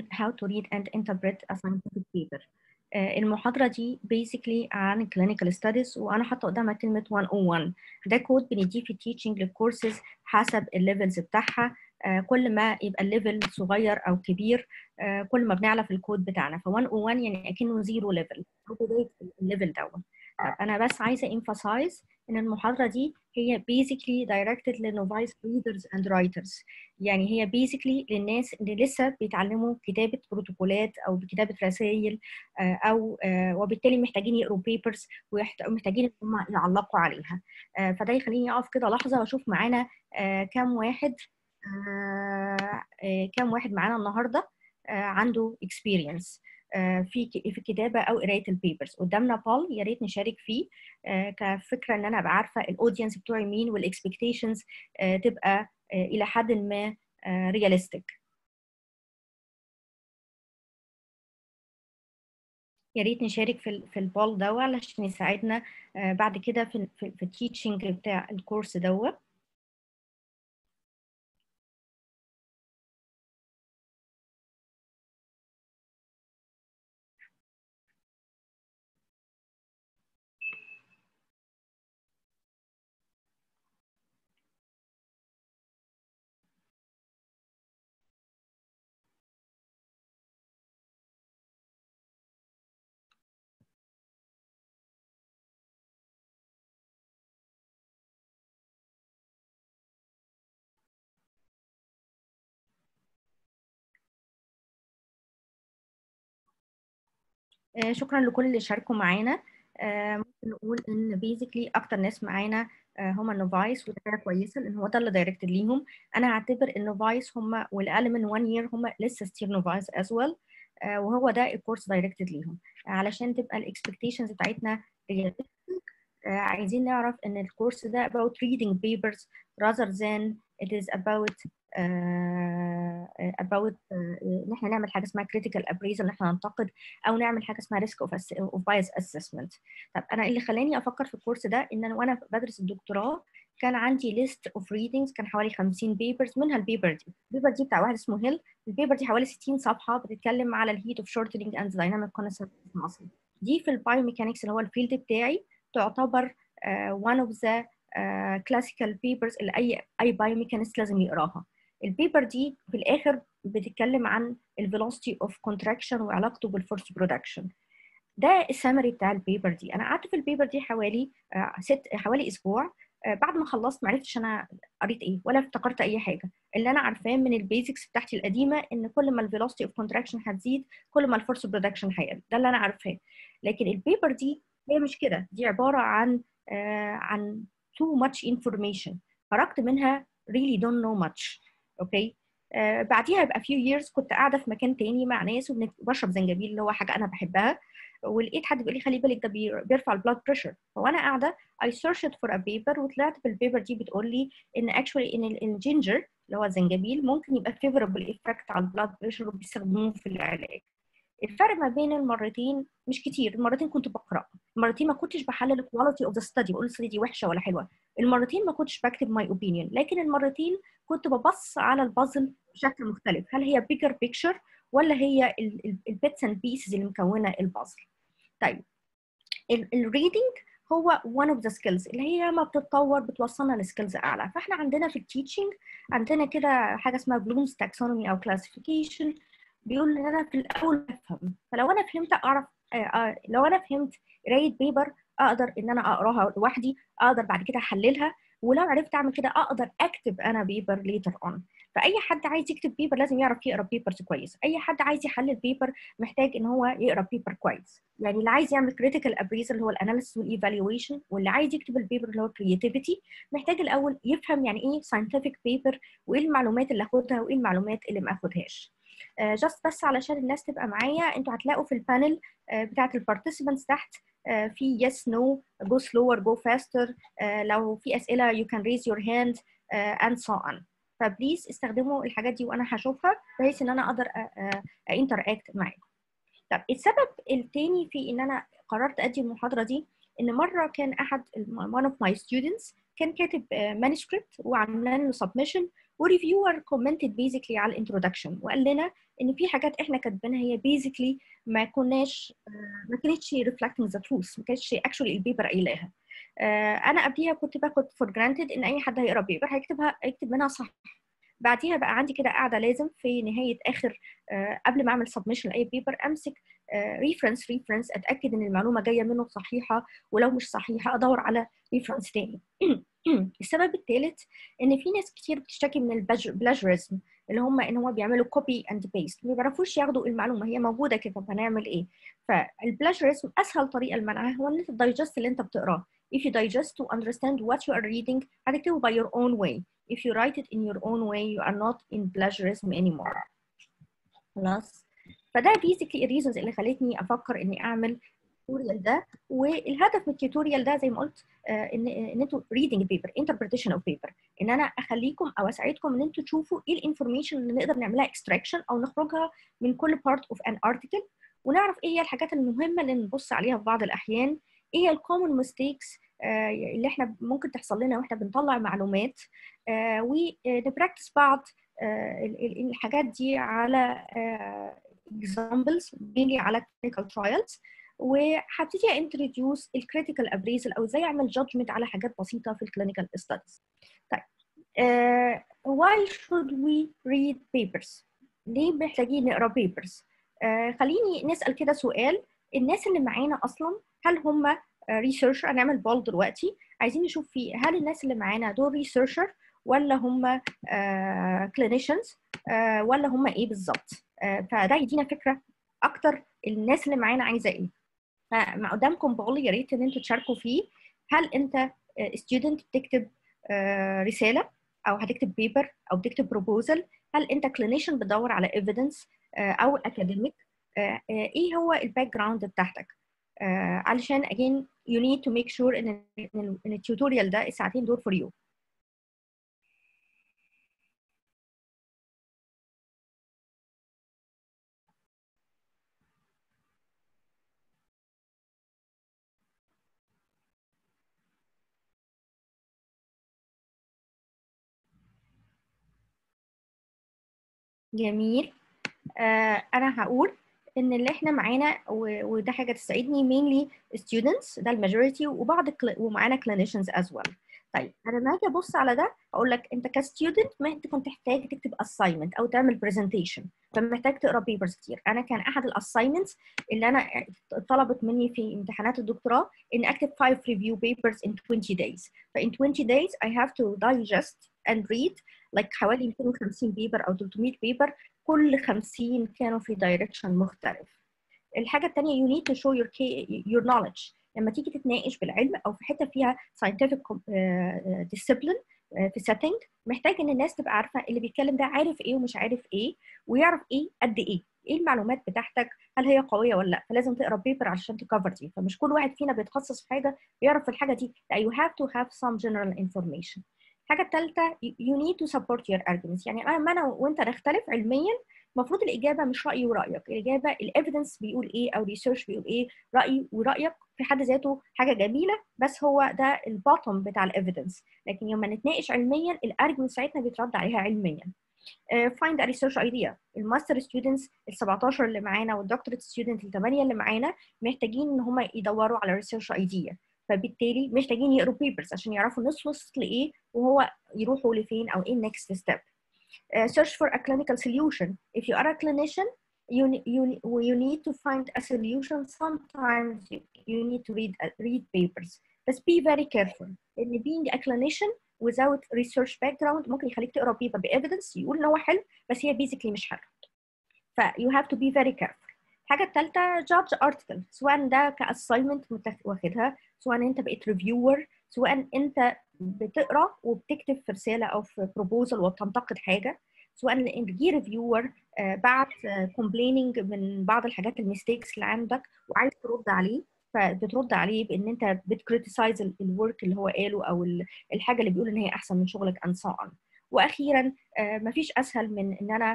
عن how to read and interpret a scientific paper المحاضرة دي basically عن clinical studies وأنا حاطة قدامها كلمة 101 ده كود بنديه في teaching للكورسز حسب الليفلز بتاعها كل ما يبقى الليفل صغير أو كبير كل ما بنعلى في الكود بتاعنا ف 101 يعني أكنه زيرو ليفل بداية الليفل دوت أنا بس عايزة emphasize إن المحاضرة دي هي basically directed للنوفايس readers and writers يعني هي basically للناس اللي لسه بيتعلموا كتابة بروتوكولات أو كتابة رسائل أو وبالتالي محتاجين يقروا papers ومحتاجين إن هم يعلقوا عليها فده يخليني أقف كده لحظة وأشوف معانا كام واحد كام واحد معانا النهارده عنده experience في في الكتابه او قرايه البيبرز قدامنا بال يا ريت نشارك فيه كفكره ان انا ابقى عارفه الاودينس بتوعي مين والاكسبكتيشنز تبقى الى حد ما رياليستيك يا ريت نشارك في في البال ده علشان يساعدنا بعد كده في في, في التيتشنج بتاع الكورس دوت شكرا لكل اللي شاركوا معانا ممكن نقول ان بيزيكلي اكتر ناس معانا هم النوفايس وده حاجه كويسه لان هو ده اللي دايركتد ليهم انا هعتبر النوفايس هم والاقل من 1 يير هم لسه ستيل نوفايس از ويل وهو ده الكورس دايركتد ليهم علشان تبقى الاكسبكتيشنز بتاعتنا عايزين نعرف ان الكورس ده about reading papers rather than it is about uh, about ان uh, احنا نعمل حاجه اسمها critical appraisal ان احنا ننتقد او نعمل حاجه اسمها risk of, of bias assessment طب انا اللي خلاني افكر في الكورس ده ان انا وانا بدرس الدكتوراه كان عندي list of readings كان حوالي 50 papers منها البيبر دي البيبر دي بتاع واحد اسمه هيل البيبر دي حوالي 60 صفحه بتتكلم على الهيت اوف shortening and dynamic concept muscle دي في البايوميكانكس اللي هو الفيلد بتاعي تعتبر uh, one of the كلاسيكال uh, بيبرز اللي اي اي بايوميكانيست لازم يقراها البيبر دي في الاخر بتتكلم عن الفيلوسيتي اوف كونتراكشن وعلاقته بالفورس برودكشن ده السمري بتاع البيبر دي انا قعدت في البيبر دي حوالي uh, ست حوالي اسبوع uh, بعد ما خلصت ما عرفتش انا قريت ايه ولا افتكرت اي حاجه اللي انا عارفاه من البيزكس بتاعتي القديمه ان كل ما الفيلوسيتي اوف كونتراكشن هتزيد كل ما الفورس برودكشن هيقل ده اللي انا عارفاه لكن البيبر دي هي مش كده دي عباره عن عن too much information خرجت منها really don't know much اوكي okay. آه بعديها بقى few years كنت قاعده في مكان تاني مع ناس وبشرب زنجبيل اللي هو حاجه انا بحبها ولقيت حد بيقول لي خلي بالك ده بيرفع البلاد بريشر فوانا قاعده I searched for a paper وطلعت بالبيبر دي بتقول لي ان actually ان الجينجر اللي هو الزنجبيل ممكن يبقى favorable effect على البلاد بريشر وبيستخدموه في العلاج الفرق ما بين المرتين مش كتير المرتين كنت بقرا المرتين ما كنتش بحلل الكواليتي اوف ذا ستدي بقول الستدي دي وحشه ولا حلوه المرتين ما كنتش بكتب ماي اوبينيون لكن المرتين كنت ببص على البازل بشكل مختلف هل هي بيجر بيكتشر ولا هي البيتس اند بيسز اللي مكونه البازل طيب الريدنج هو one of the skills اللي هي لما بتتطور بتوصلنا لسكيلز اعلى فاحنا عندنا في التيتشنج عندنا كده حاجه اسمها بلومز تاكسونومي او كلاسيفيكيشن بيقول ان انا في الاول افهم فلو انا فهمت اعرف لو انا فهمت قرايه بيبر اقدر ان انا اقراها لوحدي اقدر بعد كده احللها ولو عرفت اعمل كده اقدر اكتب انا بيبر ليتر اون فاي حد عايز يكتب بيبر لازم يعرف يقرا بيبرز كويس اي حد عايز يحلل بيبر محتاج ان هو يقرا بيبر كويس يعني اللي عايز يعمل كريتيكال ابريزل اللي هو الاناليسيس والايفالويشن واللي عايز يكتب البيبر اللي هو كرياتيفيتي محتاج الاول يفهم يعني ايه ساينتفك بيبر وايه المعلومات اللي اخدها وايه المعلومات اللي ما اخدهاش جاست بس علشان الناس تبقى معايا انتوا هتلاقوا في البانل بتاعت البارتيسيبانتس تحت في yes no go slower go faster لو في اسئله you can raise your hand and so on فبليز استخدموا الحاجات دي وانا هشوفها بحيث ان انا اقدر انتراكت معاكم طب السبب التاني في ان انا قررت ادي المحاضره دي ان مره كان احد one of my students كان كاتب مانuscript وعاملين له submission وريفيور كومنتد بيزيكلي على الانترودكشن وقال لنا ان في حاجات احنا كاتبينها هي بيزيكلي ما كناش ما كانتش ريفلكتنج ذا تروث ما كانتش اكشولي البيبر قايلاها انا قبليها كنت باخد فور جرانتد ان اي حد هيقرا بيبر هيكتبها هيكتب منها صح بعديها بقى عندي كده قاعده لازم في نهايه اخر قبل ما اعمل سبمشن لاي بيبر امسك ريفرنس ريفرنس اتاكد ان المعلومه جايه منه صحيحه ولو مش صحيحه ادور على ريفرنس تاني السبب الثالث ان في ناس كتير بتشتكي من البلاجرزم اللي هم ان هم بيعملوا كوبي اند بيست ما بيعرفوش ياخدوا المعلومه هي موجوده كده فنعمل ايه فالبلاجرزم اسهل طريقه لمنعها هو ان انت تدايجست اللي انت بتقراه if you digest to understand what you are reading هتكتبه by your own way if you write it in your own way you are not in plagiarism anymore خلاص فده basically الريزونز اللي خلتني افكر اني اعمل التوتوريال ده والهدف من التوتوريال ده زي ما قلت آه ان ان انتوا reading paper interpretation of paper ان انا اخليكم او اساعدكم ان انتوا تشوفوا ايه الانفورميشن اللي نقدر نعملها extraction او نخرجها من كل part of an article ونعرف ايه هي الحاجات المهمه اللي نبص عليها في بعض الاحيان ايه هي الكومن ميستيكس اللي احنا ممكن تحصل لنا واحنا بنطلع معلومات ونبراكتس بعض الحاجات دي على examples mainly على clinical trials وهبتدي انتروديوس الكريتيكال ابريزل او ازاي اعمل جادجمنت على حاجات بسيطه في الكلينيكال ستاديز طيب uh, why should we read papers ليه محتاجين نقرا papers uh, خليني نسال كده سؤال الناس اللي معانا اصلا هل هم ريسيرشر هنعمل بول دلوقتي عايزين نشوف في هل الناس اللي معانا دول ريسيرشر ولا هم كلينيشنز ولا هم ايه بالظبط فده يدينا فكره اكتر الناس اللي معانا عايزه ايه فمع قدامكم بقول يا ريت ان انتوا تشاركوا فيه هل انت ستودنت بتكتب رساله او هتكتب بيبر او بتكتب بروبوزل هل انت كلينيشن بتدور على ايفيدنس او اكاديميك ايه هو الباك جراوند بتاعتك علشان again you need to make sure ان ان التيوتوريال ده الساعتين دول for you جميل آه انا هقول ان اللي احنا معانا وده حاجه تساعدني mainly students ده الماجوريتي وبعض ومعانا clinicians as well طيب انا لما اجي ابص على ده اقول لك انت كستودنت ما انت كنت محتاج تكتب assignment او تعمل presentation فمحتاج تقرا بيبرز كتير انا كان احد الاساينمنتس اللي انا طلبت مني في امتحانات الدكتوراه ان اكتب 5 review papers in 20 days ف in 20 days I have to digest and read like حوالي 250 بيبر او 300 بيبر كل 50 كانوا في دايركشن مختلف الحاجه الثانيه you need to show your your knowledge لما تيجي تتناقش بالعلم او في حته فيها scientific discipline في setting محتاج ان الناس تبقى عارفه اللي بيتكلم ده عارف ايه ومش عارف ايه ويعرف ايه قد ايه ايه المعلومات بتاعتك هل هي قويه ولا لا فلازم تقرا بيبر عشان تكفر دي فمش كل واحد فينا بيتخصص في حاجه بيعرف في الحاجه دي لا you have to have some general information الحاجه الثالثه you need to support your arguments يعني انا انا وانت نختلف علميا المفروض الاجابه مش رايي ورايك الاجابه الايفيدنس بيقول ايه او ريسيرش بيقول ايه رايي ورايك في حد ذاته حاجه جميله بس هو ده البوتوم بتاع الايفيدنس لكن لما نتناقش علميا الارجيومنت ساعتنا بيترد عليها علميا فايند ا ريسيرش ايديا الماستر ستودنتس ال 17 اللي معانا والدكتورate ستودنت ال 8 اللي معانا محتاجين ان هم يدوروا على ريسيرش ايديا فبالتالي محتاجين يقروا بيبرز عشان يعرفوا الناس وصلت لايه وهو يروحوا لفين او ايه النكست ستيب Uh, search for a clinical solution. If you are a clinician, you, you, you need to find a solution. Sometimes you, you need to read, uh, read papers. But be very careful. In being a clinician without research background ممكن يخليك تقرا بيبر بإيفيدنس يقول إن هو حلو بس هي basically مش حلو. ف you have to be very careful. الحاجة الثالثة judge article سواء ده كأسايمنت واخدها سواء أنت بقيت ريفيور سواء أنت بتقرا وبتكتب في رساله او في بروبوزل وبتنتقد حاجه سواء الجي ريفيور بعت كومبليننج من بعض الحاجات الميستيكس اللي عندك وعايز ترد عليه فبترد عليه بان انت بتكريتيسايز الورك اللي هو قاله او الحاجه اللي بيقول ان هي احسن من شغلك and so on واخيرا مفيش اسهل من ان انا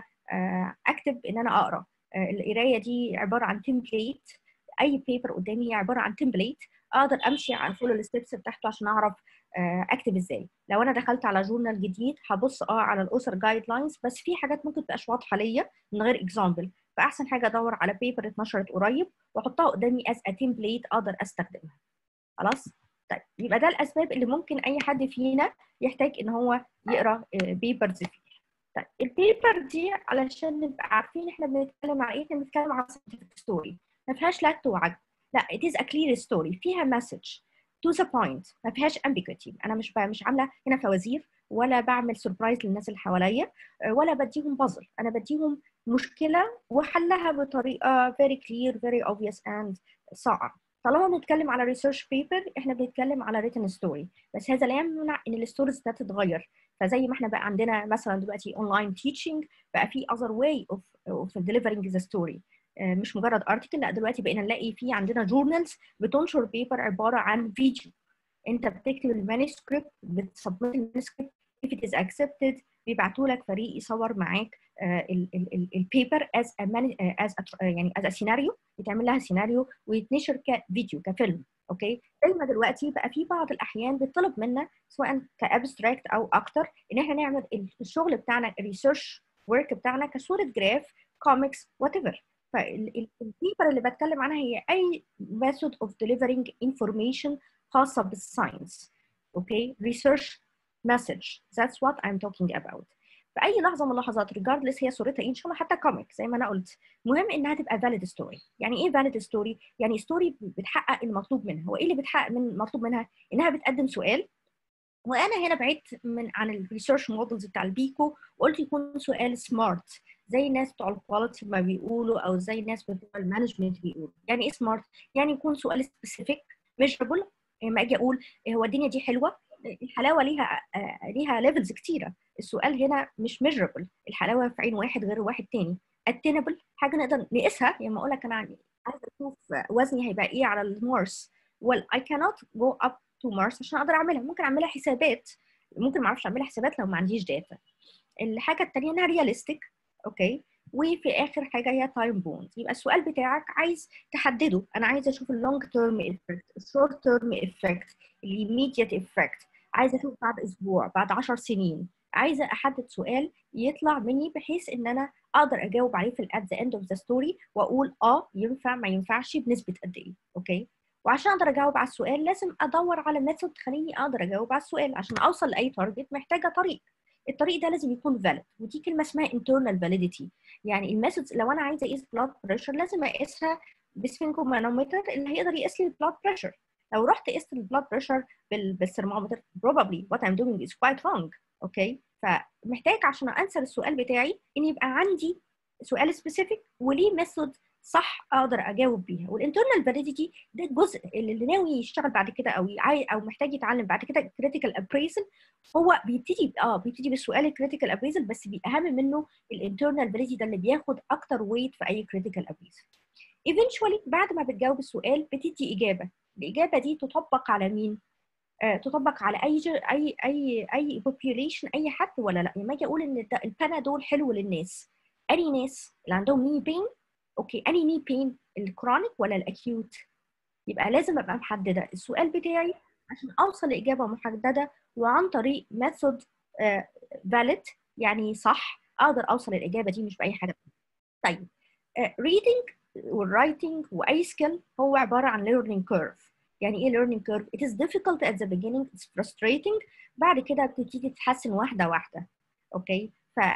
اكتب ان انا اقرا القرايه دي عباره عن تمبليت اي بيبر قدامي هي عباره عن تمبليت اقدر امشي على فول الستبس بتاعته عشان اعرف اكتب ازاي لو انا دخلت على جورنال جديد هبص اه على الاوثر جايد لاينز بس في حاجات ممكن تبقاش واضحه ليا من غير اكزامبل فاحسن حاجه ادور على بيبر اتنشرت قريب واحطها قدامي از ا تمبليت اقدر استخدمها خلاص طيب يبقى ده الاسباب اللي ممكن اي حد فينا يحتاج ان هو يقرا بيبرز فيها طيب البيبر دي علشان نبقى عارفين احنا بنتكلم عن ايه احنا بنتكلم عن scientific ستوري ما فيهاش لت وعجب لا it is a clear story فيها مسج to the point ما فيهاش ambiguity انا مش مش عامله هنا فوازير ولا بعمل سربرايز للناس اللي حواليا ولا بديهم بازل انا بديهم مشكله وحلها بطريقه very clear very obvious and صعب طالما بنتكلم على ريسيرش بيبر احنا بنتكلم على ريتن ستوري بس هذا لا يمنع ان الستوريز ده تتغير فزي ما احنا بقى عندنا مثلا دلوقتي اونلاين تيتشنج بقى في other way of of delivering the story مش مجرد ارتكل لا دلوقتي بقينا نلاقي في عندنا جورنالز بتنشر بيبر عباره عن فيديو انت بتكتب المانuscript بتسبمت المانuscript if it is accepted بيبعتوا لك فريق يصور معاك البيبر از از يعني از سيناريو يتعمل لها سيناريو ويتنشر كفيديو كفيلم اوكي زي ما دلوقتي بقى في بعض الاحيان بيطلب منا سواء كابستراكت او اكتر ان احنا نعمل الشغل بتاعنا الريسيرش ورك بتاعنا كصوره جراف كوميكس وات ايفر فالبيبر اللي بتكلم عنها هي اي method of delivering information خاصه بالساينس اوكي ريسيرش مسج that's what I'm talking about في اي لحظه من اللحظات regardless هي صورتها ايه ان شاء الله حتى كوميك زي ما انا قلت مهم انها تبقى valid story يعني ايه valid story يعني ستوري بتحقق المطلوب منها وايه اللي بتحقق من المطلوب منها انها بتقدم سؤال وانا هنا بعدت من عن الريسيرش مودلز بتاع البيكو وقلت يكون سؤال سمارت زي الناس بتوع الكواليتي ما بيقولوا او زي الناس بتوع المانجمنت بيقولوا يعني ايه سمارت يعني يكون سؤال سبيسيفيك ميجربل لما اجي اقول هو الدنيا دي حلوه الحلاوه ليها ليها ليفلز كتيره السؤال هنا مش ميجربل الحلاوه في عين واحد غير واحد تاني اتينبل حاجه نقدر نقيسها لما اقول لك انا عايزه اشوف وزني هيبقى ايه على المارس well I cannot go up to Mars عشان اقدر اعملها ممكن اعملها حسابات ممكن ما اعرفش اعملها حسابات لو ما عنديش داتا الحاجه الثانيه انها رياليستيك اوكي وفي اخر حاجه هي تايم بوند يبقى السؤال بتاعك عايز تحدده انا عايزه اشوف اللونج تيرم افكت الشورت تيرم افكت الايميديت افكت عايزه اشوف بعد اسبوع بعد 10 سنين عايزه احدد سؤال يطلع مني بحيث ان انا اقدر اجاوب عليه في at the end of the story واقول اه ينفع ما ينفعش بنسبه قد ايه اوكي وعشان اقدر اجاوب على السؤال لازم ادور على ميثود تخليني اقدر اجاوب على السؤال عشان اوصل لاي تارجت محتاجه طريق الطريق ده لازم يكون valid ودي كلمه اسمها internal validity يعني الميثودز لو انا عايزه اقيس بلاد بريشر لازم اقيسها بسفنكومانومتر اللي هيقدر يقيس لي البلاد بريشر لو رحت قست البلاد بريشر بالثرمومتر probably what I'm doing is quite wrong اوكي فمحتاج عشان انسر السؤال بتاعي ان يبقى عندي سؤال سبيسيفيك وليه ميثود صح اقدر اجاوب بيها والانترنال فاليديتي ده الجزء اللي ناوي يشتغل بعد كده او عاي او محتاج يتعلم بعد كده كريتيكال ابريزل هو بيبتدي اه بيبتدي بالسؤال الكريتيكال ابريزل بس اهم منه الانترنال فاليديتي ده اللي بياخد اكتر ويت في اي كريتيكال ابريزل eventually بعد ما بتجاوب السؤال بتدي اجابه الاجابه دي تطبق على مين آه تطبق على اي جر... اي اي اي population اي حد ولا لا لما اجي اقول ان البانادول حلو للناس اني ناس اللي عندهم ني بين اوكي اني ني بين الكرونيك ولا الاكيوت يبقى لازم ابقى محدده السؤال بتاعي عشان اوصل لاجابه محدده وعن طريق ميثود فاليد uh, يعني صح اقدر اوصل للاجابه دي مش باي حاجه طيب reading والرايتنج واي سكيل هو عباره عن learning curve يعني ايه learning curve it is difficult at the beginning it's frustrating بعد كده بتبتدي تتحسن واحده واحده اوكي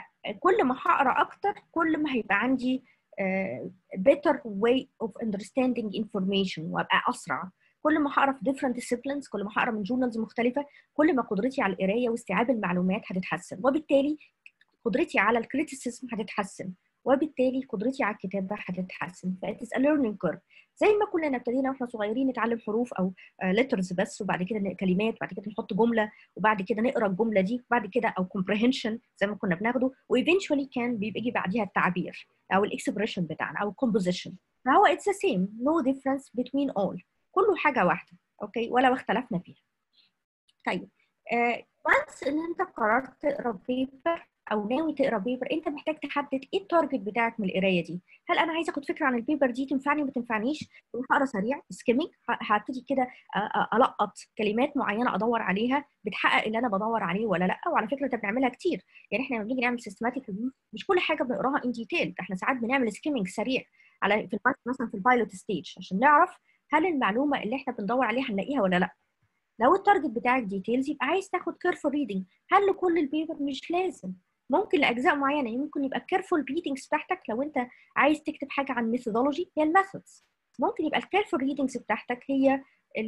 فكل ما هقرا اكتر كل ما هيبقى عندي uh, better way of understanding information وابقى اسرع كل ما هقرا في different disciplines كل ما هقرا من جورنالز مختلفه كل ما قدرتي على القرايه واستيعاب المعلومات هتتحسن وبالتالي قدرتي على الكريتيسيزم هتتحسن وبالتالي قدرتي على الكتابه هتتحسن فإت is a learning curve زي ما كلنا ابتدينا واحنا صغيرين نتعلم حروف او letters بس وبعد كده كلمات وبعد كده نحط جمله وبعد كده نقرا الجمله دي وبعد كده او comprehension زي ما كنا بناخده وايفينشولي كان بيجي بعديها التعبير او الاكسبريشن بتاعنا او الكومبوزيشن فهو it's the same no difference between all كله حاجه واحده اوكي ولا اختلفنا فيها طيب وانس uh, ان انت قررت تقرا بيبر او ناوي تقرا بيبر انت محتاج تحدد ايه التارجت بتاعك من القرايه دي هل انا عايزه اخد فكره عن البيبر دي تنفعني وما تنفعنيش هقرا سريع سكيمنج هبتدي كده القط كلمات معينه ادور عليها بتحقق اللي انا بدور عليه ولا لا وعلى فكره انت بنعملها كتير يعني احنا لما بنيجي نعمل سيستماتيك مش كل حاجه بنقراها ان ديتيل احنا ساعات بنعمل سكيمنج سريع على في مثلا في البايلوت ستيج عشان نعرف هل المعلومه اللي احنا بندور عليها هنلاقيها ولا لا لو التارجت بتاعك ديتيلز يبقى عايز تاخد كيرفول ريدنج هل لكل البيبر مش لازم ممكن لاجزاء معينه يعني ممكن يبقى الكيرفول ريدنجز بتاعتك لو انت عايز تكتب حاجه عن ميثودولوجي هي الميثودز ممكن يبقى الكيرفول ريدنجز بتاعتك هي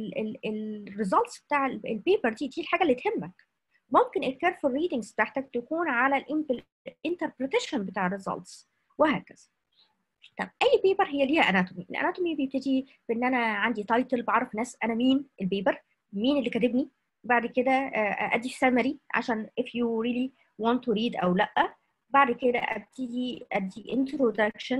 الريزلتس بتاع البيبر دي دي الحاجه اللي تهمك ممكن الكيرفول ريدنجز بتاعتك تكون على الانتربريتيشن بتاع الريزلتس وهكذا طب اي بيبر هي ليها اناتومي الاناتومي بيبتدي بان انا عندي تايتل بعرف ناس انا مين البيبر مين اللي كاتبني بعد كده ادي سمري عشان if you really want to read او لا بعد كده ابتدي ادي introduction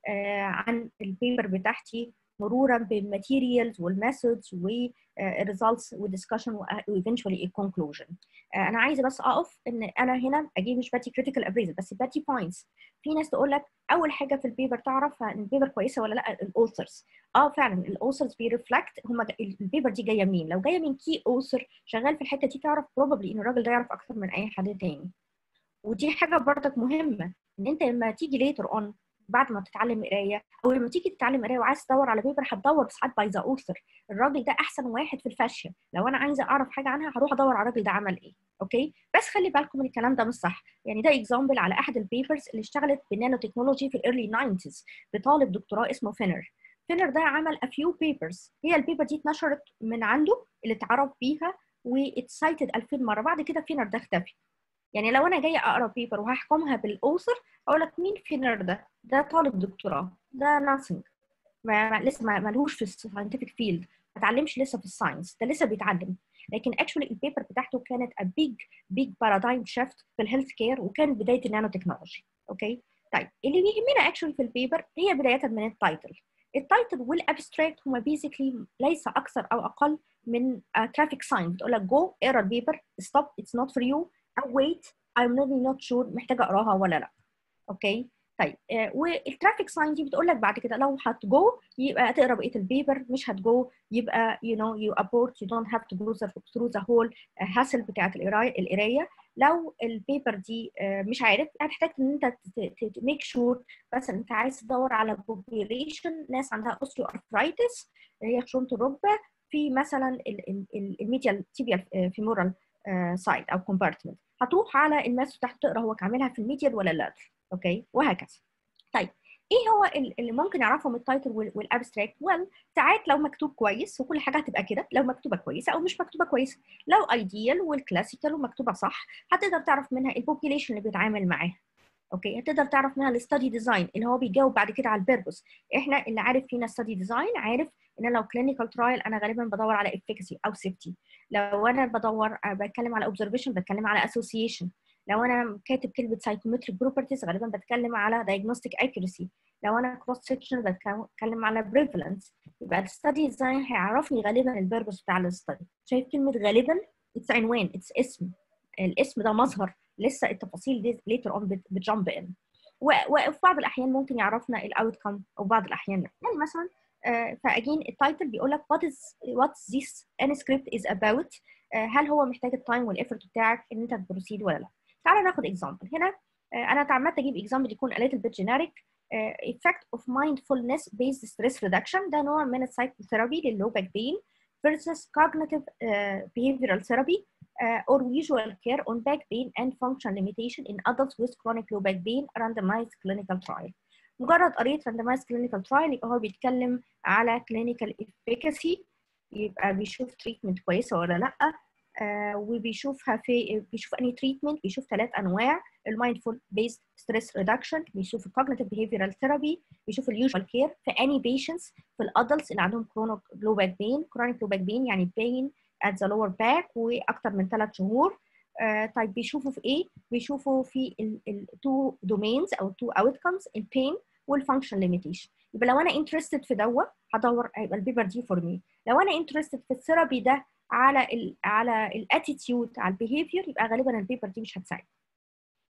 عن البيبر بتاعتي مرورا بالماتيريالز والميثودز والريزلتس والدسكشن وايفنشولي الكونكلوجن انا عايزه بس اقف ان انا هنا اجيب مش باتي كريتيكال ابريزل بس باتي بوينتس في ناس تقول لك اول حاجه في البيبر تعرف ان البيبر كويسه ولا لا الاوثرز اه فعلا الاوثرز بيرفلكت هم البيبر دي جايه منين لو جايه من كي اوثر شغال في الحته دي تعرف بروبلي ان الراجل ده يعرف اكتر من اي حد تاني ودي حاجه برضك مهمه ان انت لما تيجي ليتر اون بعد ما تتعلم قرايه او لما تيجي تتعلم قرايه وعايز تدور على بيبر هتدور ساعات باي ذا اوثر الراجل ده احسن واحد في الفاشيا لو انا عايزه اعرف حاجه عنها هروح ادور على الراجل ده عمل ايه اوكي بس خلي بالكم من الكلام ده مش صح يعني ده اكزامبل على احد البيبرز اللي اشتغلت بالنانو تكنولوجي في الايرلي 90s بطالب دكتوراه اسمه فينر فينر ده عمل a few papers هي البيبر دي اتنشرت من عنده اللي اتعرف بيها واتسايتد 2000 مره بعد كده فينر ده اختفي يعني لو انا جايه اقرا بيبر وهحكمها بالاوثر اقول لك مين فينر ده ده طالب دكتوراه ده ناثينج ما ما لسه ما ملهوش في الساينتفك فيلد ما اتعلمش لسه في الساينس ده لسه بيتعلم لكن اكشولي البيبر بتاعته كانت a big big paradigm shift في الهيلث كير وكانت بدايه النانو تكنولوجي اوكي طيب اللي بيهمنا اكشولي في البيبر هي بدايه من التايتل التايتل والابستراكت هما بيزيكلي ليس اكثر او اقل من ترافيك ساين بتقول لك جو اقرا البيبر ستوب اتس نوت فور يو او ويت I'm really not sure محتاجه اقراها ولا لا اوكي طيب آه والترافيك ساين دي بتقول لك بعد كده لو هتجو يبقى تقرا بقيه البيبر مش هتجو يبقى you know you abort you don't have to go through the whole hassle بتاعت القرايه القرايه لو البيبر دي آه مش عارف هتحتاج ان انت ميك شور مثلا انت عايز تدور على population ناس عندها اوستيو ارثرايتس هي خشونه الركبه في مثلا الميديال تيبيال فيمورال سايد او كومبارتمنت هتروح على الماس بتاعته تقرا هو عاملها في الميديال ولا لا اوكي وهكذا طيب ايه هو اللي ممكن يعرفه من التايتل والابستراكت ويل ساعات لو مكتوب كويس وكل حاجه هتبقى كده لو مكتوبه كويسه او مش مكتوبه كويسه لو ايديال والكلاسيكال ومكتوبه صح هتقدر تعرف منها البوبيليشن اللي بيتعامل معاها اوكي هتقدر تعرف منها الستادي ديزاين اللي هو بيجاوب بعد كده على البيربوس احنا اللي عارف فينا ستادي ديزاين عارف ان انا لو كلينيكال ترايل انا غالبا بدور على افيكاسي او سيفتي لو انا بدور بتكلم على اوبزرفيشن بتكلم على اسوسيشن لو انا كاتب كلمه سايكومتريك بروبرتيز غالبا بتكلم على دايجنوستيك اكيورسي لو انا كروس سكشن بتكلم على بريفالنس يبقى الستادي ديزاين هيعرفني غالبا البيربوس بتاع الستادي شايف كلمه غالبا اتس عنوان اتس اسم الاسم ده مظهر لسه التفاصيل دي ليتر اون بتجامب ان وفي بعض الاحيان ممكن يعرفنا الاوت كم او بعض الاحيان يعني مثلا uh, فاجين التايتل بيقول لك what is what this script is about uh, هل هو محتاج التايم والافورت بتاعك ان انت تبروسيد ولا لا تعالى ناخد اكزامبل هنا uh, انا اتعمدت اجيب اكزامبل يكون a little bit generic uh, effect of mindfulness based stress reduction ده نوع من السايكوثيرابي لللو باك بين versus cognitive uh, behavioral therapy uh, or visual care on back pain and function limitation in adults with chronic low back pain randomized clinical trial. مجرد قريت randomized clinical trial يبقى هو بيتكلم على clinical efficacy يبقى بيشوف تريتمنت كويسه ولا لا uh, وبيشوفها في بيشوف انهي تريتمنت بيشوف ثلاث انواع المايندفول بيست ستريس ريدكشن بيشوف الكوجنيتيف بيهيفيرال ثيرابي بيشوف اليوجوال كير في اني بيشنتس في الادلتس اللي عندهم كرونيك لو باك بين كرونيك لو باك بين يعني بين at the lower back واكتر من ثلاث شهور آه طيب بيشوفوا في ايه؟ بيشوفوا في التو دومينز او التو اوتكمز البين والفانكشن ليميتيشن يبقى لو انا انترستد في دوت هدور هيبقى البيبر دي فور مي لو انا انترستد في الثيرابي ده على ال على الاتيتيود على البيهيفير يبقى غالبا البيبر دي مش هتساعد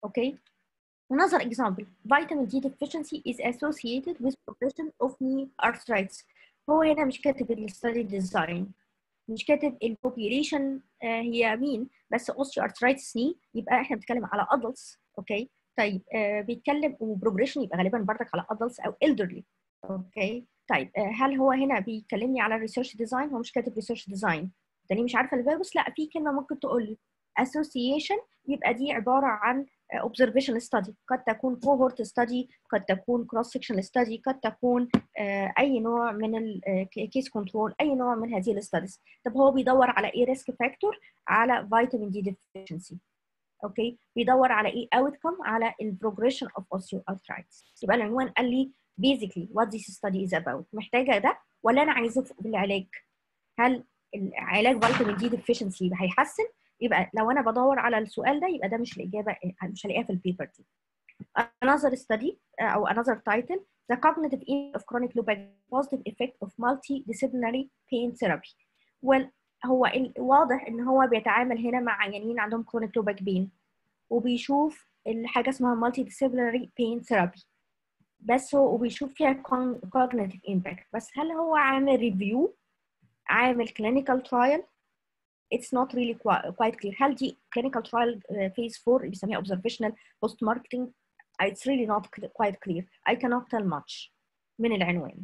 اوكي another example vitamin D deficiency is associated with progression of knee arthritis هو هنا مش كاتب الستادي ديزاين مش كاتب البوبيوليشن هي مين بس اوستيو ارثرايتس ني يبقى احنا بنتكلم على adults اوكي طيب آه بيتكلم وبروجريشن يبقى غالبا بردك على adults او elderly اوكي طيب آه هل هو هنا بيكلمني على الريسيرش ديزاين هو مش كاتب ريسيرش ديزاين تاني مش عارفه اللي بس لا في كلمه ممكن تقول لي association يبقى دي عباره عن observation study قد تكون cohort study قد تكون cross section study قد تكون اي نوع من الكيس كنترول اي نوع من هذه الستاديز طب هو بيدور على ايه ريسك فاكتور على فيتامين دي deficiency اوكي بيدور على ايه outcome على البروجريشن اوف osteoarthritis يبقى العنوان قال لي basically what this study is about محتاجه ده ولا انا عايزه بالعلاج هل العلاج فيتامين دي deficiency هيحسن يبقى لو انا بدور على السؤال ده يبقى ده مش الاجابه مش هلاقيها في البيبر دي another study او another title the cognitive impact of chronic low back positive effect of multidisciplinary pain therapy well هو واضح ان هو بيتعامل هنا مع عيانين عندهم chronic low back pain وبيشوف الحاجه اسمها multidisciplinary pain therapy بس هو وبيشوف فيها cognitive impact بس هل هو عامل ريفيو عامل clinical trial it's not really quite clear هل دي clinical trial phase 4 بيسميها observational post marketing it's really not quite clear I cannot tell much من العنوان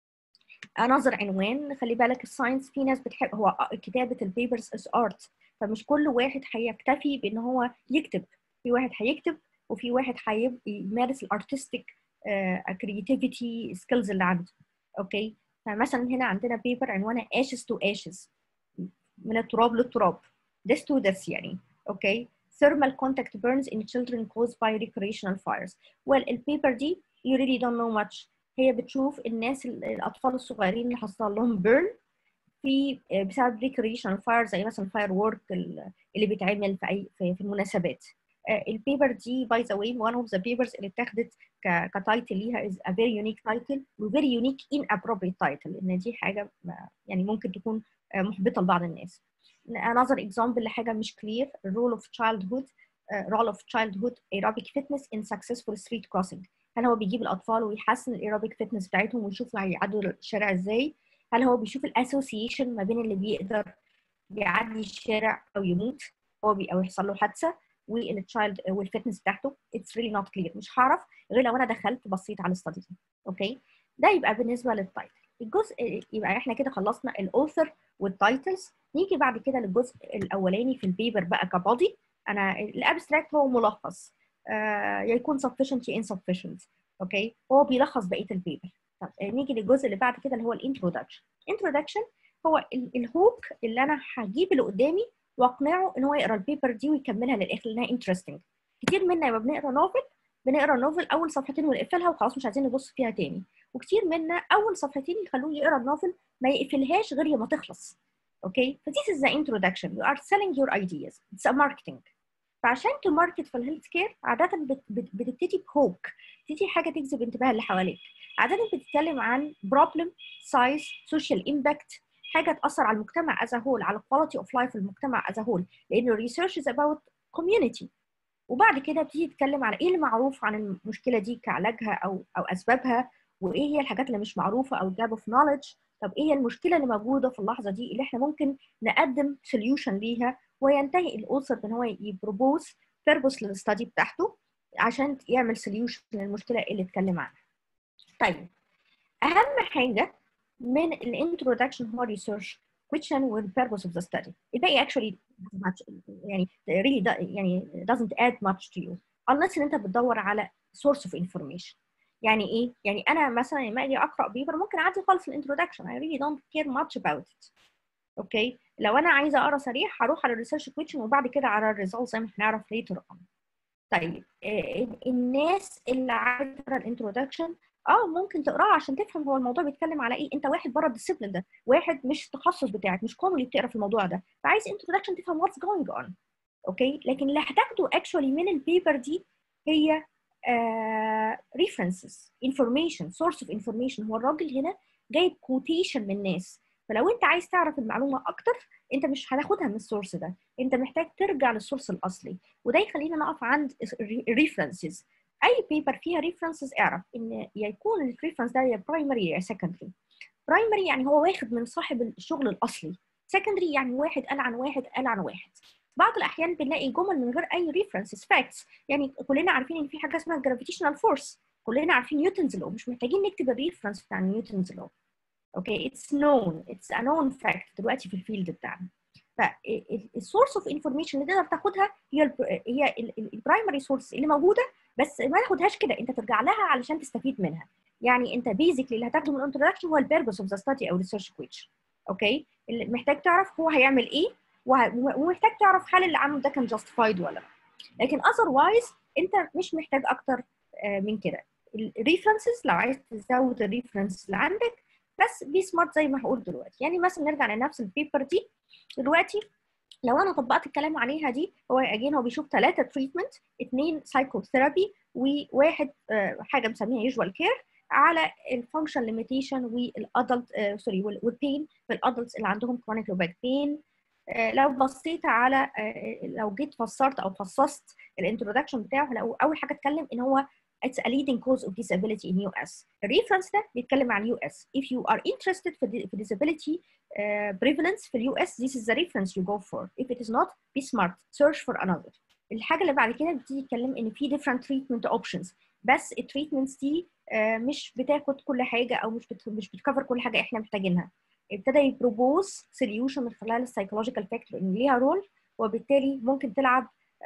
another عنوان خلي بالك الساينس في ناس بتحب هو كتابة البيبرز is art فمش كل واحد هيكتفي بان هو يكتب في واحد هيكتب وفي واحد هيمارس الارتستيك creativity skills اللي عنده اوكي فمثلا هنا عندنا بيبر عنوانها ashes to ashes من التراب للتراب this to this يعني اوكي thermal contact burns in children caused by recreational fires well البيبر دي you really don't know much هي بتشوف الناس الاطفال الصغيرين اللي حصل لهم burn في بسبب recreational fires زي مثلا فاير وورك اللي بيتعمل في اي في, في المناسبات البيبر دي باي ذا واي one of the papers اللي اتاخدت كتايتل ليها is a very unique title و very unique inappropriate title لان دي حاجه يعني ممكن تكون محبطه لبعض الناس another example لحاجه مش clear role of childhood uh, role of childhood aerobic fitness in successful street crossing هل هو بيجيب الاطفال ويحسن الايروبيك فيتنس بتاعتهم ويشوف هيعدوا الشارع ازاي هل هو بيشوف الاسوسيشن ما بين اللي بيقدر يعدي الشارع او يموت هو بي او يحصل له حادثه والتشايلد والفيتنس بتاعته اتس ريلي نوت كلير مش هعرف غير لو انا دخلت بصيت على الاستادي دي اوكي ده يبقى بالنسبه للتايتل الجزء يبقى احنا كده خلصنا الاوثر والتايتلز نيجي بعد كده للجزء الاولاني في البيبر بقى كبادي انا الابستراكت هو ملخص آه يا يكون sufficient يا insufficient اوكي هو بيلخص بقيه البيبر طب نيجي للجزء اللي بعد كده اللي هو الانترودكشن انترودكشن هو الهوك اللي انا هجيب اللي قدامي واقنعه ان هو يقرا البيبر دي ويكملها للاخر لانها انترستنج كتير منا لما بنقرا نوفل بنقرا نوفل اول صفحتين ونقفلها وخلاص مش عايزين نبص فيها تاني وكتير منا اول صفحتين يخلوه يقرا النوفل ما يقفلهاش غير لما تخلص اوكي ف this is the introduction you are selling your ideas it's a marketing فعشان تماركت في الهيلث كير عاده بتبتدي بهوك تبتدي حاجه تجذب انتباه اللي حواليك عاده بتتكلم عن problem size social impact حاجه تاثر على المجتمع as a whole على quality of life المجتمع as a whole لان الريسيرش is about community وبعد كده بتيجي تتكلم على ايه اللي معروف عن المشكله دي كعلاجها او او اسبابها وايه هي الحاجات اللي مش معروفه او جاب اوف نوليدج طب ايه هي المشكله اللي موجوده في اللحظه دي اللي احنا ممكن نقدم سوليوشن ليها وينتهي الاوثر بان هو يبروبوز بيربوس للستادي بتاعته عشان يعمل سوليوشن للمشكله اللي اتكلم عنها. طيب اهم حاجه من الانترودكشن هو ريسيرش question with purpose of the study. الباقي actually much يعني really يعني doesn't add much to you unless ان انت بتدور على source of information. يعني ايه؟ يعني انا مثلا لما اجي اقرا بيبر ممكن اعدي خالص الانترودكشن I really don't care much about it. اوكي؟ لو انا عايزه اقرا سريع هروح على الريسيرش كويشن وبعد كده على الريزلت زي ما هنعرف later on. طيب الناس اللي عايزه تقرا الانترودكشن اه ممكن تقراها عشان تفهم هو الموضوع بيتكلم على ايه انت واحد بره الديسيبلين ده واحد مش التخصص بتاعك مش كومنلي بتقرا في الموضوع ده فعايز انترودكشن تفهم واتس جوينج اون اوكي لكن اللي هتاخده اكشولي من البيبر دي هي ريفرنسز انفورميشن سورس اوف انفورميشن هو الراجل هنا جايب كوتيشن من ناس فلو انت عايز تعرف المعلومه اكتر انت مش هتاخدها من السورس ده انت محتاج ترجع للسورس الاصلي وده يخلينا نقف عند الريفرنسز اي بيبر فيها ريفرنسز اعرف ان يا يكون الريفرنس ده يا برايمري يا سكندري برايمري يعني هو واخد من صاحب الشغل الاصلي سكندري يعني واحد قال عن واحد قال عن واحد بعض الاحيان بنلاقي جمل من غير اي ريفرنسز فاكتس يعني كلنا عارفين ان في حاجه اسمها جرافيتيشنال فورس كلنا عارفين نيوتنز لو مش محتاجين نكتب الريفرنس بتاع نيوتنز لو اوكي اتس نون اتس ا نون فاكت دلوقتي في الفيلد بتاعنا فالسورس اوف انفورميشن اللي تقدر تاخدها هي ال هي البرايمري سورس اللي موجوده بس ما تاخدهاش كده انت ترجع لها علشان تستفيد منها يعني انت بيزيكلي اللي هتاخده من الانترودكشن هو البيربس اوف ذا ستادي او ريسيرش كويشن اوكي اللي محتاج تعرف هو هيعمل ايه ومحتاج تعرف هل اللي عمله ده كان جاستيفايد ولا لا لكن اذروايز انت مش محتاج اكتر من كده الريفرنسز لو عايز تزود الريفرنس اللي عندك بس بي سمارت زي ما هقول دلوقتي يعني مثلا نرجع لنفس البيبر دي دلوقتي لو انا طبقت الكلام عليها دي هو اجين هو بيشوف ثلاثه تريتمنت اثنين سايكوثيرابي وواحد حاجه مسميها يوجوال كير على الفانكشن ليميتيشن والادلت سوري والبين في الادلتس اللي عندهم كرونيك لوباك بين لو بصيت على لو جيت فسرت او فصصت الانترودكشن بتاعه لو اول حاجه اتكلم ان هو it's a leading cause of disability in US. الريفرنس ده بيتكلم عن US. If you are interested في disability uh, prevalence في ال US, this is the reference you go for. If it is not, be smart. Search for another. الحاجة اللي بعد كده بتيجي تتكلم إن في different treatment options. بس التريتمنتس دي uh, مش بتاخد كل حاجة أو مش بت مش بتكفر كل حاجة إحنا محتاجينها. ابتدى يبروبوز سوليوشن من خلال السايكولوجيكال فاكتور إن ليها رول وبالتالي ممكن تلعب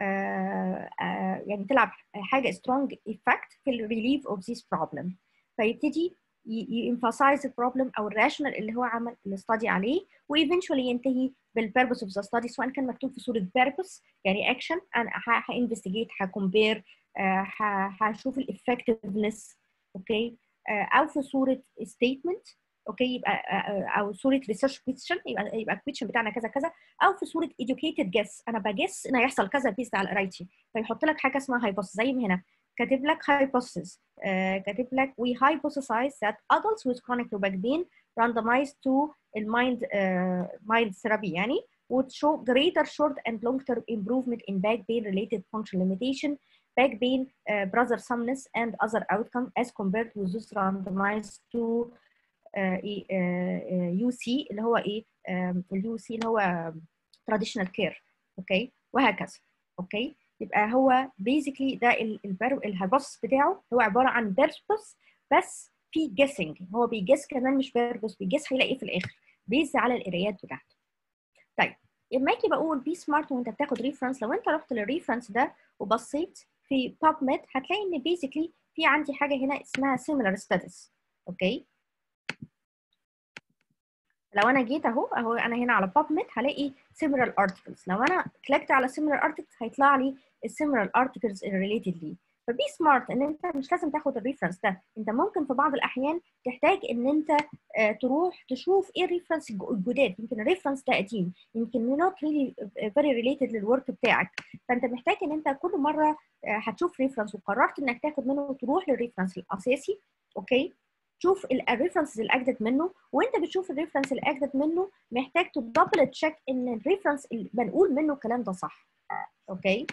آه آه يعني تلعب حاجه سترونج ايفكت في الريليف اوف ذيس بروبلم فيبتدي يemphasize البروبلم او الراشنال اللي هو عمل الاستادي عليه وايفنشولي ينتهي بالبيربس اوف ذا ستادي سواء كان مكتوب في صوره بيربس يعني اكشن انا هانفستيجيت هكومبير هشوف الافكتفنس اوكي او في صوره ستيتمنت اوكي يبقى او صوره ريسيرش كويشن يبقى يبقى الكويشن بتاعنا كذا كذا او في صوره educated guess انا بجس ان هيحصل كذا بيست على قرايتي فيحط لك حاجه اسمها هايبوثيس زي ما هنا كاتب لك hypothesis uh, كاتب لك we hypothesize that adults with chronic low back pain randomized to mild uh, mild therapy يعني would show greater short and long term improvement in back pain related function limitation back pain uh, brother numbness and other outcome as compared with those randomized to يو سي اللي هو ايه اليو سي اللي هو traditional care اوكي وهكذا اوكي يبقى هو بيزيكلي ده الهايبوثيس بتاعه هو عباره عن بيربس بس في جيسنج هو بيجس كمان مش بيربس بيجس هيلاقي في الاخر بيز على القرايات بتاعته طيب لما اجي بقول بي سمارت وانت بتاخد ريفرنس لو انت رحت للريفرنس ده وبصيت في باب ميد هتلاقي ان بيزيكلي في عندي حاجه هنا اسمها similar status اوكي لو انا جيت اهو اهو انا هنا على باب ميد هلاقي similar articles لو انا كليكت على similar articles هيطلع لي السيميلر articles الريليتد ليه فبي سمارت ان انت مش لازم تاخد الريفرنس ده انت ممكن في بعض الاحيان تحتاج ان انت آه تروح تشوف ايه الريفرنس الجداد يمكن الريفرنس ده قديم يمكن not really very related للورك بتاعك فانت محتاج ان انت كل مره آه هتشوف ريفرنس وقررت انك تاخد منه تروح للريفرنس الاساسي اوكي تشوف الريفرنس الاجدد منه وانت بتشوف الريفرنس الاجدد منه محتاج تدبل تشيك ان الريفرنس اللي بنقول منه الكلام ده صح اوكي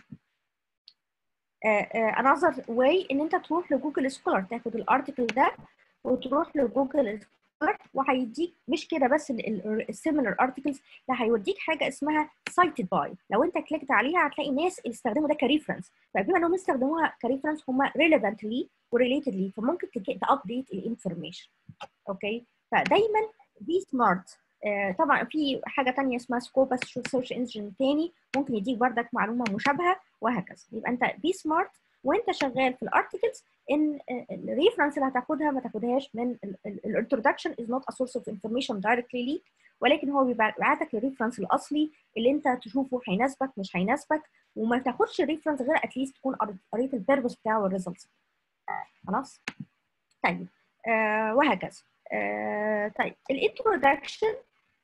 انذر واي ان انت تروح لجوجل سكولر تاخد الارتكل ده وتروح لجوجل سكولر وهيديك مش كده بس السيميلر ارتكلز لا هيوديك حاجه اسمها سايتد باي لو انت كليكت عليها هتلاقي ناس اللي استخدموا ده كريفرنس فبما انهم استخدموها كريفرنس هم ريليفنت لي وريليتد لي فممكن تابديت الانفورميشن اوكي فدايما بي سمارت آه طبعا في حاجه ثانيه اسمها سكوبس سيرش انجن تاني ممكن يديك بردك معلومه مشابهه وهكذا يبقى انت بي سمارت وانت شغال في الارتكلز ان الريفرنس اللي هتاخدها ما تاخدهاش من الانترودكشن از نوت ا سورس اوف انفورميشن دايركتلي ليك ولكن هو بيبعتك للريفرنس الاصلي اللي انت تشوفه هيناسبك مش هيناسبك وما تاخدش الريفرنس غير اتليست تكون قريت البيربس بتاعه والريزلتس خلاص طيب آه وهكذا آه طيب الانترودكشن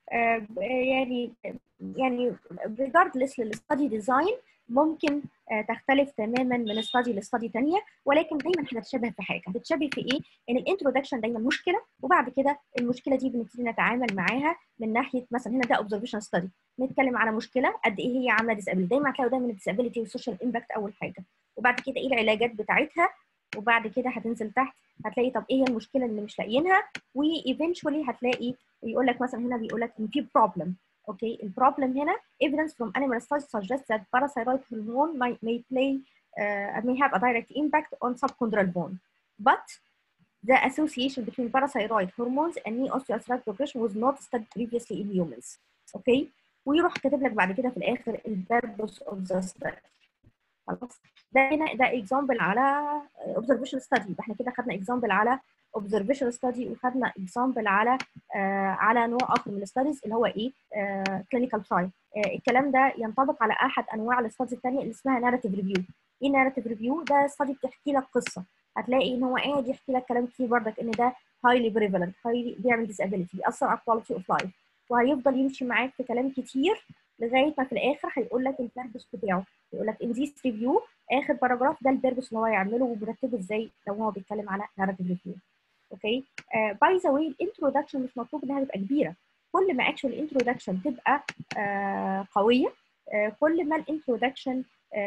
يعني يعني regardless للستادي ديزاين ممكن تختلف تماما من استادي لاستادي ثانيه ولكن دايما هتتشابه في حاجه هتتشابه في ايه ان الانترودكشن دايما مشكله وبعد كده المشكله دي بنبتدي نتعامل معاها من ناحيه مثلا هنا ده اوبزرفيشن ستادي نتكلم على مشكله قد ايه هي عامله ديسابيلتي دايما هتلاقوا دايما الديسابيلتي والسوشيال امباكت اول حاجه وبعد كده ايه العلاجات بتاعتها وبعد كده هتنزل تحت هتلاقي طب ايه هي المشكله اللي مش لاقيينها وايفينشولي هتلاقي يقول لك مثلا هنا بيقول لك ان في بروبلم اوكي البروبلم هنا evidence from animal studies suggests that parathyroid hormone may, may play uh, may have a direct impact on subchondral bone but the association between parathyroid hormones and knee osteoarthritis progression was not studied previously in humans اوكي ويروح كاتب لك بعد كده في الاخر البيربوس اوف ذا ستادي خلاص ده هنا ده اكزامبل على observation study احنا كده خدنا اكزامبل على observation study وخدنا اكزامبل على آه على نوع اخر من الستاديز اللي هو ايه كلينيكال ترايل آه الكلام ده ينطبق على احد انواع الستاديز الثانيه اللي اسمها ناراتيف ريفيو ايه ناراتيف ريفيو ده ستادي بتحكي لك قصه هتلاقي ان هو قاعد يحكي لك كلام كتير بردك ان ده هايلي بريفالنت هايلي بيعمل ديسابيلتي بيأثر على الكواليتي اوف لايف وهيفضل يمشي معاك في كلام كتير لغايه ما في الاخر هيقول لك البيربس بتاعه يقول لك ان ذيس ريفيو اخر باراجراف ده البيربس اللي هو يعمله ومرتبه ازاي لو هو بيتكلم على ناراتيف ريفيو اوكي باي ذا واي الانترودكشن مش مطلوب انها تبقى كبيره كل ما اكشوال الانترودكشن تبقى uh, قويه uh, كل ما الانترودكشن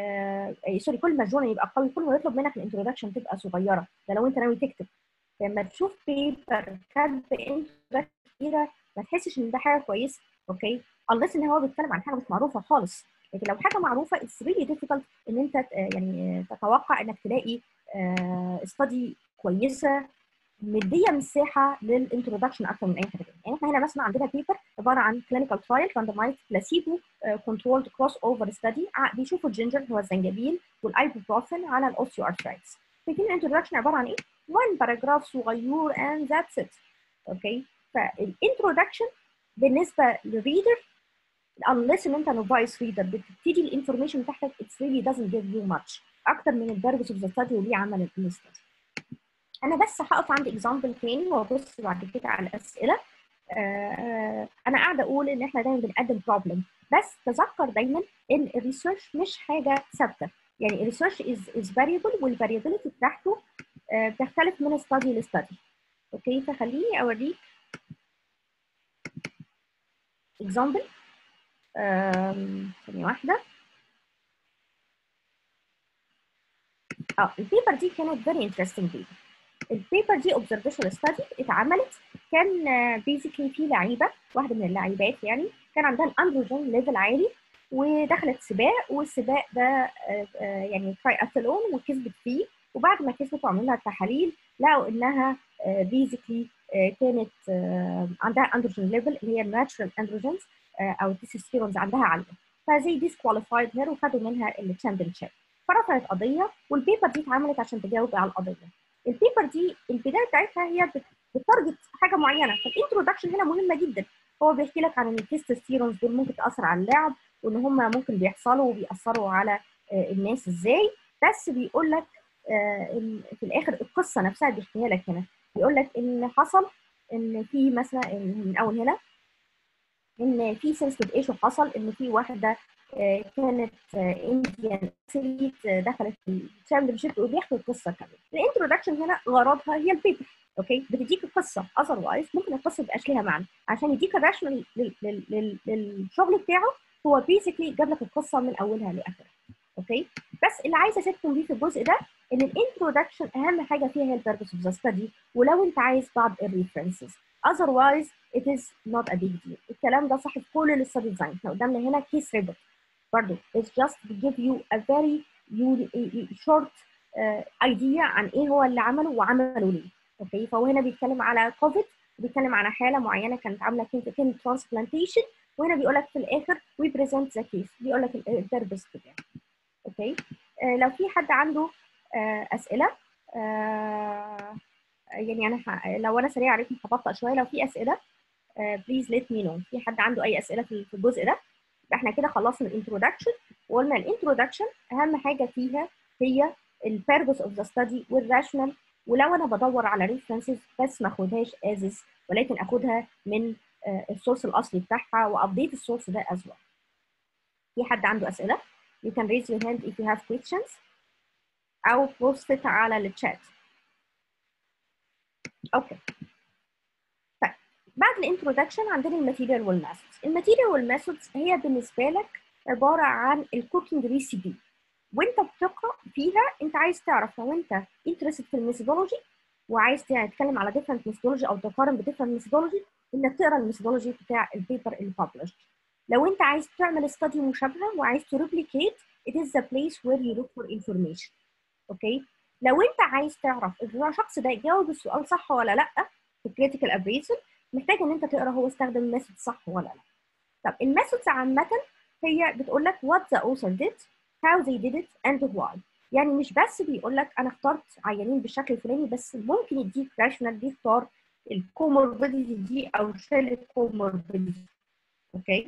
سوري كل ما الجورنال يبقى قوي كل ما يطلب منك الانترودكشن تبقى صغيره ده لو انت ناوي تكتب لما تشوف بيبر كاتب انترودكشن كبيره ما تحسش ان ده حاجه كويسه اوكي unless ان هو بيتكلم عن حاجه مش معروفه خالص لكن لو حاجه معروفه it's really difficult ان انت يعني تتوقع انك تلاقي استادي كويسه مديه مساحه للانترودكشن اكتر من اي حاجه ثانيه يعني احنا هنا مثلا عندنا بيبر عباره عن كلينيكال ترايل راندمايز بلاسيبو كنترولد كروس اوفر ستادي بيشوفوا الجينجر هو الزنجبيل والايبوبروفين على الاوستيو ارثرايتس فاكرين الانترودكشن عباره عن ايه؟ one باراجراف صغير and that's it اوكي فالانترودكشن بالنسبه للريدر unless ان انت نوفايس ريدر بتبتدي الانفورميشن بتاعتك it really doesn't give you much اكتر من البربس اوف ذا ستادي وليه عمل الاستادي انا بس هقف عند اكزامبل تاني وابص بعد كده على الاسئله آه انا قاعده اقول ان احنا دايما بنقدم بروبلم بس تذكر دايما ان الريسيرش مش حاجه ثابته يعني الريسيرش از از فاريبل والفاريبيليتي بتاعته آه بتختلف من ستادي لستادي اوكي فخليني اوريك اكزامبل ثانيه واحده اه البيبر دي كانت فيري انترستنج بيبر البيبر دي اوبزرفيشن ستادي اتعملت كان بيزيكلي في لعيبه واحده من اللعيبات يعني كان عندها الاندروجين ليفل عالي ودخلت سباق والسباق ده يعني تراي اثلون وكسبت فيه وبعد ما كسبت وعملوا لها التحاليل لقوا انها بيزيكلي كانت عندها اندروجين ليفل اللي هي الناتشرال اندروجينز او التستيرونز عندها عاليه فزي ديسكواليفايد هير وخدوا منها التشامبيون شيب فرفعت قضيه والبيبر دي اتعملت عشان تجاوب على القضيه البيبر دي البدايه بتاعتها هي بتارجت حاجه معينه فالانترودكشن هنا مهمه جدا هو بيحكي لك عن ان التستوستيرونز دول ممكن تاثر على اللعب وان هم ممكن بيحصلوا وبيأثروا على الناس ازاي بس بيقول لك في الاخر القصه نفسها بيحكيها لك هنا بيقول لك ان حصل ان في مثلا من اول هنا ان في سنسيتيف ايشو حصل ان في واحده كانت انديان اثليت دخلت الشامبيون شيب وبيحكي القصه كامله الانترودكشن هنا غرضها هي البيبر اوكي بتديك القصه اذروايز ممكن القصه يبقاش ليها معنى عشان يديك الراشنال للشغل بتاعه هو بيزيكلي جاب لك القصه من اولها لاخرها اوكي بس اللي عايزه اسيبكم بيه في الجزء ده ان الانترودكشن اهم حاجه فيها هي البيربس اوف ذا ستدي ولو انت عايز بعض الريفرنسز otherwise it is not a big deal الكلام ده صح في كل الستدي ديزاين احنا قدامنا هنا كيس ريبورت برضه it's just to give you a very short uh, idea عن ايه هو اللي عمله وعمله ليه اوكي فهو هنا بيتكلم على كوفيد بيتكلم على حاله معينه كانت عامله كين ترانسبلانتيشن وهنا بيقول لك في الاخر we present the case بيقول لك البيربس بتاعه اوكي آه لو في حد عنده آه اسئله آه يعني انا ح... لو انا سريع عليكم هبطأ شويه لو في اسئله بليز ليت مي نو في حد عنده اي اسئله في الجزء ده احنا كده خلصنا الانترودكشن وقلنا الانترودكشن اهم حاجه فيها هي البيربس اوف ذا ستادي والراشنال ولو انا بدور على ريفرنسز بس ما اخدهاش ازز ولكن اخدها من السورس الاصلي بتاعها وابديت السورس ده از well. في حد عنده اسئله؟ You can raise your hand if you have questions او post it على الشات. اوكي. طيب بعد الانترودكشن عندنا الماتيريال والميثودز. الماتيريال والميثودز هي بالنسبه لك عباره عن الكوكينج ريسيبي. وانت بتقرا فيها انت عايز تعرف لو انت انترستد في الميثودولوجي وعايز تتكلم على ديفرنت ميثودولوجي او تقارن بديفرنت ميثودولوجي انك تقرا الميثودولوجي بتاع البيبر اللي published. لو انت عايز تعمل استادي مشابهه وعايز تريبليكيت it is the place where you look for information. اوكي؟ okay? لو انت عايز تعرف اذا الشخص ده جاوب السؤال صح ولا لا في critical appraisal محتاج ان انت تقرا هو استخدم الميثود صح ولا لا. طب الميثودز عامه هي بتقول لك what the author did, how they did it and why. يعني مش بس بيقول لك انا اخترت عيانين بالشكل الفلاني بس ممكن يديك راشونال دي اختار الكوموربيديتي دي او شيل الكوموربيديتي اوكي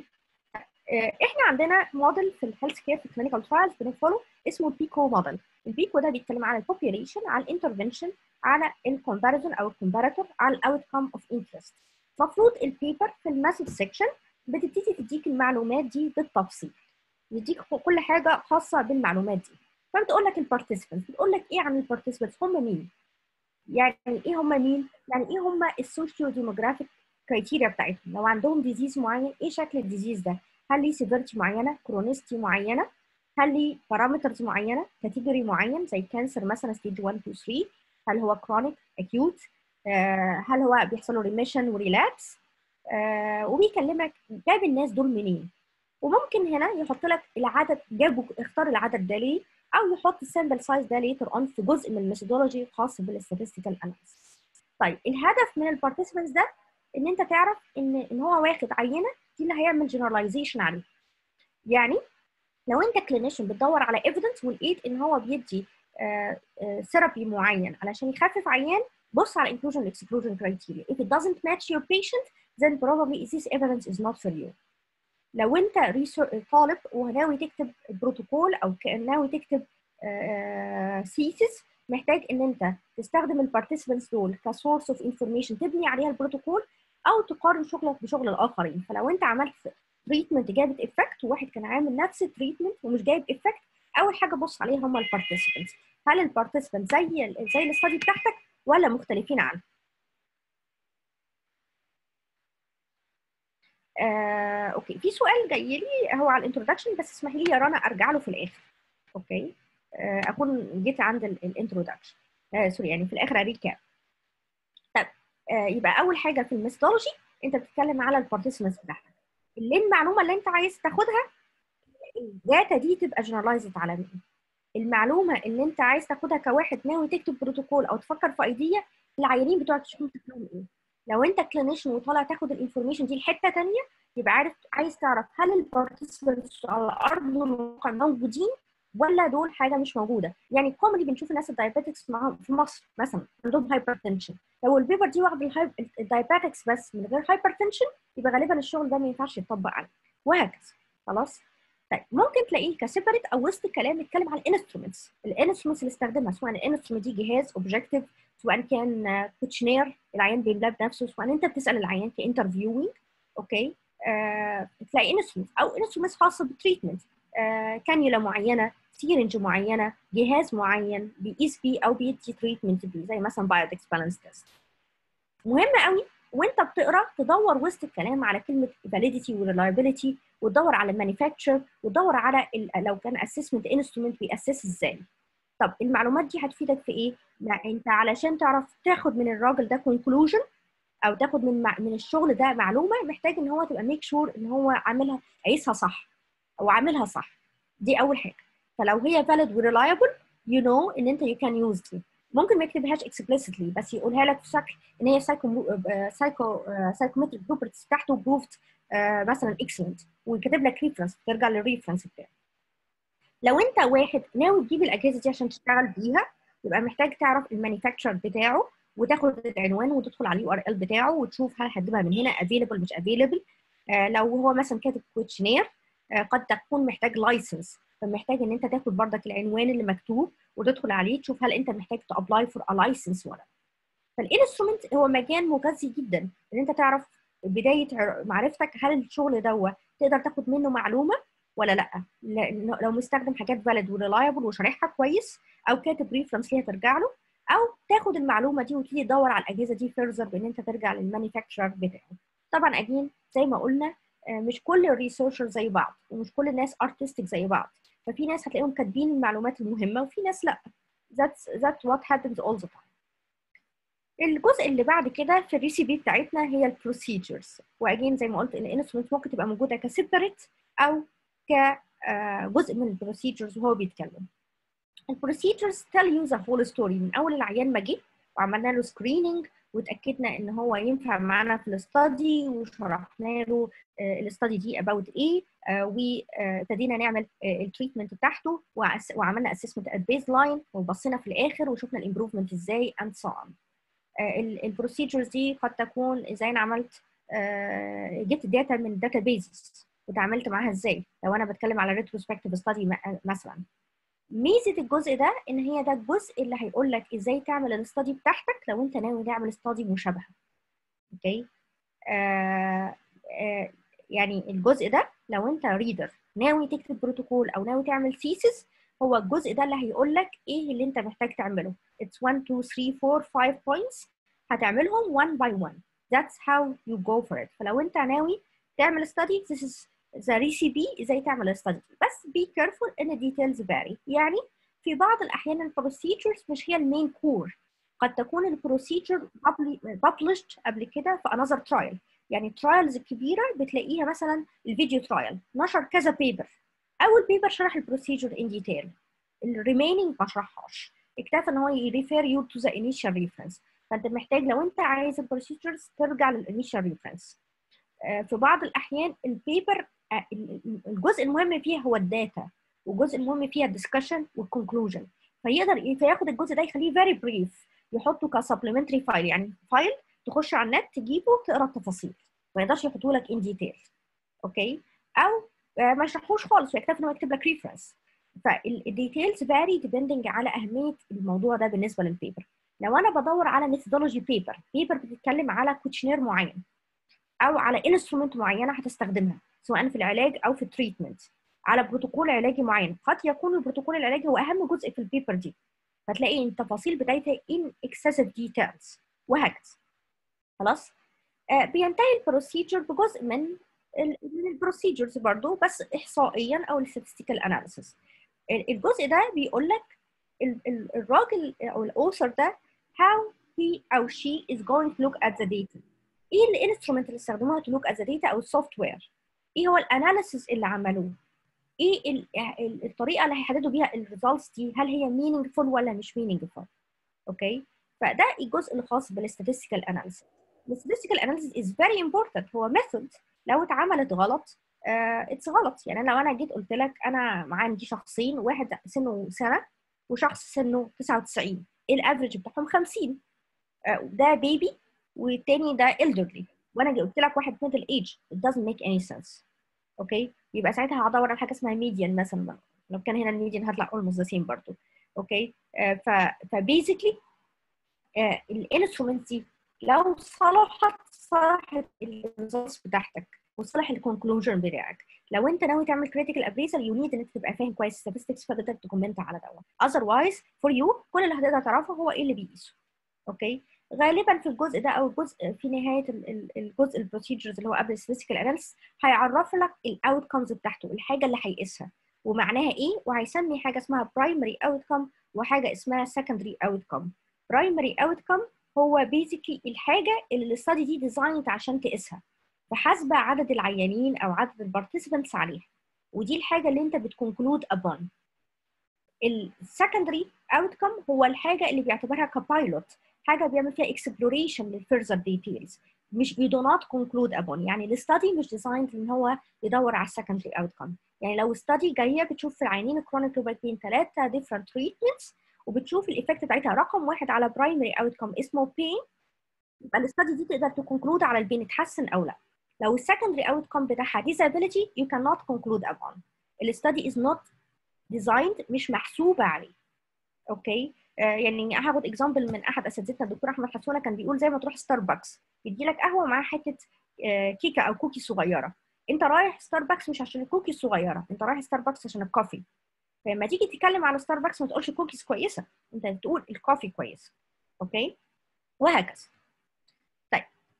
احنا عندنا موديل في الهيلث كير في الكلينيكال ترايلز بنفولو اسمه البيكو موديل البيكو ده بيتكلم على البوبيوليشن على الانترفنشن على الكومباريزون او الكومباراتور على الاوت كم اوف انترست المفروض البيبر في الميثود سيكشن بتبتدي تديك المعلومات دي بالتفصيل يديك كل حاجه خاصه بالمعلومات دي فبتقول لك البارتيسيبنتس بتقول لك ايه عن البارتيسيبنتس هم مين يعني ايه هم مين يعني ايه هم السوشيو ديموغرافيك كرايتيريا بتاعتهم لو عندهم ديزيز معين ايه شكل الديزيز ده هل ليه سيفيرتي معينه كرونيستي معينه هل ليه بارامترز معينه كاتيجوري معين زي كانسر مثلا ستيج 1 2 3 هل هو كرونيك اكيوت آه هل هو بيحصل له ريميشن وريلابس آه وبيكلمك جاب الناس دول منين وممكن هنا يحط لك العدد جابوا اختار العدد ده ليه او يحط السامبل سايز ده ليتر اون في جزء من الميثودولوجي خاص بالاستاتستيكال اناليسيس طيب الهدف من البارتيسيبنتس ده ان انت تعرف ان ان هو واخد عينه دي اللي هيعمل جنراليزيشن عليه يعني لو انت كلينيشن بتدور على ايفيدنس ولقيت ان هو بيدي ثيرابي معين علشان يخفف عيان بص على inclusion and exclusion criteria if it doesn't match your patient then probably this evidence is not for you لو انت طالب وناوي تكتب بروتوكول او ناوي تكتب ثيسيس محتاج ان انت تستخدم البارتيسيبنتس دول كسورس اوف انفورميشن تبني عليها البروتوكول او تقارن شغلك بشغل الاخرين فلو انت عملت تريتمنت جابت افكت وواحد كان عامل نفس التريتمنت ومش جايب افكت اول حاجه بص عليها هم البارتيسيبنتس هل البارتيسيبنت زي زي الاستادي بتاعتك ولا مختلفين عنها آه، اوكي في سؤال جاي لي هو على الانترودكشن بس اسمحي لي يا رنا ارجع له في الاخر اوكي آه، اكون جيت عند الانترودكشن آه سوري يعني في الاخر اريكاب طب آه يبقى اول حاجه في الميثودولوجي انت بتتكلم على البارتيسيبنتس بتاعتك اللي المعلومه اللي انت عايز تاخدها الداتا دي تبقى جنرالايزد على مين المعلومه اللي انت عايز تاخدها كواحد ناوي تكتب بروتوكول او تفكر في ايديا العيانين بتوعك تشوفهم شكلهم ايه لو انت كلينيشن وطالع تاخد الانفورميشن دي لحته ثانيه يبقى عارف عايز تعرف هل البارتيسيبنتس على ارض الواقع موجودين ولا دول حاجه مش موجوده يعني كومنلي بنشوف الناس الدايابيتكس معاهم في مصر مثلا عندهم هايبرتنشن لو البيبر دي واخد الدايابيتكس بس من غير هايبرتنشن يبقى غالبا الشغل ده ما ينفعش يطبق عليه وهكذا خلاص طيب ممكن تلاقيه كسيبريت او وسط الكلام بيتكلم على الانسترومنتس الانسترومنتس اللي استخدمها سواء الانسترومنت دي جهاز اوبجكتيف سواء كان كوتشنير العيان بيملاه بنفسه سواء انت بتسال العيان كانترفيوينج اوكي آه تلاقي انسترومنت او انسترومنتس خاصه بالتريتمنت آه كانيولا معينه سيرنج معينه جهاز معين بيقيس بيه او بيدي تريتمنت بيه زي مثلا بايودكس بالانس تيست مهم قوي وانت بتقرا تدور وسط الكلام على كلمه فاليديتي وريلايبيليتي وتدور على المانيفاكتشر وتدور على لو كان اسسمنت انسترومنت بيأسس ازاي طب المعلومات دي هتفيدك في ايه؟ لا انت علشان تعرف تاخد من الراجل ده كونكلوجن او تاخد من من الشغل ده معلومه محتاج ان هو تبقى ميك شور ان هو عاملها قايسها صح او عاملها صح دي اول حاجه فلو هي valid وريلايبل you know ان انت you can use دي ممكن ما يكتبهاش explicitly بس يقولها لك في شكل ان هي سايكو سايكو سايكومتريك بروبرتيز بتاعته بروفد مثلا اكسلنت ويكتب لك ريفرنس ترجع للريفرنس بتاعه لو انت واحد ناوي تجيب الاجهزه دي عشان تشتغل بيها يبقى محتاج تعرف المانيفاكتشر بتاعه وتاخد العنوان وتدخل على اليو ار ال بتاعه وتشوف هل هتجيبها من هنا افيلبل مش افيلبل آه لو هو مثلا كاتب كويشنير آه قد تكون محتاج لايسنس فمحتاج ان انت تاخد بردك العنوان اللي مكتوب وتدخل عليه تشوف هل انت محتاج تابلاي فور ا لايسنس ولا فالانسترومنت هو مجال مغذي جدا ان انت تعرف بدايه معرفتك هل الشغل دوت تقدر تاخد منه معلومه ولا لا لو مستخدم حاجات فاليد وريلايبل وشارحها كويس او كاتب ريفرنس ليها ترجع له او تاخد المعلومه دي وتيجي تدور على الاجهزه دي فيرزر بان انت ترجع للمانيفاكتشر بتاعه طبعا اجين زي ما قلنا مش كل الريسيرشر زي بعض ومش كل الناس ارتستيك زي بعض ففي ناس هتلاقيهم كاتبين المعلومات المهمه وفي ناس لا that's that's what happens all the time الجزء اللي بعد كده في الريسيبي بتاعتنا هي البروسيجرز واجين زي ما قلت ان الانسترومنت ممكن تبقى موجوده كسيبريت او كجزء من البروسيجرز وهو بيتكلم البروسيجرز tell you the whole story من اول العيان ما جه وعملنا له سكريننج وتاكدنا ان هو ينفع معانا في الاستادي وشرحنا له الاستادي دي اباوت ايه وابتدينا نعمل التريتمنت بتاعته وعملنا اسسمنت ات بيز لاين وبصينا في الاخر وشفنا الامبروفمنت ازاي اند سو اون البروسيجرز دي قد تكون زي انا عملت جبت داتا من داتا بيزز وتعاملت معاها ازاي لو انا بتكلم على ريتروسبكتيف ستادي مثلا ميزه الجزء ده ان هي ده الجزء اللي هيقول لك ازاي تعمل الاستادي بتاعتك لو انت ناوي تعمل استادي مشابهه اوكي آه آه يعني الجزء ده لو انت ريدر ناوي تكتب بروتوكول او ناوي تعمل ثيسس هو الجزء ده اللي هيقول لك ايه اللي انت محتاج تعمله it's 1 2 3 4 5 points هتعملهم one by one that's how you go for it فلو انت ناوي تعمل study this is the recipe ازاي تعمل study بس be careful ان details vary يعني في بعض الاحيان البروسيجرز مش هي المين كور قد تكون البروسيجر published قبل كده في another trial يعني الترايلز الكبيره بتلاقيها مثلا الفيديو ترايل نشر كذا بيبر اول بيبر شرح البروسيجر ان ديتيل الريميننج ما شرحهاش اكتفى ان هو يريفير يو تو ذا انيشال ريفرنس فانت محتاج لو انت عايز البروسيجرز ترجع للانيشال ريفرنس في بعض الاحيان البيبر الجزء المهم فيها هو الداتا والجزء المهم فيها الدسكشن والكونكلوجن فيقدر فياخد الجزء ده يخليه فيري بريف يحطه كسبلمنتري فايل يعني فايل تخش على النت تجيبه تقرا التفاصيل ما يقدرش يحطه لك ان ديتيل اوكي او ما يشرحوش خالص ويكتفي ان هو يكتب لك ريفرنس فالديتيلز فاري ديبندنج على اهميه الموضوع ده بالنسبه للبيبر لو انا بدور على ميثودولوجي بيبر بيبر بتتكلم على كوتشنير معين او على انسترومنت معينه هتستخدمها سواء في العلاج او في التريتمنت على بروتوكول علاجي معين قد يكون البروتوكول العلاجي هو اهم جزء في البيبر دي فتلاقي التفاصيل بتاعتها in excessive details وهكذا خلاص آه بينتهي البروسيجر بجزء من من البروسيجرز برضو بس احصائيا او الستاتستيكال اناليسيس الجزء ده بيقول لك الراجل او الاوثر ده how he او she is going to look at the data ايه الانسترومنت اللي استخدموها to look at the data او السوفت وير ايه هو الاناليسيس اللي عملوه ايه الطريقه اللي هيحددوا بيها الريزلتس دي هل هي meaningful ولا مش meaningful اوكي فده الجزء الخاص بالستاتستيكال اناليسيس الستاتستيكال اناليسيس از فيري امبورتنت هو ميثود لو اتعملت غلط اتس uh, غلط يعني لو انا جيت قلت لك انا عندي شخصين واحد سنه سنه وشخص سنه 99 الافريج بتاعهم 50 uh, ده بيبي والتاني ده elderly وانا جيت قلت لك واحد ميدل ايج it doesn't make any sense اوكي يبقى ساعتها هدور على حاجه اسمها ميديان مثلا لو كان هنا الميديان هطلع almost the same برضه اوكي uh, ف فبيزيكلي الانسترومنت دي لو صلحت صلحت الريزلتس بتاعتك وصلح الكونكلوجن بتاعك لو انت ناوي تعمل كريتيكال ابريزل يو نيد انك تبقى فاهم كويس statistics فتقدر تكومنت على دوت اذروايز فور يو كل اللي هتقدر تعرفه هو ايه اللي بيقيسه اوكي غالبا في الجزء ده او الجزء في نهايه الجزء البروسيجرز اللي هو قبل الستاتستيكال اناليسيس هيعرف لك الاوت كمز بتاعته الحاجه اللي هيقيسها ومعناها ايه وهيسمي حاجه اسمها برايمري اوتكم وحاجه اسمها سكندري اوتكم برايمري اوتكم هو بيزيكلي الحاجه اللي الاستادي دي ديزايند عشان تقيسها فحسب عدد العيانين او عدد البارتيسيبنتس عليها ودي الحاجه اللي انت بتكونكلود ابون السكندري اوتكم هو الحاجه اللي بيعتبرها كبايلوت حاجه بيعمل فيها اكسبلوريشن للفيرزر ديتيلز مش بي دو نوت كونكلود ابون يعني الاستادي مش ديزايند ان هو يدور على السكندري اوتكم يعني لو استادي جايه بتشوف في العيانين الكرونيك لوباتين ثلاثه ديفرنت تريتمنتس وبتشوف الايفكت بتاعتها رقم واحد على برايمري اوتكم اسمه بين يبقى الاستادي دي تقدر تكونكلود على البين اتحسن او لا لو السكندري اوتكم بتاعها disability you cannot conclude upon الستادي is not designed مش محسوبه عليه اوكي آه يعني هاخد اكزامبل من احد اساتذتنا الدكتور احمد حسونه كان بيقول زي ما تروح ستاربكس يدي لك قهوه معاها حته كيكه او كوكي صغيره انت رايح ستاربكس مش عشان الكوكي الصغيره انت رايح ستاربكس عشان الكوفي فلما تيجي تتكلم على ستاربكس ما تقولش كوكيز كويسه انت بتقول الكوفي كويس اوكي وهكذا طيب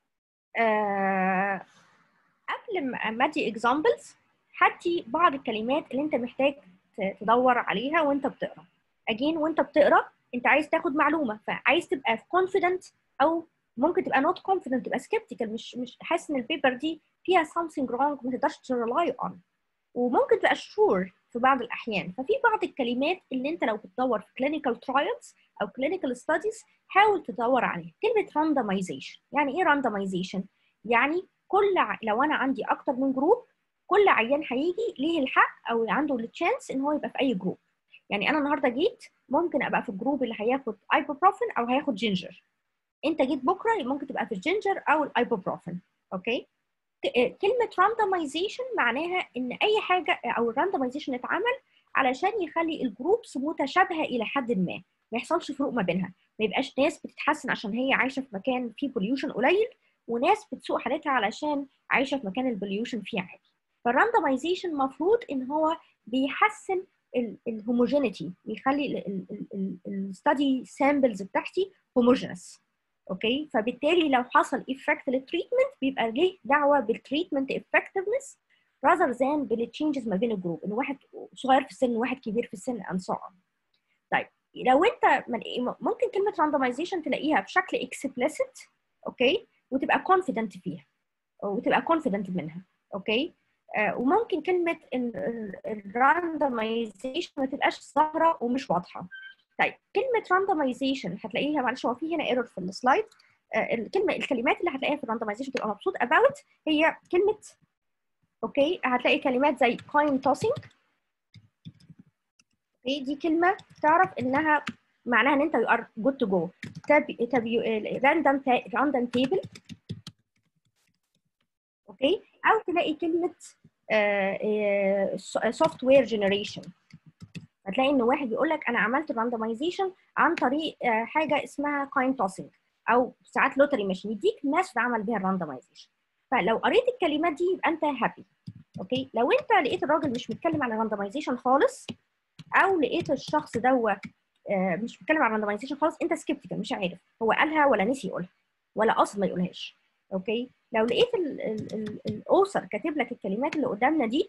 آه قبل ما ادي اكزامبلز هاتي بعض الكلمات اللي انت محتاج تدور عليها وانت بتقرا اجين وانت بتقرا انت عايز تاخد معلومه فعايز تبقى كونفيدنت او ممكن تبقى نوت كونفيدنت تبقى سكيبتيكال مش مش حاسس ان البيبر دي فيها something wrong ما تقدرش تريلاي اون وممكن تبقى شور في بعض الاحيان ففي بعض الكلمات اللي انت لو بتدور في clinical trials او clinical studies حاول تدور عليها كلمه randomization يعني ايه randomization يعني كل ع... لو انا عندي اكتر من جروب كل عيان هيجي ليه الحق او عنده التشانس ان هو يبقى في اي جروب يعني انا النهارده جيت ممكن ابقى في الجروب اللي هياخد ايبوبروفين او هياخد جينجر انت جيت بكره ممكن تبقى في الجينجر او الايبوبروفين اوكي كلمه راندمايزيشن معناها ان اي حاجه او الراندمايزيشن اتعمل علشان يخلي الجروبس متشابهه الى حد ما ما يحصلش فروق ما بينها ما يبقاش ناس بتتحسن عشان هي عايشه في مكان فيه بوليوشن قليل وناس بتسوق حالتها علشان عايشه في مكان البوليوشن فيه عالي فالراندمايزيشن المفروض ان هو بيحسن الهوموجينيتي بيخلي الستادي سامبلز بتاعتي هوموجينس اوكي فبالتالي لو حصل ايفكت للتريتمنت بيبقى ليه دعوه بالتريتمنت افكتفنس rather than بالتشينجز ما بين الجروب ان واحد صغير في السن وواحد كبير في السن and so on طيب لو انت ممكن كلمه راندمايزيشن تلاقيها بشكل اكسبلسيت اوكي وتبقى كونفيدنت فيها وتبقى كونفيدنت منها اوكي آه وممكن كلمه الراندمايزيشن ما تبقاش ظاهره ومش واضحه طيب كلمه راندمايزيشن هتلاقيها معلش هو في هنا ايرور في السلايد آه الكلمه الكلمات اللي هتلاقيها في الراندمايزيشن تبقى مبسوط about هي كلمه اوكي هتلاقي كلمات زي coin tossing اوكي دي كلمه تعرف انها معناها ان انت you are good to go تاب تاب random random table اوكي او تلاقي كلمه سوفت وير جنريشن هتلاقي ان واحد يقول لك انا عملت راندمايزيشن عن طريق حاجه اسمها كاين توسنج او ساعات لوتري ماشين يديك ماثود عمل بيها الراندمايزيشن فلو قريت الكلمات دي يبقى انت هابي اوكي لو انت لقيت الراجل مش بيتكلم على راندمايزيشن خالص او لقيت الشخص دوت مش بيتكلم على راندمايزيشن خالص انت سكيبتيكال مش عارف هو قالها ولا نسي يقولها ولا اصلا ما يقولهاش اوكي لو لقيت الاوثر كاتب لك الكلمات اللي قدامنا دي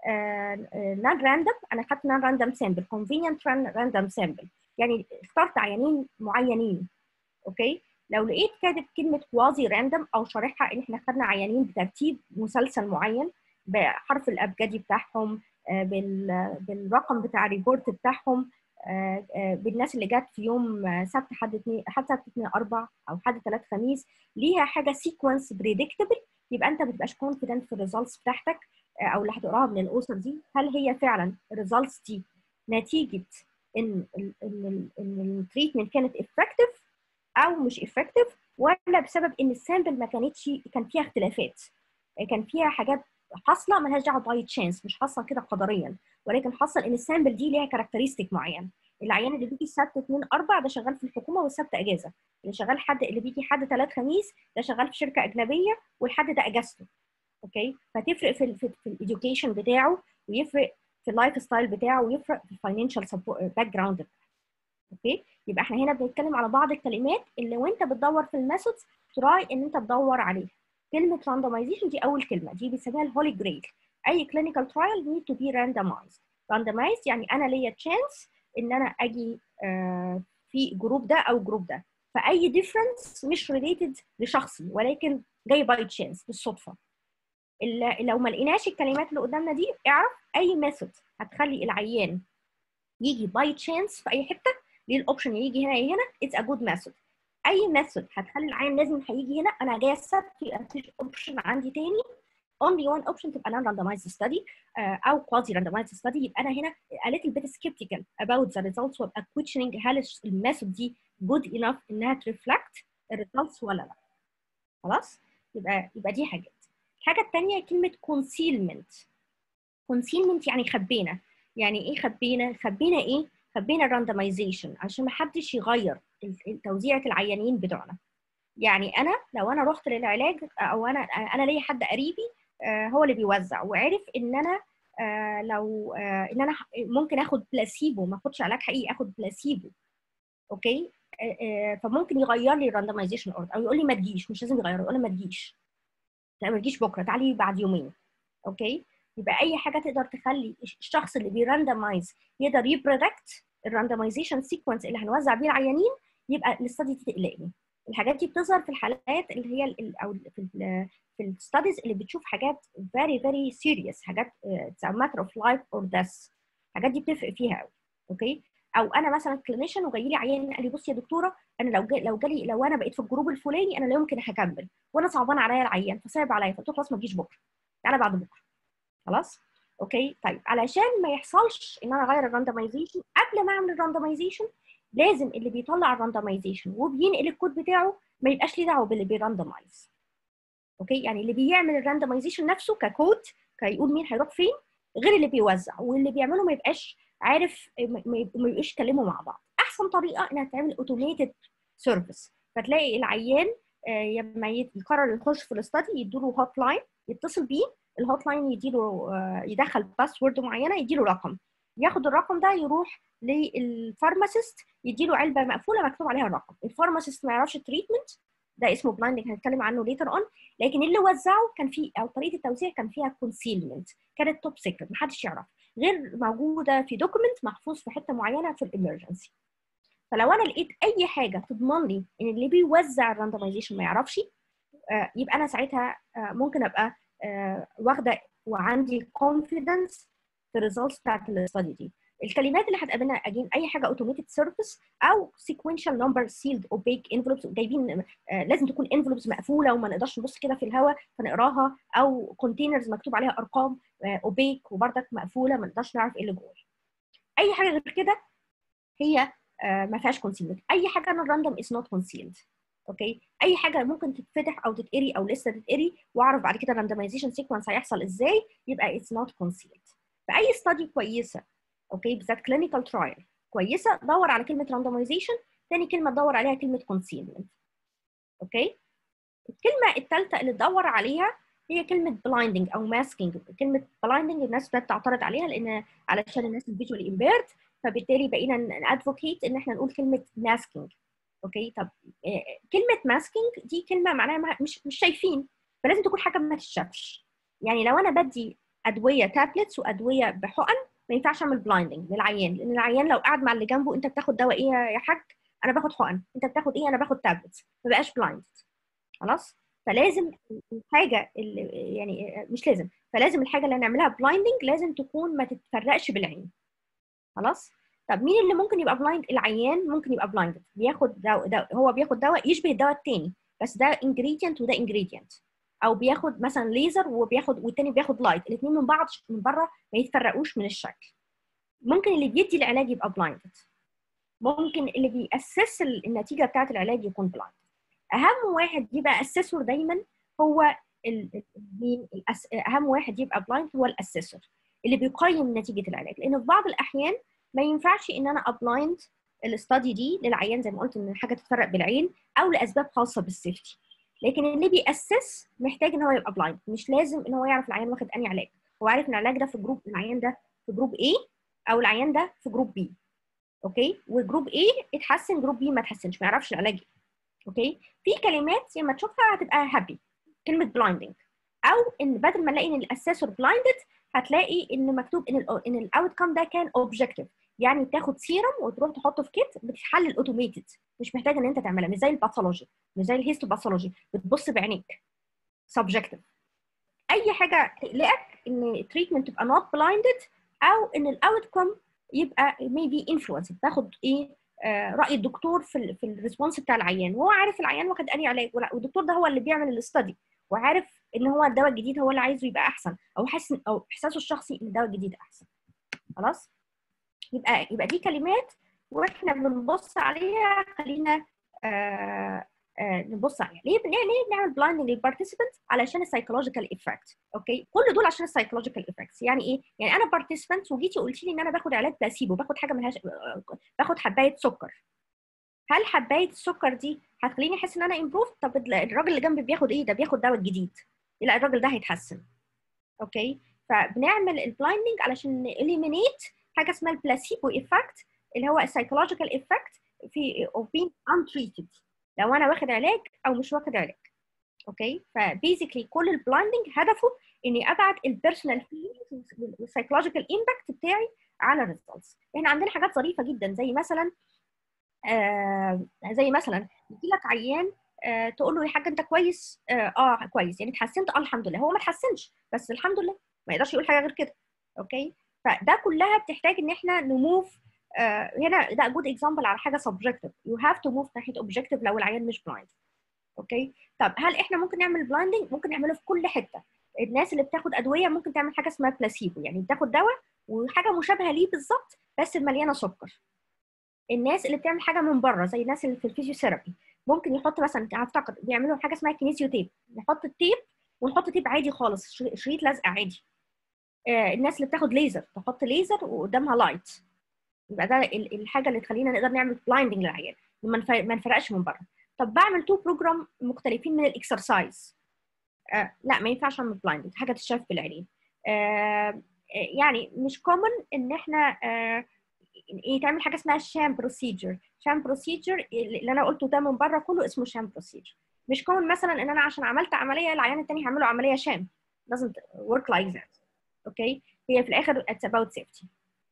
نان راندوم انا خدت نان راندوم سامبل كونفينينت راندوم سامبل يعني اخترت عيانين معينين اوكي لو لقيت كاتب كلمه كوازي راندوم او شارحها ان احنا خدنا عيانين بترتيب مسلسل معين بحرف الابجدي بتاعهم بالرقم بتاع الريبورت بتاعهم بالناس اللي جت في يوم سبت حد اثنين حد سبت اثنين اربع او حد ثلاث خميس ليها حاجه سيكونس بريدكتبل يبقى انت ما بتبقاش كونفيدنت في الريزلتس بتاعتك او اللي هتقراها من الاوثر دي هل هي فعلا الريزلتس دي نتيجه ان ان التريتمنت كانت افكتيف او مش افكتيف ولا بسبب ان السامبل ما كانتش كان فيها اختلافات كان فيها حاجات حاصله ملهاش دعوه باي تشانس مش حاصله كده قدريا ولكن حصل ان السامبل دي ليها كاركترستيك معين العيان اللي بيجي السبت 2 4 ده شغال في الحكومه والسبت اجازه اللي شغال حد اللي بيجي حد 3 خميس ده شغال في شركه اجنبيه والحد ده اجازته اوكي فتفرق في ال في, في الايديوكيشن بتاعه ويفرق في اللايف ستايل بتاعه ويفرق في الفاينانشال باك جراوند اوكي يبقى احنا هنا بنتكلم على بعض الكلمات اللي وانت بتدور في الميثودز تراي ان انت تدور عليها كلمه راندمايزيشن دي اول كلمه دي بيسميها الهولي جريل اي كلينيكال ترايل نيد تو بي راندمايزد راندمايزد يعني انا ليا تشانس ان انا اجي آه في جروب ده او جروب ده فاي ديفرنس مش ريليتد لشخصي ولكن جاي باي تشانس بالصدفه لو ما لقيناش الكلمات اللي قدامنا دي اعرف اي ميثود هتخلي العيان يجي باي تشانس في اي حته ليه الاوبشن يجي هنا هنا اتس ا جود ميثود اي ميثود هتخلي العيان لازم هيجي هنا انا جايه السبت يبقى مفيش اوبشن عندي تاني only one option تبقى non randomized study uh, او quasi randomized study يبقى انا هنا a little bit skeptical about the results وابقى questioning هل الميثود دي good enough انها ترفلكت الريزلتس ولا لا خلاص يبقى يبقى دي حاجات الحاجه الثانيه كلمه concealment concealment يعني خبينا يعني ايه خبينا خبينا ايه خبينا الراندمايزيشن عشان ما حدش يغير توزيعه العيانين بتوعنا يعني انا لو انا رحت للعلاج او انا انا ليا حد قريبي هو اللي بيوزع وعرف ان انا لو ان انا ممكن اخد بلاسيبو ما اخدش علاج حقيقي اخد بلاسيبو اوكي فممكن يغير لي الراندمايزيشن اوردر او يقول لي ما تجيش مش لازم يغير يقول لي ما تجيش لا ما تجيش بكره تعالي بعد يومين اوكي يبقى اي حاجه تقدر تخلي الشخص اللي بيراندمايز يقدر يبريدكت الراندمايزيشن سيكونس اللي هنوزع بيه العيانين يبقى الاستادي دي تقلقني الحاجات دي بتظهر في الحالات اللي هي او في ال في الستاديز اللي بتشوف حاجات very very serious حاجات it's a matter of life or death الحاجات دي بتفرق فيها قوي اوكي او انا مثلا كلينيشن وجاي لي عيان قال لي بصي يا دكتوره انا لو جا لو جالي لو انا بقيت في الجروب الفلاني انا لا يمكن هكمل وانا صعبان عليا العيان فصعب عليا فقلت له خلاص ما تجيش بكره تعالى بعد بكره خلاص اوكي طيب علشان ما يحصلش ان انا اغير الراندمايزيشن قبل ما اعمل الراندمايزيشن لازم اللي بيطلع الراندمايزيشن وبينقل الكود بتاعه ما يبقاش ليه دعوه باللي بيراندمايز اوكي يعني اللي بيعمل الراندمايزيشن نفسه ككود كيقول مين هيروح فين غير اللي بيوزع واللي بيعمله ما يبقاش عارف ما يبقاش يتكلموا مع بعض احسن طريقه انها تعمل اوتوميتد سيرفيس فتلاقي العيان لما يقرر يخش في الاستادي يدوا له هوت لاين يتصل بيه الهوت لاين يديله يدخل باسورد معينه يديله رقم ياخد الرقم ده يروح للفارماسيست يديله علبه مقفوله مكتوب عليها الرقم الفارماسيست ما يعرفش التريتمنت ده اسمه بلايندنج هنتكلم عنه ليتر اون لكن اللي وزعه كان فيه او طريقه التوزيع كان فيها كونسيلمنت كانت توب سيكريت محدش يعرف غير موجوده في دوكيمنت محفوظ في حته معينه في الامرجنسي فلو انا لقيت اي حاجه تضمن لي ان اللي بيوزع الراندمايزيشن ما يعرفش يبقى انا ساعتها ممكن ابقى واخده وعندي كونفيدنس في الريزلتس بتاعت الاستادي دي الكلمات اللي هتقابلنا اجين اي حاجه اوتوميتد سيرفيس او سيكونشال نمبر سيلد اوبيك انفلوبس جايبين آه لازم تكون انفلوبس مقفوله وما نقدرش نبص كده في الهواء فنقراها او كونتينرز مكتوب عليها ارقام اوبيك آه وبردك مقفوله ما نقدرش نعرف ايه اللي جوه اي حاجه غير كده هي آه ما فيهاش كونسيلد اي حاجه انا راندوم از نوت كونسيلد اوكي اي حاجه ممكن تتفتح او تتقري او لسه تتقري واعرف بعد كده الراندمايزيشن سيكونس هيحصل ازاي يبقى اتس نوت كونسيلد فاي ستادي كويسه اوكي بالذات كلينيكال ترايل كويسه دور على كلمه راندمايزيشن ثاني كلمه تدور عليها كلمه كونسيلمنت اوكي الكلمه الثالثه اللي تدور عليها هي كلمه بلايندنج او ماسكينج كلمه بلايندنج الناس بدات تعترض عليها لان علشان الناس الفيجوالي امبيرد فبالتالي بقينا نادفوكيت ان احنا نقول كلمه ماسكينج اوكي طب كلمه ماسكينج دي كلمه معناها مش مش شايفين فلازم تكون حاجه ما تتشافش يعني لو انا بدي ادويه تابلتس وادويه بحقن ما ينفعش اعمل بلايندنج للعيان لان العيان لو قعد مع اللي جنبه انت بتاخد دواء ايه يا حاج انا باخد حقن انت بتاخد ايه انا باخد تابلتس ما بقاش بلايند خلاص فلازم الحاجه اللي يعني مش لازم فلازم الحاجه اللي هنعملها بلايندنج لازم تكون ما تتفرقش بالعين خلاص طب مين اللي ممكن يبقى بلايند العيان ممكن يبقى بلايند بياخد دواء, دواء هو بياخد دواء يشبه الدواء التاني بس ده انجريدينت وده انجريدينت او بياخد مثلا ليزر وبياخد والتاني بياخد لايت الاثنين من بعض من بره ما يتفرقوش من الشكل ممكن اللي بيدي العلاج يبقى بلايندد ممكن اللي بيأسس النتيجه بتاعه العلاج يكون بلايند اهم واحد يبقى اسسور دايما هو مين اهم واحد يبقى بلايند هو الاسسور اللي بيقيم نتيجه العلاج لان في بعض الاحيان ما ينفعش ان انا ابلايند الاستادي دي للعيان زي ما قلت ان حاجه تتفرق بالعين او لاسباب خاصه بالسيفتي لكن اللي بيأسس محتاج ان هو يبقى بلايند مش لازم ان هو يعرف العيان واخد انهي علاج هو عارف ان العلاج ده في جروب العيان ده في جروب A او العيان ده في جروب B اوكي وجروب A اتحسن جروب B ما اتحسنش ما يعرفش العلاج ايه اوكي في كلمات لما تشوفها هتبقى هابي كلمه بلايندنج او ان بدل ما نلاقي ان الاسسور بلايندد هتلاقي ان مكتوب ان ال ان الاوت كام ده كان اوبجكتيف يعني تاخد سيرم وتروح تحطه في كيت بتتحلل اوتوميتد مش محتاج ان انت تعملها مش زي الباثولوجي مش زي الهيستوباثولوجي بتبص بعينيك سبجكتيف اي حاجه تقلقك ان التريتمنت تبقى نوت بلايندد او ان الاوت كام يبقى ميبي انفلونس تاخد ايه آه راي الدكتور في ال في الريسبونس بتاع العيان وهو عارف العيان واخد انهي علاج والدكتور ده هو اللي بيعمل الاستدي وعارف ان هو الدواء الجديد هو اللي عايزه يبقى احسن او حاسس او احساسه الشخصي ان الدواء الجديد احسن خلاص يبقى يبقى دي كلمات واحنا بنبص عليها خلينا آه آه نبص عليها ليه ليه بنعمل بلايندنج للبارتيسيبنت علشان السايكولوجيكال افكت اوكي كل دول عشان السايكولوجيكال افكتس يعني ايه يعني انا بارتيسيبنت وجيتي قلتي لي ان انا باخد علاج بلاسيبو باخد حاجه ملهاش باخد حبايه سكر هل حبايه السكر دي هتخليني احس ان انا امبروف طب الراجل اللي جنبي بياخد ايه ده بياخد دواء جديد لا الراجل ده هيتحسن اوكي فبنعمل البلايندنج علشان اليمينيت حاجه اسمها البلاسيبو ايفكت اللي هو السايكولوجيكال ايفكت في of being untreated لو انا واخد علاج او مش واخد علاج اوكي فبيزيكلي كل البلايندنج هدفه اني ابعت البيرسونال فيلينجز والسايكولوجيكال امباكت بتاعي على الريزلتس احنا عندنا حاجات ظريفه جدا زي مثلا آه زي مثلا يجي لك عيان آه تقول له يا حاج انت كويس اه, آه كويس يعني اتحسنت اه الحمد لله هو ما اتحسنش بس الحمد لله ما يقدرش يقول حاجه غير كده اوكي فده كلها بتحتاج ان احنا نموف آه هنا ده جود اكزامبل على حاجه سبجكتيف يو هاف تو موف ناحيه اوبجكتيف لو العيان مش بلايند اوكي طب هل احنا ممكن نعمل بلايندنج ممكن نعمله في كل حته الناس اللي بتاخد ادويه ممكن تعمل حاجه اسمها بلاسيبو يعني بتاخد دواء وحاجه مشابهه ليه بالظبط بس مليانه سكر الناس اللي بتعمل حاجه من بره زي الناس اللي في الفيزيوثيرابي ممكن يحط مثلا اعتقد بيعملوا حاجه اسمها كينيسيو تيب نحط التيب ونحط تيب عادي خالص شريط لزق عادي آه الناس اللي بتاخد ليزر تحط ليزر وقدامها لايت يبقى ده الحاجه اللي تخلينا نقدر نعمل بلايندنج للعيان ما نفرقش من بره طب بعمل تو بروجرام مختلفين من الاكسرسايز آه لا ما ينفعش اعمل بلايندنج حاجه تتشاف بالعينين آه يعني مش كومن ان احنا آه يتعمل حاجه اسمها شام بروسيجر شام بروسيجر اللي انا قلته ده من بره كله اسمه شام بروسيجر مش كومن مثلا ان انا عشان عملت عمليه العيان التاني هعمله عمليه شام doesn't work like that اوكي هي في الاخر it's about safety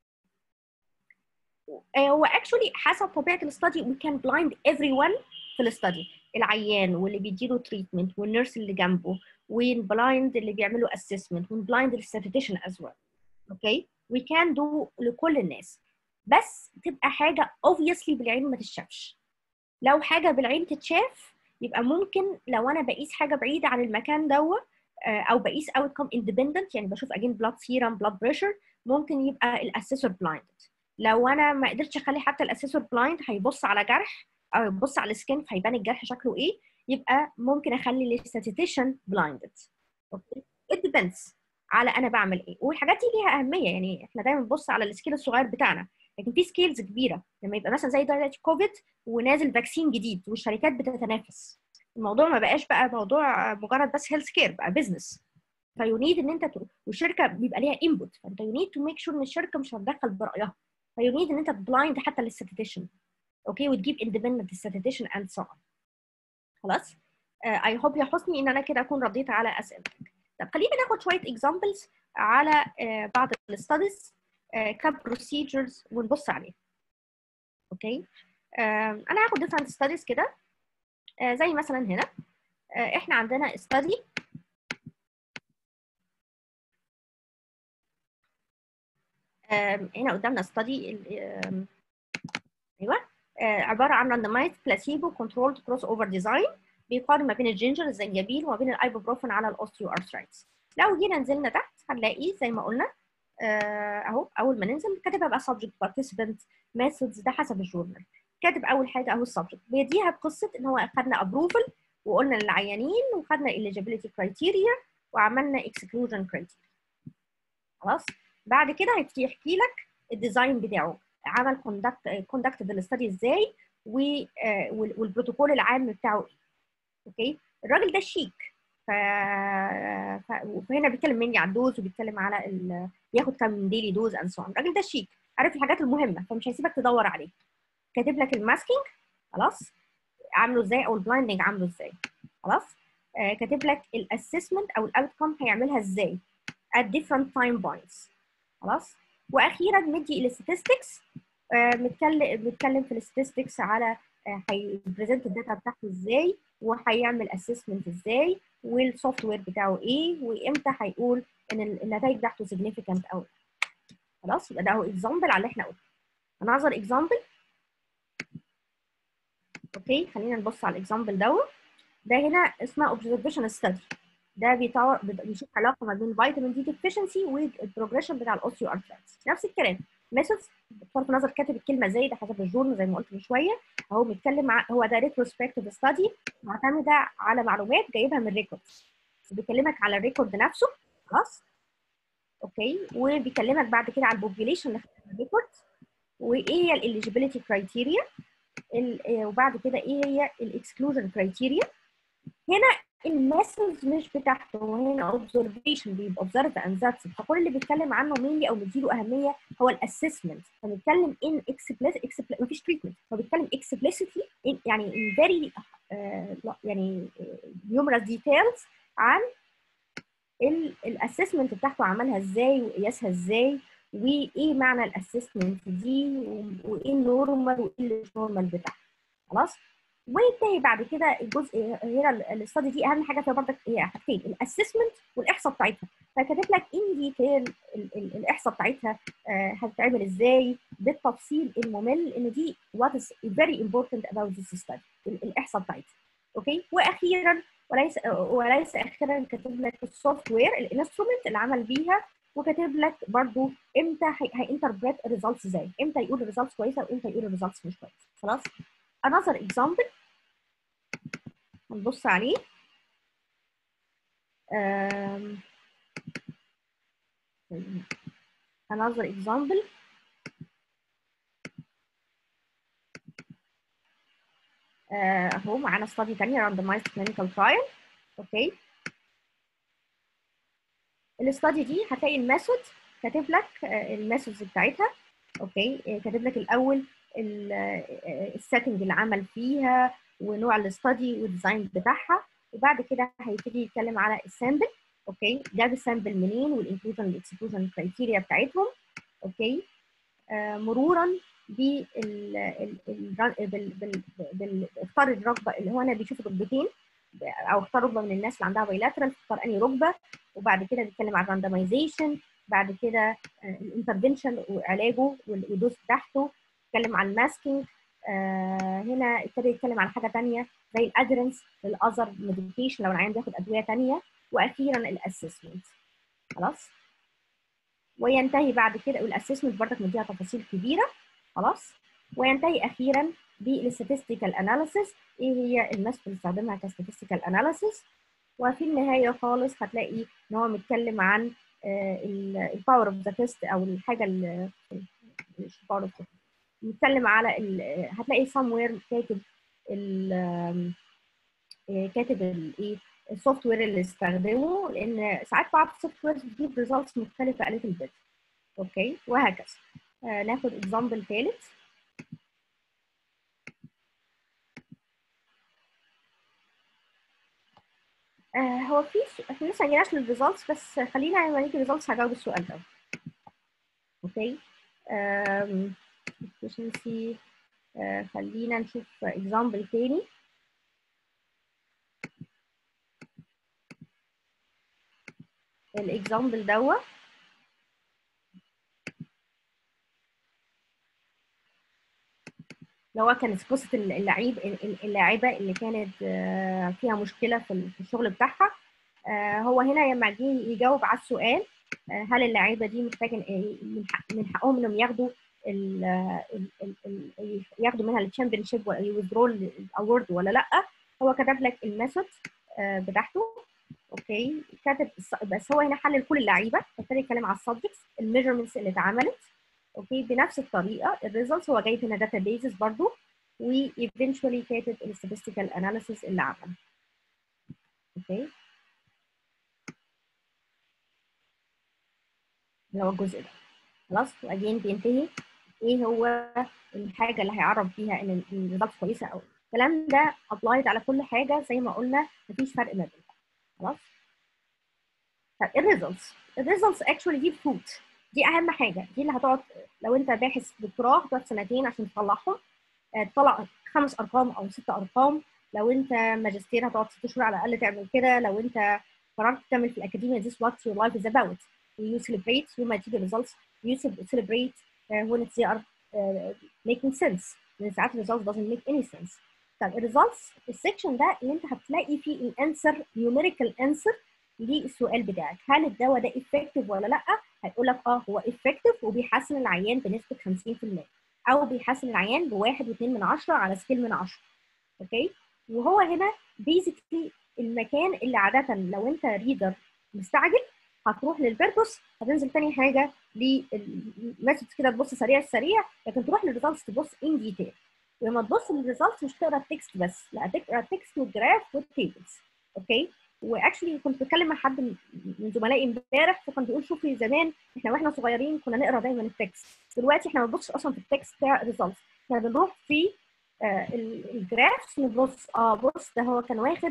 هو اكشولي حسب طبيعه الاستادي we can blind everyone في الاستادي العيان واللي بيديله تريتمنت والنيرس اللي جنبه والبلايند اللي بيعملوا اسسمنت والبلايند الستاتيشن از ويل اوكي we can do لكل الناس بس تبقى حاجه obviously بالعين ما تتشافش لو حاجه بالعين تتشاف يبقى ممكن لو انا بقيس حاجه بعيده عن المكان دوت او بقيس outcome independent يعني بشوف اجين blood serum blood pressure ممكن يبقى الاسيسور blinded لو انا ما قدرتش اخلي حتى الاسيسور بلايند هيبص على جرح او يبص على السكين فهيبان الجرح شكله ايه يبقى ممكن اخلي الستاتيشن بلايندد اوكي it depends على انا بعمل ايه والحاجات دي ليها اهميه يعني احنا دايما بنبص على السكيل الصغير بتاعنا لكن في سكيلز كبيره لما يبقى مثلا زي دلوقتي كوفيد ونازل فاكسين جديد والشركات بتتنافس الموضوع ما بقاش بقى موضوع مجرد بس هيلث كير بقى بزنس فيونيد ان انت ت... والشركه بيبقى ليها انبوت فانت يونيد تو ميك شور ان الشركه مش هتدخل برايها فيونيد ان انت بلايند حتى للستاتيشن اوكي وتجيب اندبندنت ستاتيشن اند سو اون خلاص اي uh, هوب يا حسني ان انا كده اكون رديت على اسئلتك طب خلينا ناخد شويه اكزامبلز على uh, بعض الستاديز uh, كبروسيجرز ونبص عليها اوكي uh, انا هاخد different studies كده uh, زي مثلا هنا uh, احنا عندنا study هنا قدامنا ستادي ايوه عباره عن راندمايز بلاسيبو كنترولد كروس اوفر ديزاين بيقارن ما بين الجينجر الزنجبيل وما بين الايبوبروفين على الاوستيو ارثرايتس لو جينا نزلنا تحت هنلاقي زي ما قلنا اهو اول ما ننزل كاتبها بقى سبجكت بارتيسيبنت ميثودز ده حسب الجورنال كاتب اول حاجه اهو السبجكت بيديها بقصه ان هو خدنا ابروفل وقلنا للعيانين وخدنا eligibility كرايتيريا وعملنا exclusion كرايتيريا خلاص بعد كده هيبتدي يحكي لك الديزاين بتاعه عمل كوندكت كوندكت الاستادي ازاي والبروتوكول العام بتاعه ايه اوكي الراجل ده شيك ف... ف... فهنا بيتكلم مني على الدوز وبيتكلم على ال... بياخد كام ديلي دوز اند سو الراجل ده شيك عارف الحاجات المهمه فمش هيسيبك تدور عليه كاتب لك الماسكينج خلاص عامله ازاي او البلايندنج عامله ازاي خلاص آه كاتب لك الاسسمنت او الاوت كوم هيعملها ازاي at different time points خلاص واخيرا مدي الستاتستكس متكلم بيتكلم في الستاتستكس على هيبريزنت الداتا بتاعته ازاي وهيعمل اسسمنت ازاي والسوفت وير بتاعه ايه وامتى هيقول ان النتائج بتاعته سيجنيفيكانت او خلاص يبقى ده هو اكزامبل على اللي احنا قلنا هنظر اكزامبل اوكي خلينا نبص على الاكزامبل دوت ده هنا اسمها اوبزرفيشن ستادي ده بيطور بيشوف علاقه ما بين فيتامين دي ديفيشنسي والبروجريشن بتاع الاوستيو ارثرايتس نفس الكلام ميثودز بصرف النظر كاتب الكلمه ازاي ده حسب الجورنال زي ما قلت من شويه اهو بيتكلم هو ده ريتروسبكتيف ستادي معتمده على معلومات جايبها من ريكورد بيكلمك على الريكورد نفسه خلاص اوكي وبيكلمك بعد كده على البوبيوليشن اللي خدها الريكورد وايه هي الاليجيبيليتي كرايتيريا وبعد كده ايه هي الاكسكلوجن كرايتيريا هنا الميثودز مش بتاعته هنا اوبزرفيشن بيبقى اوبزرف اند ذاتس فكل اللي بيتكلم عنه مينلي او مديله اهميه هو الاسسمنت فبيتكلم ان اكسبليسيت مفيش تريتمنت هو بيتكلم اكسبليسيتلي يعني ان فيري يعني numerous details عن الاسسمنت بتاعته عملها ازاي وقياسها ازاي وايه معنى الاسسمنت دي وايه النورمال وايه النورمال نورمال بتاعها خلاص وينتهي بعد كده الجزء هنا الاستادي دي اهم حاجه فيها برضك هي حاجتين الاسسمنت والاحصاء بتاعتها فكاتب لك ان ديتيل الاحصاء بتاعتها هتتعمل ازاي بالتفصيل الممل ان دي وات از فيري امبورتنت اباوت ذيس ستادي الاحصاء بتاعتها اوكي واخيرا وليس وليس اخيرا كاتب لك السوفت وير الانسترومنت اللي عمل بيها وكاتب لك برضو امتى هينتربريت الريزلتس ازاي امتى يقول الريزلتس كويسه وامتى يقول الريزلتس مش كويسه خلاص another example هنبص عليه um, another example اهو معانا ستادي ثانيه randomized clinical trial اوكي الاستادي دي هتلاقي الميثود كاتب لك الميثودز بتاعتها اوكي كاتب لك الاول السيتنج اللي عمل فيها ونوع الاستادي والديزاين بتاعها وبعد كده هيبتدي يتكلم على السامبل اوكي جاب السامبل منين والانكلوجن والاكسكلوجن كرايتيريا بتاعتهم اوكي آه مرورا بال اختار الرغبه اللي هو انا بيشوف ركبتين او اختار ركبه من الناس اللي عندها بايلاترال اختار انهي ركبه وبعد كده بيتكلم على الراندمايزيشن بعد كده الانترفنشن وعلاجه والدوز بتاعته اتكلم عن الماسكينج آه هنا ابتدى يتكلم عن حاجه ثانيه زي الادرنس للاذر ميديكيشن لو العيان بياخد ادويه ثانيه واخيرا الاسسمنت خلاص وينتهي بعد كده والاسسمنت برضك مديها تفاصيل كبيره خلاص وينتهي اخيرا بالستاتستيكال اناليسيس ايه هي الماثود اللي استخدمها كستاتستيكال اناليسيس وفي النهايه خالص هتلاقي ان هو متكلم عن الباور اوف ذا تيست او الحاجه اللي مش باور اوف نتكلم على ال هتلاقي somewhere كاتب ال كاتب الايه السوفت وير اللي استخدمه لان ساعات بعض السوفت ويرز بتجيب ريزلتس مختلفه a little bit اوكي وهكذا آه ناخد اكزامبل ثالث آه هو في احنا لسه ما جيناش للريزلتس بس خلينا لما نيجي ريزلتس هجاوب السؤال ده اوكي um, efficiency uh, خلينا نشوف example تاني الاكزامبل دوا اللي هو كان قصه اللعيب اللاعبه اللي كانت فيها مشكله في الشغل بتاعها هو هنا لما جه يجاوب على السؤال هل اللعيبه دي محتاجه من حقهم انهم ياخدوا ال ال ال ياخدوا منها الشامبيون شيب ويوزروا الاورد ولا لا هو كتب لك الميثود بتاعته اوكي كاتب بس هو هنا حلل كل اللعيبه فابتدى يتكلم على السبجكتس الميجرمنتس اللي اتعملت اوكي بنفس الطريقه الريزلتس هو جايب هنا داتا بيزز برضه وايفينشولي كاتب الستاتستيكال اناليسيس اللي عمل اوكي اللي هو الجزء ده خلاص واجين بينتهي ايه هو الحاجه اللي هيعرف بيها ان الريزلتس كويسه او الكلام ده ابلايد على كل حاجه زي ما قلنا مفيش فرق ما بينهم خلاص طب الريزلتس الريزلتس اكشولي دي بفوت دي اهم حاجه دي اللي هتقعد لو انت باحث دكتوراه هتقعد سنتين عشان تطلعهم تطلع خمس ارقام او ست ارقام لو انت ماجستير هتقعد ست شهور على الاقل تعمل كده لو انت قررت تعمل في الاكاديميا this what your life is about you celebrate when you the results you celebrate uh, when they are uh, making sense لان ساعات الريزلتس doesn't make any sense طب الريزلتس السكشن ده اللي انت هتلاقي فيه الانسر نيوميريكال انسر للسؤال بتاعك هل الدواء ده افكتيف ولا لا هيقول لك اه هو افكتيف وبيحسن العيان بنسبه 50% او بيحسن العيان بواحد واثنين من عشرة على سكيل من عشرة اوكي وهو هنا بيزيكلي المكان اللي عاده لو انت ريدر مستعجل هتروح للبيربوس هتنزل تاني حاجه للميثودز كده تبص سريع سريع لكن تروح للريزلتس تبص ان ديتيل ولما تبص للريزلتس مش تقرا التكست بس لا تقرا التكست والجراف والتيبلز اوكي واكشلي كنت بتكلم مع حد من زملائي امبارح فكان بيقول شوفي زمان احنا واحنا صغيرين كنا نقرا دايما التكست دلوقتي احنا ما بنبصش اصلا في التكست بتاع الريزلتس احنا بنروح في آه الجرافس نبص اه بص ده هو كان واخد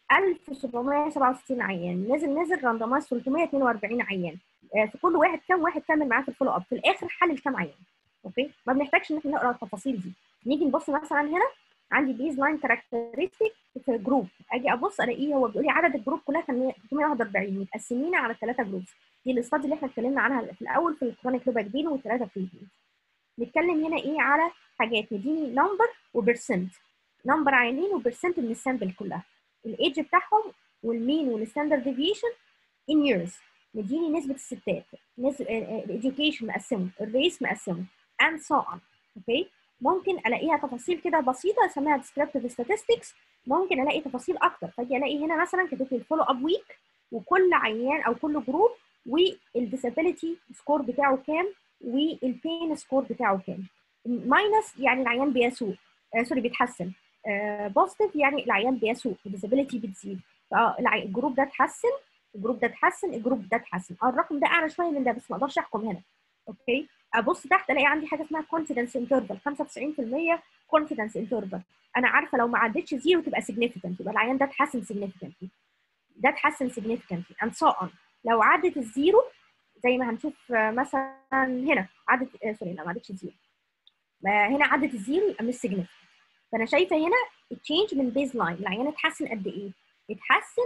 1767 عيان نزل نزل راندمايز 342 عيان آه في كل واحد كام واحد كمل معاه في الفولو اب في الاخر حلل كام عيان اوكي ما بنحتاجش ان احنا نقرا التفاصيل دي نيجي نبص مثلا هنا عندي بيز لاين كاركترستيك في جروب اجي ابص الاقيه هو بيقول لي عدد الجروب كلها كان 341 متقسمين على ثلاثه جروبس دي الاستادي اللي احنا اتكلمنا عنها في الاول في الكرونيك لوباكبين والثلاثه بريفيوز نتكلم هنا ايه على حاجات مديني نمبر وبرسنت نمبر عيانين وبرسنت من السامبل كلها الايدج بتاعهم والمين والستاندرد ديفيشن ان ييرز مديني نسبه الستات نسبه الاديوكيشن مقسمه الريس مقسمه and so on اوكي okay. ممكن الاقيها تفاصيل كده بسيطه اسميها descriptive statistics ممكن الاقي تفاصيل اكتر فاجي الاقي هنا مثلا كاتب لي الفولو اب ويك وكل عيان او كل جروب والديسابيلتي سكور بتاعه كام والبين سكور بتاعه كام ماينس يعني العيان بيسوء آه سوري بيتحسن بوزيتيف آه يعني العيان بيسوء الديسابيلتي بتزيد الجروب ده اتحسن الجروب ده اتحسن الجروب ده اتحسن اه الرقم ده اعلى شويه من ده بس ما اقدرش احكم هنا اوكي ابص تحت الاقي عندي حاجه اسمها كونفيدنس انترفال 95% كونفيدنس انترفال انا عارفه لو ما عدتش زيرو تبقى سيجنيفيكانت يبقى العيان ده اتحسن سيجنيفيكانتلي ده اتحسن سيجنيفيكانتلي اند سو اون لو عدت الزيرو زي ما هنشوف مثلا هنا عدت آه سوري لا ما عدتش الزيرو هنا عدت الزيرو يبقى مش سيجنيفيكانت فانا شايفه هنا التشينج من بيز لاين العيان اتحسن قد ايه؟ اتحسن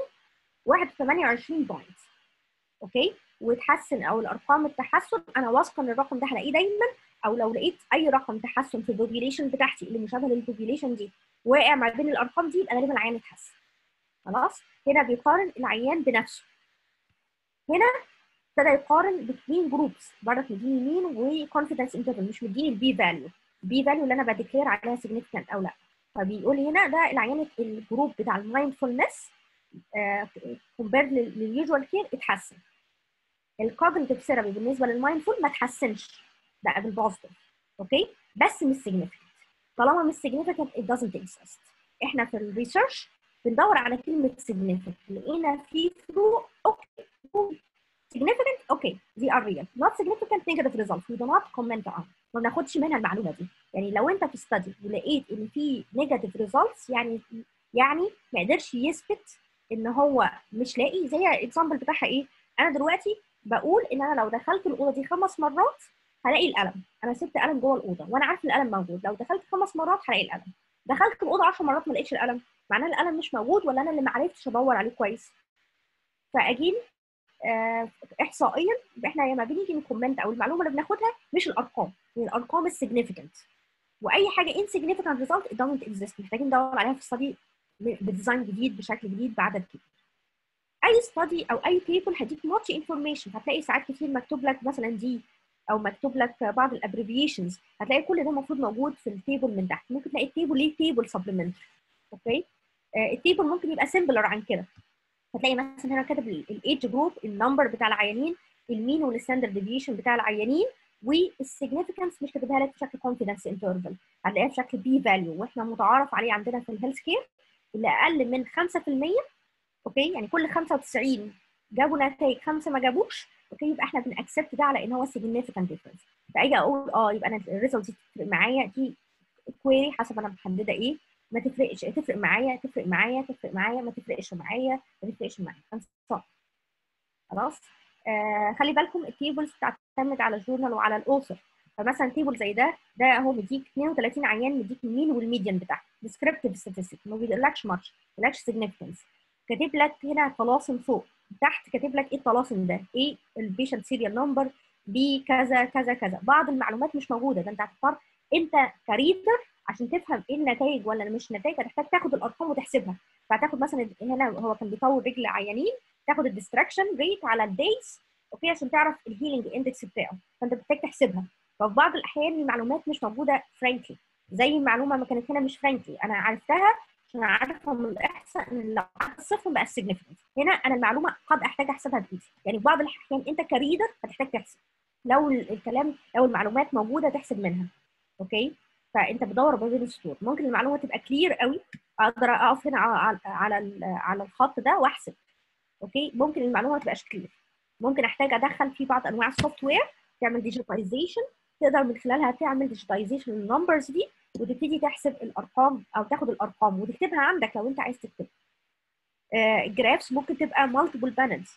28 بوينت اوكي وتحسن او الارقام التحسن انا واثقه ان الرقم ده هلاقيه دايما او لو لقيت اي رقم تحسن في البوبيليشن بتاعتي اللي مشابه للبوبيليشن دي واقع ما بين الارقام دي يبقى غالبا العيان اتحسن خلاص هنا بيقارن العيان بنفسه هنا ابتدى يقارن بين جروبس برضك مديني مين وكونفيدنس انترفال مش مديني البي فاليو البي فاليو اللي انا بديكلير عليها سيجنيفيكانت او لا فبيقول لي هنا ده العيان الجروب بتاع المايندفولنس كومبيرد لليوجوال كير اتحسن الكوجنيتيف ثيرابي بالنسبه للمايندفول ما تحسنش بقى بالبوزيتيف اوكي بس مش سيجنيفيكانت طالما مش سيجنيفيكانت it doesn't exist احنا في الريسيرش بندور على كلمه سيجنيفيكانت لقينا في فروق اوكي significant okay they are real not significant negative results we do not comment on ما بناخدش منها المعلومه دي يعني لو انت في ستادي ولقيت ان في نيجاتيف ريزلتس يعني يعني ما قدرش يثبت ان هو مش لاقي زي الاكزامبل بتاعها ايه انا دلوقتي بقول ان انا لو دخلت الاوضه دي خمس مرات هلاقي القلم انا سبت قلم جوه الاوضه وانا عارف القلم موجود لو دخلت خمس مرات هلاقي القلم دخلت الاوضه 10 مرات ما لقيتش القلم معناه القلم مش موجود ولا انا اللي ما عرفتش ادور عليه كويس فاجين آه احصائيا احنا لما بنيجي نكومنت او المعلومه اللي بناخدها مش الارقام هي الارقام السيجنيفيكانت واي حاجه insignificant result it doesn't exist محتاجين ندور عليها في study بديزاين جديد بشكل جديد بعدد كبير اي ستادي او اي بيبل هديك ماتش انفورميشن هتلاقي ساعات كتير مكتوب لك مثلا دي او مكتوب لك بعض الابريفيشنز هتلاقي كل ده المفروض موجود في التيبل من تحت ممكن تلاقي التيبل ليه تيبل سبلمنتري اوكي آه التيبل ممكن يبقى سيمبلر عن كده هتلاقي مثلا هنا كاتب الايدج جروب النمبر بتاع العيانين المين والستاندرد ديفيشن بتاع العيانين والسيجنيفيكانس مش كاتبها لك بشكل كونفيدنس انترفال هتلاقيها بشكل بي فاليو واحنا متعارف عليه عندنا في الهيلث كير اللي اقل من 5% اوكي يعني كل 95 جابوا نتائج خمسه ما جابوش اوكي يبقى احنا بنأكسبت ده على ان هو significant difference فاجي اقول اه يبقى انا الريزلت دي تفرق معايا دي كويري حسب انا محدده ايه ما تفرقش تفرق معايا تفرق معايا تفرق معايا ما تفرقش معايا ما تفرقش معايا صح خلاص آه خلي بالكم التيبلز بتعتمد على الجورنال وعلى الاوثر فمثلا تيبل زي ده ده اهو مديك 32 عيان مديك المين والميديان بتاعه descriptive statistics ما بيقولكش ماتش ما بيقولكش significance كاتب لك هنا طلاسم فوق تحت كاتب لك ايه الطلاسم ده ايه البيشنت سيريال نمبر بي كذا كذا كذا بعض المعلومات مش موجوده ده انت هتختار انت كريدر عشان تفهم ايه النتائج ولا مش نتائج هتحتاج تاخد الارقام وتحسبها فهتاخد مثلا هنا هو كان بيطور رجل عيانين تاخد الديستراكشن ريت على الدايز اوكي عشان تعرف الهيلينج اندكس بتاعه فانت محتاج تحسبها ففي بعض الاحيان المعلومات مش موجوده فرانكلي زي المعلومه ما كانت هنا مش فرانكلي انا عرفتها عشان عارفه من الاحصاء ان لو الصفر بقى السيجنفكنت هنا انا المعلومه قد احتاج احسبها بايدي يعني في بعض الاحيان انت كريدر هتحتاج تحسب لو الكلام لو المعلومات موجوده تحسب منها اوكي فانت بتدور ما بين السطور ممكن المعلومه تبقى كلير قوي اقدر اقف هنا على على على الخط ده واحسب اوكي ممكن المعلومه ما تبقاش كلير ممكن احتاج ادخل في بعض انواع السوفت وير تعمل ديجيتايزيشن تقدر من خلالها تعمل ديجيتايزيشن للنمبرز دي وتبتدي تحسب الارقام او تاخد الارقام وتكتبها عندك لو انت عايز تكتبها الجرافس ممكن تبقى مالتيبل بانلز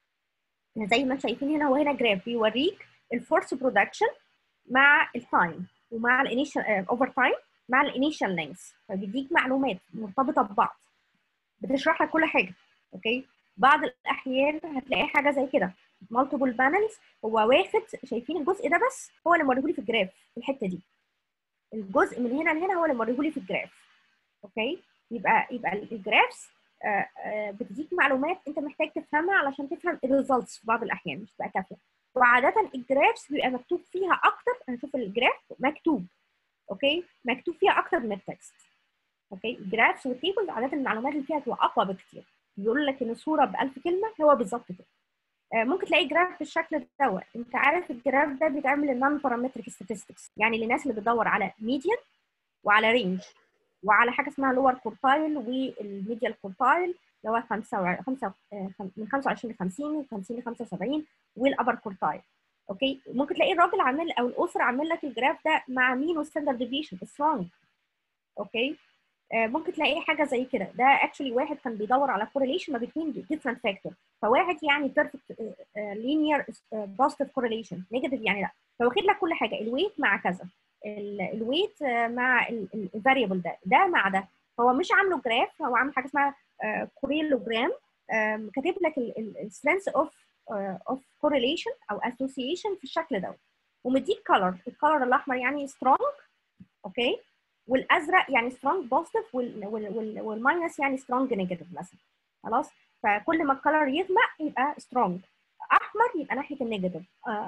زي ما شايفين هنا هو هنا جراف بيوريك الفورس برودكشن مع التايم ومع الانيشال اوفر تايم مع الانيشال لينث فبيديك معلومات مرتبطه ببعض بتشرح لك كل حاجه اوكي بعض الاحيان هتلاقي حاجه زي كده مالتيبل بانلز هو واخد شايفين الجزء ده بس هو اللي موريهولي في الجراف في الحته دي الجزء من هنا لهنا هو اللي موريهولي في الجراف اوكي يبقى يبقى الجرافس بتديك معلومات انت محتاج تفهمها علشان تفهم الريزلتس في بعض الاحيان مش تبقى كافيه وعاده الجرافس بيبقى مكتوب فيها اكتر انا اشوف الجراف مكتوب اوكي مكتوب فيها اكتر من التكست اوكي الجرافس والتيبلز عاده المعلومات اللي فيها تبقى اقوى بكتير بيقول لك ان الصوره ب 1000 كلمه هو بالظبط كده ممكن تلاقي جراف بالشكل دوت انت عارف الجراف ده بيتعمل للنون بارامتريك statistics يعني للناس اللي بتدور على ميديان وعلى رينج وعلى حاجه اسمها لور كورتايل والميديال كورتايل اللي هو 5 5 من 25 ل 50 من 50 ل 75 والابر كورتايل اوكي ممكن تلاقي الراجل عامل او الاسره عامل لك الجراف ده مع مين والستاندرد ديفيشن سترونج اوكي آه ممكن تلاقي حاجه زي كده ده اكشلي واحد كان بيدور على كورليشن ما بين ديفرنت فاكتور فواحد يعني بيرفكت لينير بوزيتيف كورليشن نيجاتيف يعني لا فواخد لك كل حاجه الويت مع كذا الويت مع الفاريبل ده ده مع ده هو مش عامله جراف هو عامل حاجه اسمها كوريلوجرام كاتب لك السترينث اوف اوف كورليشن او اسوسيشن في الشكل ده ومديك كلر الكلر الاحمر يعني سترونج اوكي والازرق يعني سترونج بوزيتيف والماينس يعني سترونج نيجاتيف مثلا خلاص فكل ما الكلر يغمق يبقى سترونج احمر يبقى ناحيه النيجاتيف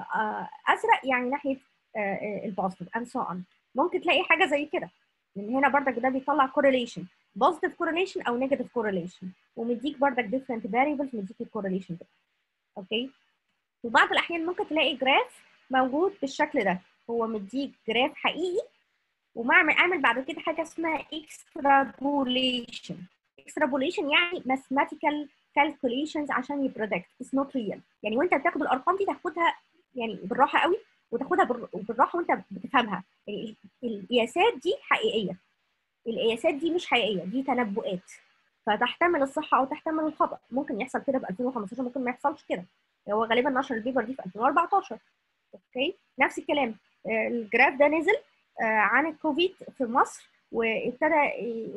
ازرق يعني ناحيه البوزيتيف اند سو اون ممكن تلاقي حاجه زي كده من هنا بردك ده بيطلع كورليشن بوزيتيف كورليشن او نيجاتيف كورليشن ومديك بردك ديفرنت فاريبلز مديك الكورليشن ده اوكي في بعض الاحيان ممكن تلاقي جراف موجود بالشكل ده هو مديك جراف حقيقي ومعمل اعمل بعد كده حاجه اسمها extrapolation extrapolation يعني mathematical calculations عشان يبريدكت اتس نوت ريال يعني وانت بتاخد الارقام دي تاخدها يعني بالراحه قوي وتاخدها بالراحه وانت بتفهمها يعني القياسات دي حقيقيه القياسات دي مش حقيقيه دي تنبؤات فتحتمل الصحه او تحتمل الخطا ممكن يحصل كده ب 2015 ممكن ما يحصلش كده هو غالبا نشر البيبر دي في 2014 اوكي نفس الكلام الجراف ده نزل عن الكوفيد في مصر وابتدى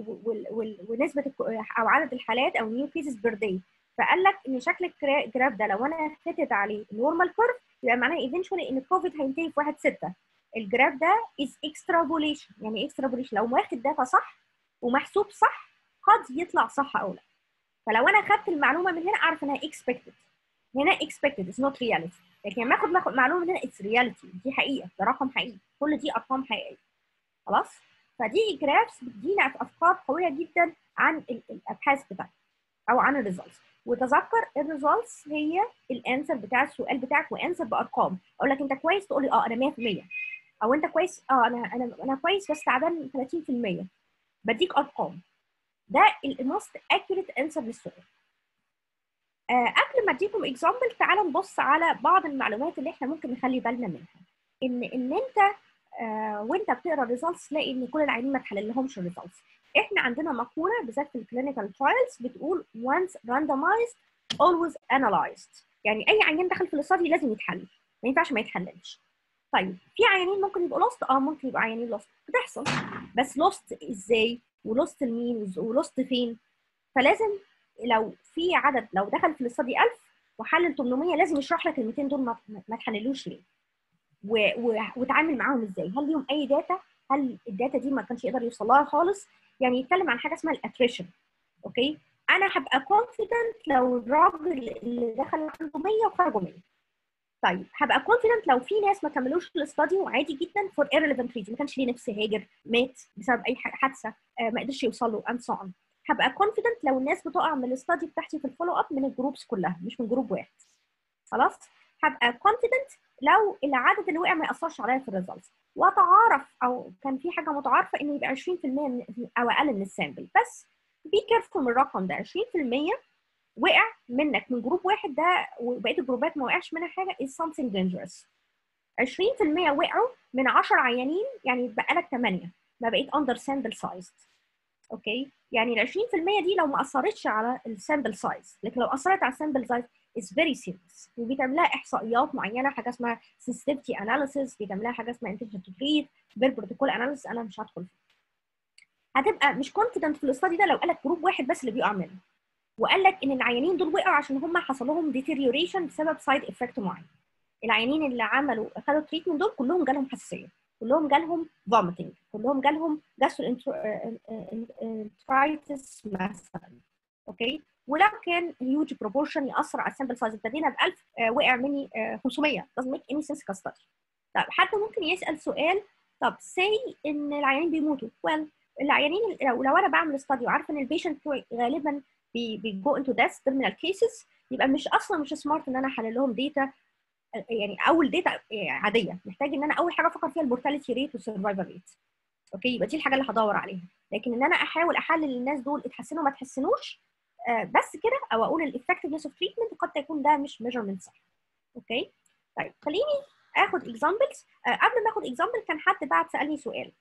ونسبه او عدد الحالات او نيو كيسز بير داي فقال لك ان شكل الجراف ده لو انا حطيت عليه نورمال كيرف يبقى معناه ايفينشولي ان الكوفيد هينتهي في 1 6 الجراف ده از اكسترابوليشن يعني اكسترابوليشن لو واخد داتا صح ومحسوب صح قد يطلع صح او لا فلو انا خدت المعلومه من هنا اعرف انها اكسبكتد هنا اكسبكتد از نوت رياليتي لكن لما اخد معلومه من هنا اتس رياليتي دي حقيقه ده رقم حقيقي كل دي ارقام حقيقيه خلاص فدي جرافس بتدينا افكار قويه جدا عن الابحاث بتاعتك او عن الريزلتس وتذكر الريزلتس هي الانسر بتاع السؤال بتاعك وانسر بارقام اقول لك انت كويس تقول لي اه انا 100% او انت كويس اه انا انا انا كويس بس تعبان 30% بديك ارقام ده الموست اكيوريت انسر للسؤال آه قبل ما اديكم اكزامبل تعالوا نبص على بعض المعلومات اللي احنا ممكن نخلي بالنا منها ان ان انت آه وانت بتقرا الريزلتس تلاقي ان كل العيانين ما تحللهمش الريزلتس احنا عندنا مقوله بالذات في الكلينيكال ترايلز بتقول once randomized always analyzed يعني اي عيان دخل في الاستادي لازم يتحلل ما ينفعش ما يتحللش طيب في عيانين ممكن يبقوا لوست اه ممكن يبقوا عيانين لوست بتحصل بس لوست ازاي ولوست لمين ولوست فين فلازم لو في عدد لو دخل في الاستادي 1000 وحلل 800 لازم يشرح لك ال 200 دول ما, ما تحللوش ليه و... و... وتعامل معاهم ازاي هل ليهم اي داتا هل الداتا دي ما كانش يقدر يوصل لها خالص يعني يتكلم عن حاجه اسمها الاتريشن اوكي انا هبقى كونفيدنت لو الراجل اللي دخل عنده 100 وخرجوا 100 طيب هبقى كونفيدنت لو في ناس ما كملوش الاستادي وعادي جدا فور ايرليفنت ريزون ما كانش ليه نفس هاجر مات بسبب اي حادثه آه ما قدرش يوصل له اند سو اون هبقى كونفيدنت لو الناس بتقع من الاستادي بتاعتي في الفولو اب من الجروبس كلها مش من جروب واحد خلاص هبقى كونفيدنت لو العدد اللي وقع ما ياثرش عليا في الريزلتس واتعارف او كان في حاجه متعارفه انه يبقى 20% من او اقل من السامبل بس بي كيرفول من الرقم ده 20% وقع منك من جروب واحد ده وبقيه الجروبات ما وقعش منها حاجه is something dangerous 20% وقعوا من 10 عيانين يعني بقى لك 8 ما بقيت اندر سامبل سايز اوكي يعني ال 20% دي لو ما اثرتش على السامبل سايز لكن لو اثرت على السامبل سايز is very serious وبيتعمل لها احصائيات معينه حاجه اسمها sensitivity analysis بيتعمل لها حاجه اسمها intention to treat بير بروتوكول analysis انا مش هدخل فيه هتبقى مش confident في الاستادي ده لو قال لك جروب واحد بس اللي بيقع منه وقال لك ان العيانين دول وقعوا عشان هم حصل لهم deterioration بسبب سايد افكت معين العيانين اللي عملوا خدوا تريتمنت دول كلهم جالهم حساسيه كلهم جالهم vomiting كلهم جالهم gastroenteritis مثلا اوكي ولو كان هيوج بروبورشن ياثر على السامبل سايز ابتدينا ب 1000 آه وقع مني آه 500 doesn't make any sense كاستدي طب حد ممكن يسال سؤال طب سي ان العيانين بيموتوا well العيانين لو, لو انا بعمل استادي وعارفه ان البيشنت بتوعي غالبا بيجو انتو ديث terminal cases يبقى مش اصلا مش سمارت ان انا احلل لهم داتا يعني اول داتا عاديه محتاج ان انا اول حاجه افكر فيها المورتاليتي ريت والسرفايفل ريت اوكي يبقى دي الحاجه اللي هدور عليها لكن ان انا احاول احلل الناس دول اتحسنوا ما اتحسنوش آه بس كده او اقول الافكتفنس اوف تريتمنت قد يكون ده مش ميجرمنت صح اوكي طيب خليني اخد اكزامبلز آه قبل ما اخد اكزامبل كان حد بعد سالني سؤال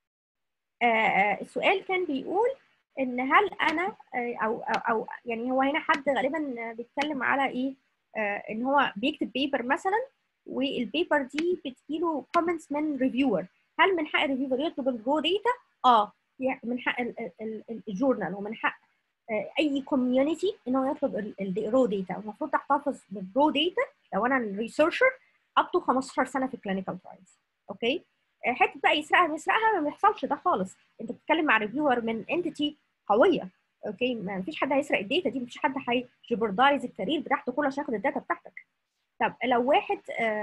آه السؤال كان بيقول ان هل انا او او, أو يعني هو هنا حد غالبا بيتكلم على ايه ان هو بيكتب بيبر مثلا والبيبر دي بتجيله كومنتس من ريفيور هل من حق الريفيور يطلب الرو داتا؟ اه من حق الجورنال ومن حق اي كوميونتي ان هو يطلب الرو داتا المفروض تحتفظ بالرو داتا لو انا الريسيرشر اب تو 15 سنه في الكلينيكال ترايلز اوكي حته بقى يسرقها ما يسرقها ما بيحصلش ده خالص انت بتتكلم مع ريفيور من انتيتي قويه اوكي ما فيش حد هيسرق الداتا دي مفيش حد هيجبردايز الكارير بتاعته كله عشان ياخد الداتا بتاعتك طب لو واحد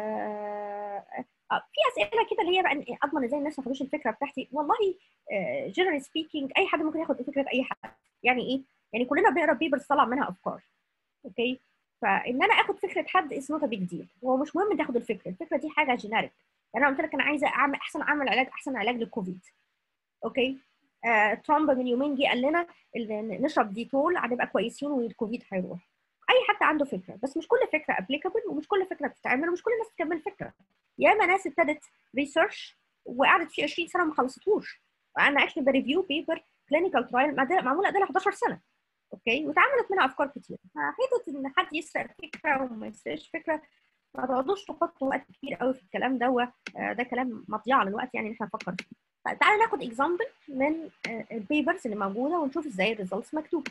آه آه في اسئله كده اللي هي بقى اضمن ازاي الناس ما خدوش الفكره بتاعتي والله جنرال سبيكينج اي حد ممكن ياخد فكره اي حد يعني ايه يعني كلنا بنقرا بيبرز طلع منها افكار اوكي فان انا اخد فكره حد از نوت بيج ديل هو مش مهم تاخد الفكره الفكره دي حاجه جينيريك يعني انا قلت لك انا عايزه اعمل احسن اعمل علاج احسن علاج للكوفيد اوكي آه ترامب من يومين جه قال لنا نشرب ديتول هنبقى كويسين والكوفيد هيروح اي حد عنده فكره بس مش كل فكره ابليكابل ومش كل فكره بتتعمل ومش كل الناس تكمل فكره ياما ناس ابتدت ريسيرش وقعدت فيه 20 سنه وما خلصتوش وانا اكشلي بريفيو بيبر كلينيكال ترايل معموله ده 11 سنه اوكي واتعملت منها افكار كتير فحته ان حد يسرق فكره وما يسرقش فكره ما تقعدوش تحطوا وقت كتير قوي في الكلام ده ده كلام مضيعه للوقت يعني احنا نفكر فيه طيب تعالى ناخد اكزامبل من البيبرز اللي موجوده ونشوف ازاي الريزلتس مكتوب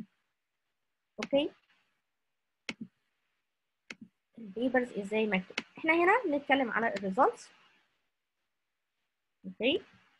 اوكي البيبرز ازاي مكتوب احنا هنا بنتكلم على الريزلتس اوكي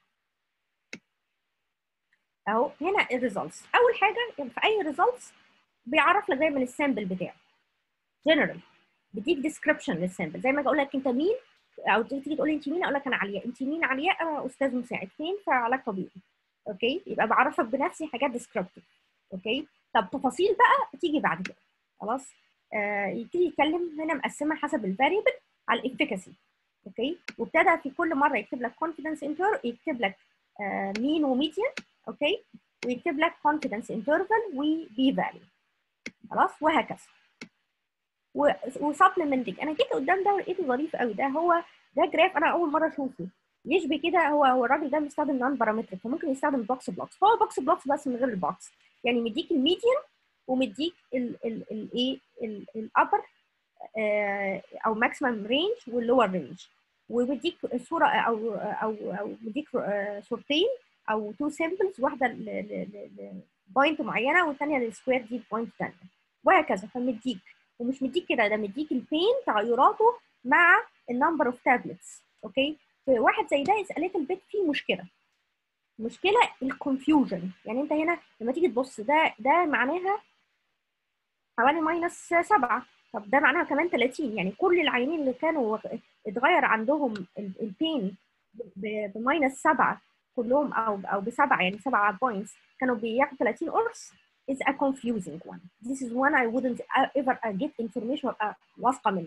اهو هنا الريزلتس اول حاجه يعني في اي ريزلتس بيعرف لك دايما السامبل بتاعه جنرال بيديك ديسكربشن للسامبل زي ما اقول لك انت مين او تيجي تقول لي انت مين اقول لك انا علياء انت مين علياء انا استاذ مساعد فين في علاج طبيعي اوكي يبقى بعرفك بنفسي حاجات ديسكربتيف اوكي طب تفاصيل بقى تيجي بعد كده خلاص آه يبتدي يتكلم هنا مقسمه حسب الفاريبل على الافيكاسي اوكي وابتدى في كل مره يكتب لك كونفيدنس انتر يكتب لك آه مين وميديان اوكي ويكتب لك كونفيدنس انترفال وبي فاليو خلاص وهكذا وسبلمنتنج انا جيت قدام ده ولقيته ظريف قوي ده هو ده جراف انا اول مره اشوفه يشبه كده هو هو الراجل ده بيستخدم نون بارامتريك فممكن يستخدم بوكس بلوكس هو بوكس بلوكس بس من غير البوكس يعني مديك الميديان ومديك الايه الابر او ماكسيمم رينج واللور رينج ومديك صوره او او او مديك صورتين او تو سيمبلز واحده لبوينت معينه والثانيه للسكوير دي بوينت ثانيه وهكذا فمديك ومش مديك كده ده مديك البين تغيراته مع النمبر اوف تابلتس اوكي في واحد زي ده قالت البيت فيه مشكله مشكله الكونفيوجن يعني انت هنا لما تيجي تبص ده ده معناها حوالي ماينس 7 طب ده معناها كمان 30 يعني كل العيانين اللي كانوا اتغير عندهم البين بماينس 7 كلهم او او بسبعه يعني سبعه بوينتس كانوا بياخدوا 30 قرص is a confusing one. This is one I wouldn't ever get information واثقه منه.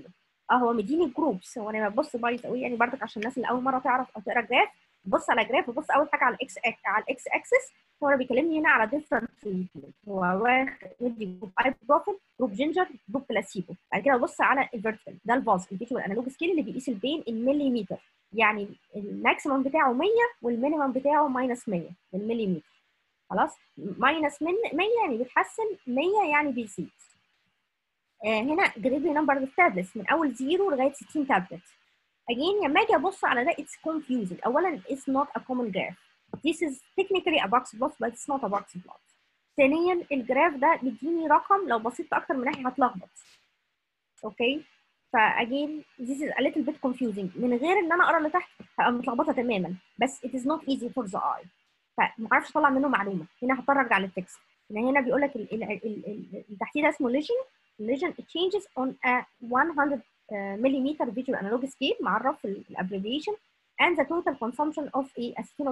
اه هو مديني جروبس هو انا ببص بايظ قوي يعني برضك عشان الناس اللي اول مره تعرف او تقرا جراف بص على جراف وبص اول حاجه على الاكس على الاكس اكسس هو بيكلمني هنا على ديفرنت هو واخد مدي جروب اي بروفيل جروب جينجر جروب بلاسيبو بعد كده ببص على الفيرتيكال ده الفاز الفيجوال انالوج سكيل اللي بيقيس البين المليمتر يعني الماكسيمم بتاعه 100 والمينيمم بتاعه ماينس 100 بالمليمتر خلاص ماينس من 100 يعني بيتحسن 100 يعني بيزيد آه هنا جريدي نمبر اوف تابلتس من اول 0 لغايه 60 تابلت again لما اجي ابص على ده it's confusing اولا it's not a common graph this is technically a box plot but it's not a box plot ثانيا الجراف ده بيديني رقم لو بصيت في اكتر من ناحيه هتلخبط اوكي فاجين this is a little bit confusing من غير ان انا اقرا اللي تحت هبقى متلخبطه تماما بس it is not easy for the eye فما اعرفش اطلع منه معلومه هنا هضطر ارجع للتكست هنا هنا بيقول لك اللي تحتيه ده اسمه ليجن ليجن changes on a 100 millimeter visual analog scale معرف الابريفيشن and the total consumption of a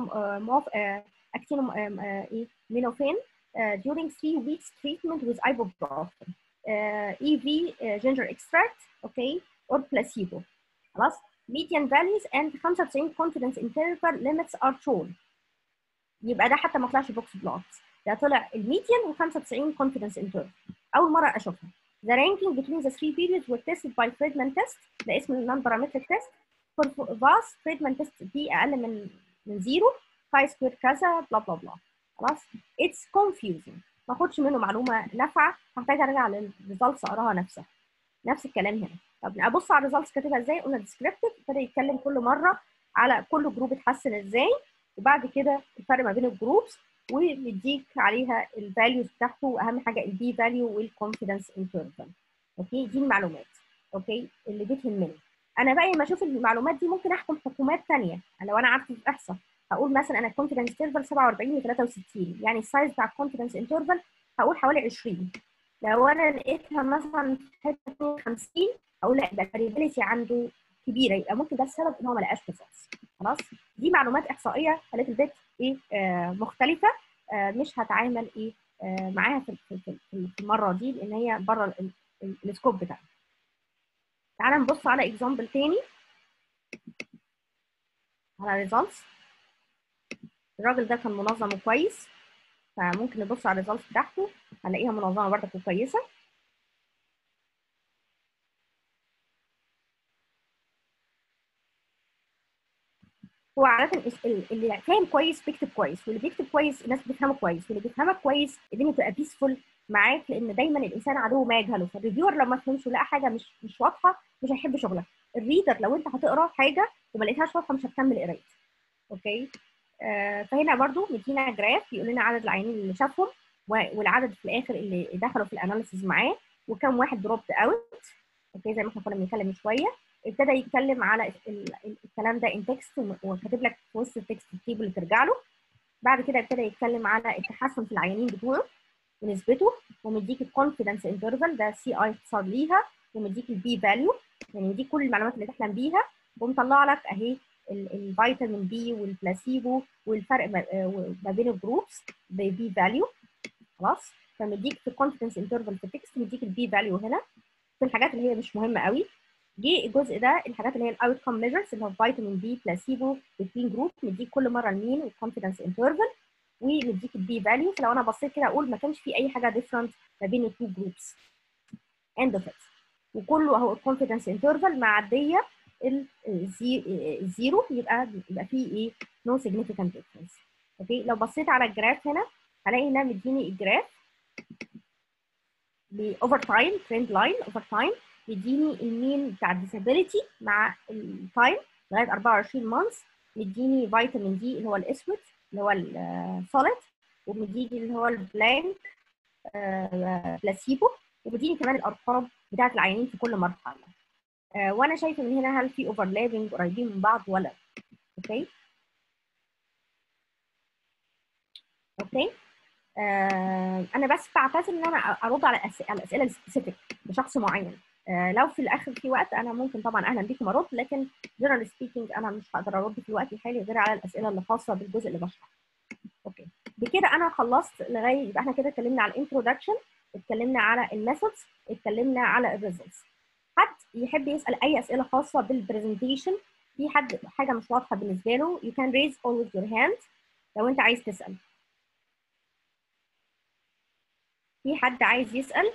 acetaminophen uh, during three weeks treatment with ibuprofen uh, EV uh, ginger extract okay or placebo خلاص median values and 95 confidence interval limits are shown يبقى ده حتى ما طلعش بوكس بلوت ده طلع الميديان و95 confidence interval اول مره اشوفها The ranking between the three periods were tested by Friedman test ده اسم النون بارامتريك تيست for VAS Friedman test دي اقل من من زيرو chi سكوير كذا بلا بلا بلا خلاص it's confusing ما اخدش منه معلومه نافعه هحتاج ارجع للريزلتس اقراها نفسها نفس الكلام هنا طب ابص على الريزلتس كاتبها ازاي قلنا ديسكريبتيف ابتدى يتكلم كل مره على كل جروب اتحسن ازاي وبعد كده الفرق ما بين الجروبس ومديك عليها الفاليوز بتاعته واهم حاجه البي فاليو والكونفيدنس انترفال اوكي دي المعلومات اوكي اللي دي تهمني انا بقى لما اشوف المعلومات دي ممكن احكم حكومات ثانيه لو انا عارفه الاحصاء هقول مثلا انا الكونفيدنس انترفال 47 ل 63 يعني السايز بتاع الكونفيدنس انترفال هقول حوالي 20 لو انا لقيتها مثلا في حته 50 اقول لا ده الفاريبيليتي عنده كبيره يبقى ممكن ده السبب ان هو ما لقاش ريزلتس خلاص دي معلومات احصائيه خلت البيت ايه آه مختلفه آه مش هتعامل ايه آه معاها في, في, في, في المره دي لان هي بره السكوب بتاعنا تعال نبص على اكزامبل تاني على ريزلتس الراجل ده كان منظم وكويس فممكن نبص على الريزلتس بتاعته هنلاقيها منظمه برضك وكويسه هو عادة اللي فاهم كويس بيكتب كويس واللي بيكتب كويس الناس بتفهمه كويس واللي بيفهمك كويس الدنيا بتبقى بيسفول معاك لان دايما الانسان عدو ما يجهله فالريفيور لو ما فهمش ولقى حاجه مش مش واضحه مش هيحب شغلك الريدر لو انت هتقرا حاجه وما لقيتهاش واضحه مش هتكمل قرايه اوكي آه فهنا برضو مدينا جراف يقول لنا عدد العيانين اللي شافهم والعدد في الاخر اللي دخلوا في الاناليسيز معاه وكم واحد دروبت اوت اوكي زي ما احنا كنا بنتكلم من شويه ابتدى يتكلم على الكلام ده ان تكست وكاتب لك في وسط التكست التيبل اللي ترجع له بعد كده ابتدى يتكلم على التحسن في العيانين بتوعه ونسبته ومديك الكونفيدنس انترفال ده سي اي اختصار ليها ومديك البي فاليو يعني مديك كل المعلومات اللي تحلم بيها ومطلع لك اهي الفيتامين بي والبلاسيبو والفرق ما بين الجروبس ببي فاليو خلاص فمديك في الكونفيدنس انترفال في التكست مديك البي فاليو هنا في الحاجات اللي هي مش مهمه قوي جه الجزء ده الحاجات اللي هي الاوت كوم ميجرز اللي هو فيتامين بي بلاسيبو بتوين جروب مديك كل مره المين والكونفيدنس انترفال ومديك البي فاليو فلو انا بصيت كده اقول ما كانش في اي حاجه ديفرنت ما بين التو جروبس اند اوف ات وكله اهو الكونفيدنس انترفال معديه الزيرو يبقى يبقى فيه ايه نو سيجنيفيكانت ديفرنس اوكي لو بصيت على الجراف هنا هلاقي هنا مديني الجراف باوفر تايم ترند لاين اوفر تايم يديني المين بتاع الديسابيلتي مع التايم لغايه 24 مانث مديني فيتامين دي اللي هو الاسود اللي هو السوليد ومديني اللي هو البلانك بلاسيبو ومديني كمان الارقام بتاعت العيانين في كل مرحله وانا شايفه من هنا هل في اوفرلابنج قريبين من بعض ولا اوكي اوكي آه انا بس بعتذر ان انا ارد على الاسئله السبيسيفيك لشخص معين آه لو في الاخر في وقت انا ممكن طبعا اهلا بيكم ارد لكن جنرال سبيكينج انا مش هقدر ارد في الوقت الحالي غير على الاسئله اللي خاصه بالجزء اللي بشرحه. اوكي بكده انا خلصت لغايه يبقى احنا كده اتكلمنا على الانترودكشن اتكلمنا على الميثودز اتكلمنا على الريزلتس حد يحب يسال اي اسئله خاصه بالبرزنتيشن في حد حاجه مش واضحه بالنسبه له you can raise always your hand لو انت عايز تسال في حد عايز يسال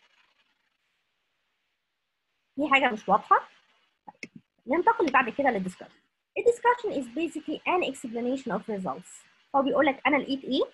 في حاجه مش واضحه ننتقل بعد كده للدiscussion الدiscussion is basically an explanation of results هو بيقول لك انا لقيت ايه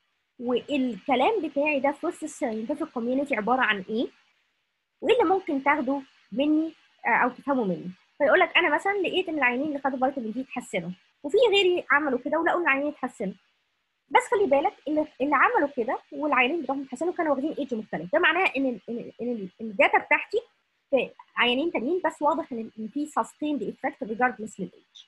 والكلام بتاعي ده في وسط الساينتفك كوميونتي عباره عن ايه وايه اللي ممكن تاخده مني او تفهمه مني فيقول لك انا مثلا لقيت ان العيانين اللي خدوا فيتامين دي اتحسنوا وفي غيري عملوا كده ولقوا ان العيانين اتحسنوا بس خلي بالك اللي, اللي عملوا كده والعيانين بتوعهم اتحسنوا كانوا واخدين ايدج مختلف ده معناه ان ان ان الداتا بتاعتي في عيانين تانيين بس واضح ان في sustained effect regardless للايدج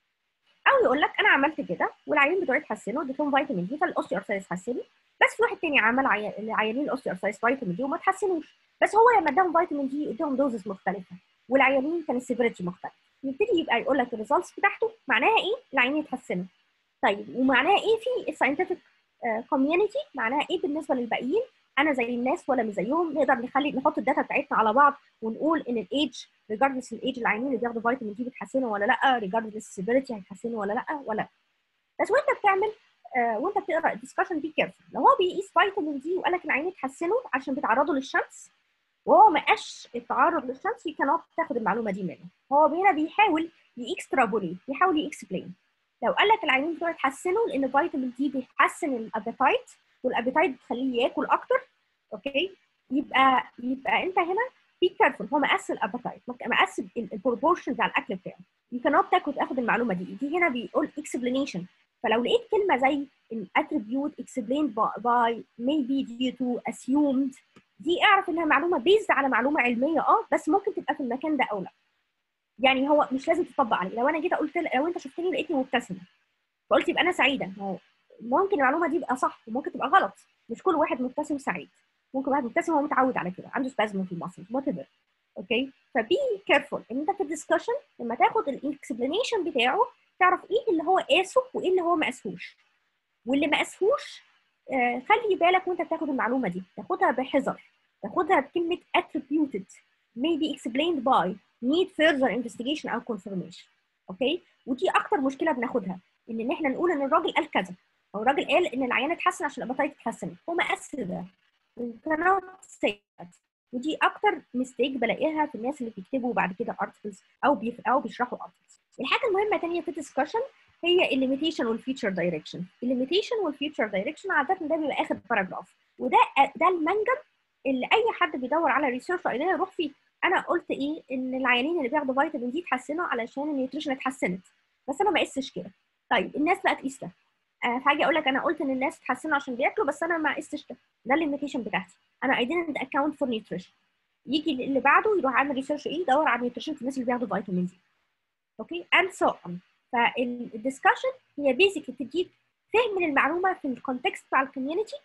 او يقول لك انا عملت كده والعيانين بتوعي اتحسنوا اديتهم فيتامين دي فالاوستيو ارثرايتس اتحسنوا بس في واحد تاني عمل عيانين الاوستيو ارثرايتس فيتامين دي وما اتحسنوش بس هو لما اداهم فيتامين دي اداهم دوزز مختلفه والعيانين كان السيفيريتي مختلف يبتدي يبقى يقول لك الريزلتس بتاعته معناها ايه؟ العيانين اتحسنوا طيب ومعناها ايه في الساينتفك كوميونتي معناها ايه بالنسبه للباقيين انا زي الناس ولا مش زيهم نقدر نخلي نحط الداتا بتاعتنا على بعض ونقول ان الايدج ريجاردلس الايدج العيانين اللي بياخدوا فيتامين دي بيتحسنوا ولا لا ريجاردلس السيفيريتي هيتحسنوا ولا لا ولا بس وانت بتعمل آه وانت بتقرا الدسكشن بي كيرفل لو هو بيقيس فيتامين دي وقال لك العيانين اتحسنوا عشان بيتعرضوا للشمس وهو ما قاش التعرض للشمس كانت تاخد المعلومه دي منه هو هنا بيحاول يكسترابوليت بيحاول يكسبلين لو قال لك العيانين بتوع اتحسنوا لان فيتامين دي بيحسن الابيتايت والابيتايت بتخليه ياكل اكتر اوكي يبقى يبقى انت هنا بي كيرفول هو مقاس الابيتايت مقاس البروبورشن بتاع الاكل بتاعه you cannot تاخد تاخد المعلومه دي دي هنا بيقول explanation فلو لقيت كلمه زي attribute explained by, by maybe due to assumed دي اعرف انها معلومه بيزد على معلومه علميه اه بس ممكن تبقى في المكان ده او لا يعني هو مش لازم تطبق عليه لو انا جيت قلت لو انت شفتني لقيتني مبتسمه فقلت يبقى انا سعيده ممكن المعلومه دي تبقى صح وممكن تبقى غلط مش كل واحد مبتسم سعيد ممكن واحد مبتسم هو متعود على كده عنده سبازم في المصل وات ايفر اوكي فبي كيرفول ان انت في الدسكشن لما تاخد الاكسبلانيشن بتاعه تعرف ايه اللي هو قاسه وايه اللي هو ما قاسهوش واللي ما قاسهوش آه خلي بالك وانت بتاخد المعلومه دي تاخدها بحذر تاخدها بكلمه attributed maybe explained by need further investigation او confirmation اوكي ودي اكتر مشكله بناخدها ان ان احنا نقول ان الراجل قال كذا او الراجل قال ان العيان اتحسن عشان الابيتايت اتحسن هو ما قاس ده cannot say that ودي اكتر ميستيك بلاقيها في الناس اللي بيكتبوا بعد كده ارتكلز او بيف او بيشرحوا ارتكلز الحاجه المهمه تانية في الدسكشن هي الليميتيشن والفيتشر دايركشن الليميتيشن والفيتشر دايركشن عاده ده بيبقى اخر باراجراف وده ده المنجم اللي اي حد بيدور على ريسيرش ايديا يروح فيه انا قلت ايه ان العيانين اللي بياخدوا فيتامين دي اتحسنوا علشان النيوتريشن اتحسنت بس انا ما قستش كده طيب الناس بقى تقيس ده آه فاجي اقول لك انا قلت ان الناس اتحسنوا عشان بياكلوا بس انا ما قستش ده ده الليميتيشن بتاعتي انا I didn't account for nutrition يجي اللي بعده يروح عامل ريسيرش ايه يدور على النيوتريشن في الناس اللي بياخدوا فيتامين دي اوكي اند سو اون فالدiscussion هي بيزيكلي بتديك فهم المعلومه في الكونتكست بتاع الكوميونتي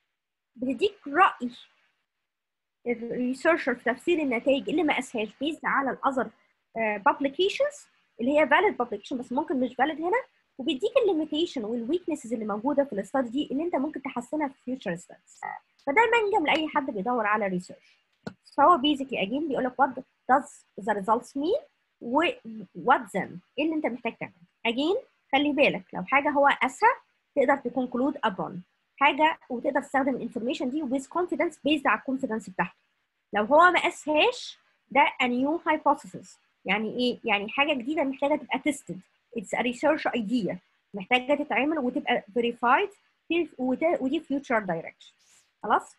بتديك راي الريسيرشر في تفسير النتائج اللي ما قاسهاش بيزد على الاذر بابليكيشنز اللي هي فاليد بابليكيشن بس ممكن مش فاليد هنا وبيديك الليميتيشن والويكنسز اللي موجوده في الاستادي دي اللي انت ممكن تحسنها في فيوتشر ستاديز فده منجم لاي حد بيدور على ريسيرش فهو بيزيكلي اجين بيقول لك what does the results mean و what them ايه اللي انت محتاج تعمله اجين خلي بالك لو حاجه هو قاسها تقدر تكونكلود upon حاجه وتقدر تستخدم الانفورميشن دي with confidence based على الكونفيدنس بتاعته لو هو ما قاسهاش ده a new hypothesis يعني ايه يعني حاجه جديده محتاجه تبقى tested it's a research idea محتاجه تتعمل وتبقى verified ودي future direction خلاص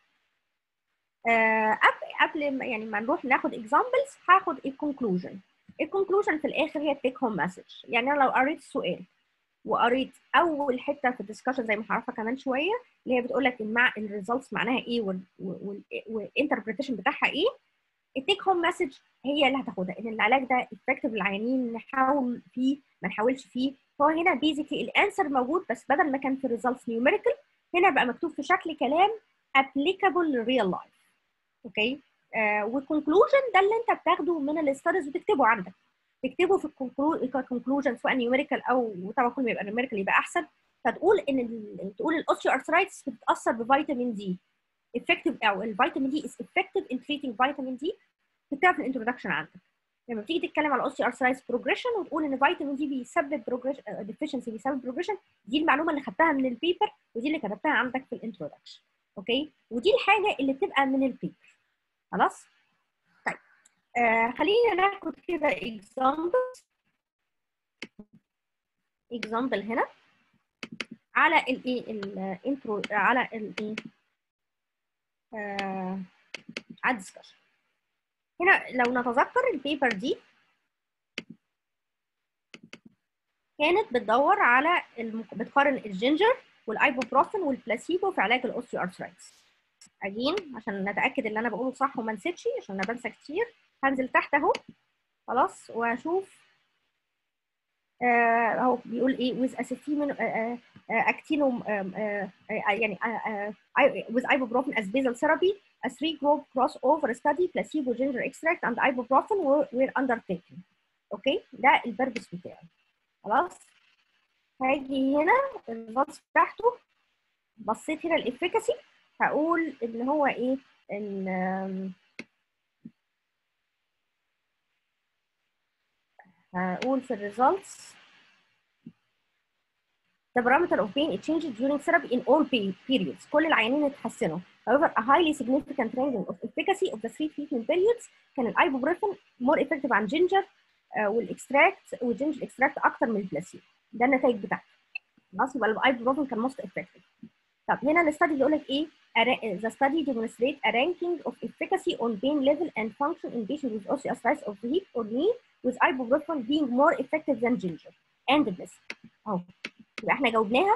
آه قبل ما يعني ما نروح ناخد examples هاخد الكونكلوجن الكونكلوجن في الاخر هي التيك هوم مسج يعني انا لو قريت السؤال وقريت اول حته في الدسكشن زي ما هعرفها كمان شويه اللي هي بتقول لك المع... الريزلتس معناها ايه والانتربريتيشن بتاعها ايه التيك هوم مسج هي اللي هتاخدها ان العلاج ده افكتيف للعيانين نحاول فيه ما نحاولش فيه هو هنا بيزيكلي الانسر موجود بس بدل ما كان في الريزلتس نيوميريكال هنا بقى مكتوب في شكل كلام applicable real life اوكي آه والكونكلوجن ده اللي انت بتاخده من الاستاديز وتكتبه عندك تكتبه في الكونكلوجن سواء نيوميريكال او طبعا كل ما يبقى نيوميريكال يبقى احسن فتقول ان ال... تقول الاوستيو ارثرايتس بتتاثر بفيتامين دي effective او الفيتامين دي is effective in treating vitamin D تكتبها في الانترودكشن عندك لما بتيجي تتكلم على اوستي ارثرايتس بروجريشن وتقول ان فيتامين دي بيسبب بروجريشن ديفيشنسي بيسبب بروجريشن دي المعلومه اللي خدتها من البيبر ودي اللي كتبتها عندك في الانترودكشن اوكي ودي الحاجه اللي بتبقى من البيبر خلاص طيب آه خلينا ناخد كده اكزامبل اكزامبل هنا على الايه الانترو على الايه آه على الدسكشن هنا لو نتذكر البيبر دي كانت بتدور على المك... بتقارن الجينجر والايبوبروفين والبلاسيبو في علاج الاوستيو ارثرايتس اجين عشان نتاكد ان انا بقوله صح وما نسيتش عشان انا بنسى كتير هنزل تحت اهو خلاص واشوف اهو بيقول ايه with acetamin actinum يعني with ibuprofen as basal therapy a three group crossover study placebo ginger extract and ibuprofen were, were undertaken اوكي ده البربس بتاعي خلاص هاجي هنا الريزلتس بتاعته بصيت هنا الافيكاسي هقول ان هو ايه ان هقول في الريزلتس The parameter of pain it changed during therapy in all periods. كل العيانين اتحسنوا. However, a highly significant ranging of efficacy of the three treatment periods كان الايبوبروفين more effective عن جينجر والاكستراكت والجينجر اكستراكت اكتر من البلاسيبو. ده النتائج بتاعته. خلاص يبقى الايبوبروفين كان most effective. طب هنا الاستادي بيقول لك ايه؟ The study demonstrate a ranking of efficacy on pain level and function in patients with osteoarthritis of the hip or knee with ibuprofen being more effective than ginger and placebo. اهو يبقى احنا جاوبناها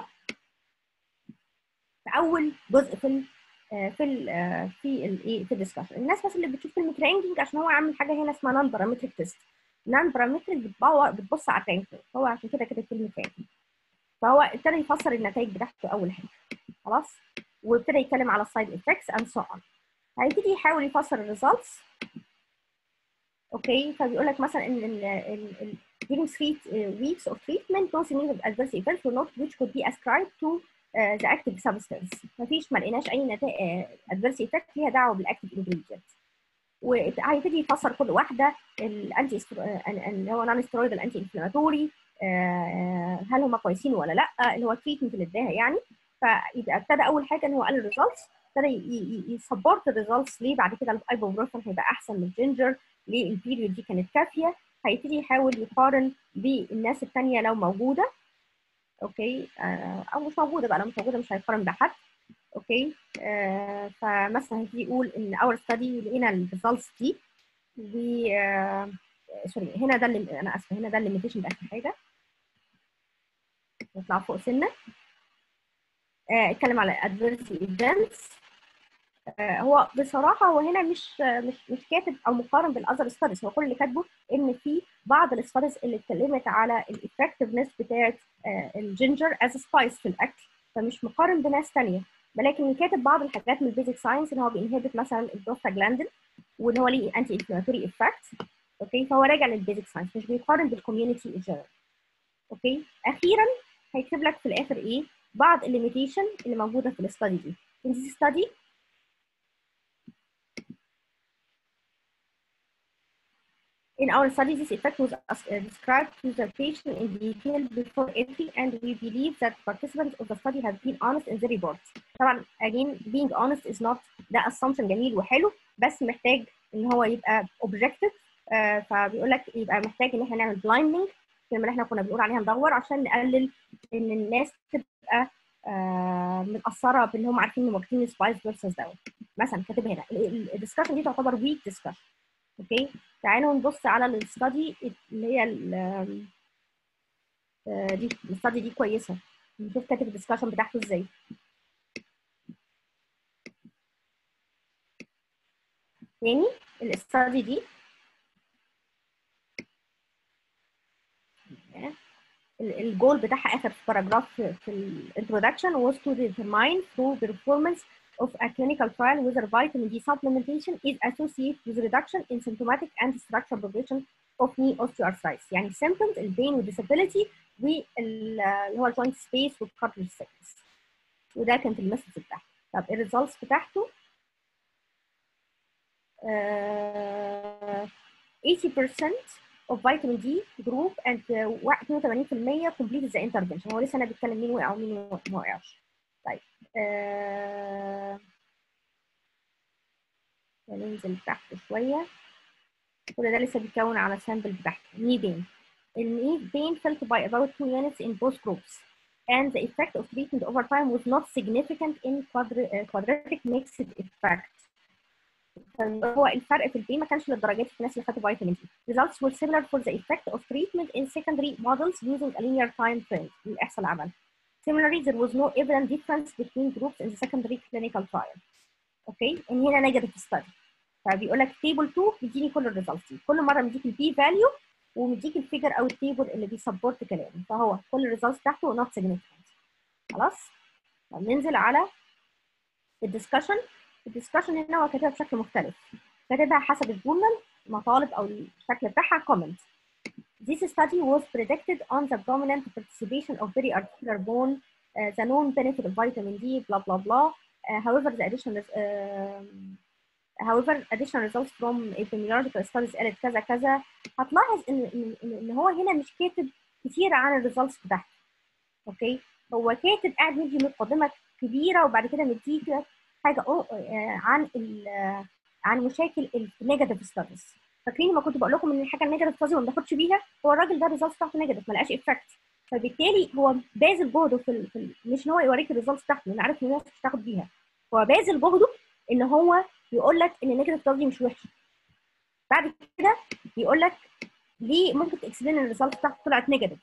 في اول جزء في ال في ال في الايه في الدسكشن الناس بس اللي بتشوف كلمه رانكينج عشان هو عامل حاجه هنا اسمها نون بارامتريك تيست نون بارامتريك بتبص على الرانكينج هو عشان كده كده كلمه رانكينج فهو ابتدى يفسر النتائج بتاعته اول حاجه خلاص وابتدى يتكلم على السايد افكتس اند سو اون هيبتدي يحاول يفسر الريزلتس اوكي فبيقول لك مثلا ان ال during three weeks of treatment no significant adverse events were not which could be ascribed to uh, the active substance مفيش ما لقيناش اي نتائج adverse effect ليها دعوه بالاكتيف ingredient وهيبتدي يفسر كل واحده الانتي اللي هو نون ستيرويد الانتي انفلاماتوري هل هم كويسين ولا لا اللي هو التريتمنت اللي اداها يعني فيبقى ابتدى اول حاجه ان هو قال الريزلتس ابتدى يسبورت الريزلتس ليه بعد كده الايبوبروفين هيبقى احسن من الجينجر ليه البيريود دي كانت كافيه هيبتدي يحاول يقارن بالناس الثانيه لو موجوده اوكي آه او مش موجوده بقى لو مش موجوده مش هيقارن بحد اوكي آه فمثلا هيبتدي يقول ان اور ستادي لقينا الريزلتس دي و آه سوري هنا ده اللي انا اسفه هنا ده الليميتيشن ده اخر حاجه نطلع فوق سنه اتكلم على adverse events هو بصراحه هو هنا مش مش مش كاتب او مقارن بالاذر ستاديز هو كل اللي كاتبه ان في بعض الستاديز اللي اتكلمت على الافكتفنس بتاعه الجينجر از سبايس في الاكل فمش مقارن بناس ثانيه ولكن كاتب بعض الحاجات من البيزك ساينس ان هو بينهبت مثلا البروستاجلاندين وان هو ليه انتي انفلاماتوري افكت اوكي فهو راجع للبيزك ساينس مش بيقارن بالكوميونتي الجنرال اوكي اخيرا هيكتب لك في الاخر ايه بعض الليميتيشن اللي موجوده في الاستادي دي in this study In our study, this effect was described to the patient in detail before entry, and we believe that participants of the study have been honest in the report. طبعا again being honest is not ده assumption جميل وحلو بس محتاج ان هو يبقى objective uh, فبيقول لك يبقى محتاج ان احنا نعمل blinding الكلمه اللي احنا كنا بنقول عليها ندور عشان نقلل ان الناس تبقى آه متاثره باللي هم عارفين ان واخدين سبايس فيرسز دوت مثلا كاتب هنا الدسكشن دي تعتبر ويك ديسكشن اوكي تعالوا نبص على الاستادي اللي هي دي الاستادي دي كويسه نشوف كاتب الدسكشن بتاعته ازاي تاني الاستادي دي الجول بتاعها اخر باراجراف في الانترودكشن was to determine through the performance of a clinical trial whether vitamin D supplementation is associated with reduction in symptomatic and structural progression of knee osteoarthritis يعني symptoms البين والدisability واللي هو الجوينت سبيس والكارتلج سيكنس وده كانت المسج بتاعته طب الريزلتس بتاعته آه 80% of vitamin D group and uh, 82% completed the intervention هو لسه انا بتكلم مين وقع ومين ما وقعش طيب آه... ننزل تحت شويه كل ده لسه بيتكون على السامبل بتاعته knee pain knee pain felt by about two units in both groups and the effect of treatment over time was not significant in quadri uh, quadratic mixed effect هو الفرق في البي ما كانش للدرجات في الناس اللي خدوا فيتامين دي. Results were similar for the effect of treatment in secondary models using a linear time frame اللي احصل عمل. Similarly, there was no evident difference between groups in the secondary clinical trial. اوكي؟ ان هنا negative study. فبيقول لك تيبل 2 بيديني كل الريزلتس دي، كل مره مديك البي فاليو ومديك الفيجر او التيبل اللي بيسبورت كلامه، فهو كل الريزلتس بتاعته not significant. خلاص؟ طب ننزل على الدسكشن الدسكشن هنا هو كاتبها بشكل مختلف كاتبها حسب الجورنال مطالب او الشكل بتاعها comment This study was predicted on the prominent participation of periarticular bone, uh, the known benefit of vitamin D, blah blah blah. Uh, however, the additional uh, however additional results from epidemiological studies قالت كذا كذا هتلاحظ ان ان ان هو هنا مش كاتب كتير عن الريزلتس بتاعته اوكي هو كاتب قاعد مدي مقدمه كبيره وبعد كده مديك حاجه عن عن مشاكل النيجاتيف ستاديز فاكرين ما كنت بقول لكم ان الحاجه النيجاتيف ستاديز ما بناخدش بيها هو الراجل ده الريزلتس بتاعته نيجاتيف ما لقاش افكت فبالتالي هو باذل جهده في, ال... في ال... مش ان هو يوريك الريزلتس بتاعته لان عارف ان الناس مش هتاخد بيها هو باذل جهده ان هو يقول لك ان النيجاتيف ستادي مش وحشه بعد كده يقول لك ليه ممكن تكسبلين الريزلتس بتاعته طلعت نيجاتيف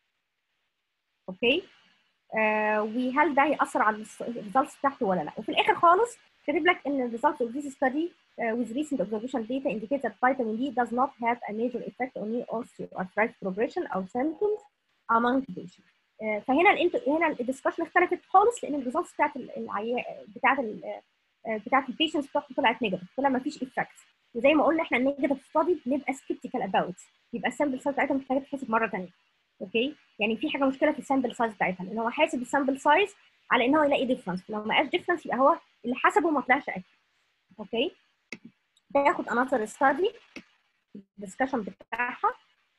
اوكي آه وهل ده هيأثر على الريزلتس بتاعته ولا لا وفي الاخر خالص كاتب لك ان the results of this study uh, with recent observational data indicate that vitamin D does not have a major effect on knee osteoarthritis progression or symptoms among patients. Uh, فهنا الانت هنا الدسكشن اختلفت خالص لان الريزلتس بتاعت العيا بتاعت ال بتاعت البيشنتس بتاعته طلعت نيجاتيف طلع ما فيش افكت وزي ما قلنا احنا النيجاتيف ستادي بنبقى سكيبتيكال اباوت يبقى السامبل سايز بتاعتها محتاجه تتحسب مره ثانيه اوكي يعني في حاجه مشكله في السامبل سايز بتاعتها لان هو حاسب السامبل سايز على ان هو يلاقي ديفرنس لو ما لقاش ديفرنس يبقى هو اللي حسبه ما طلعش اكيد اوكي تاخد انظر ستادي الدسكشن بتاعها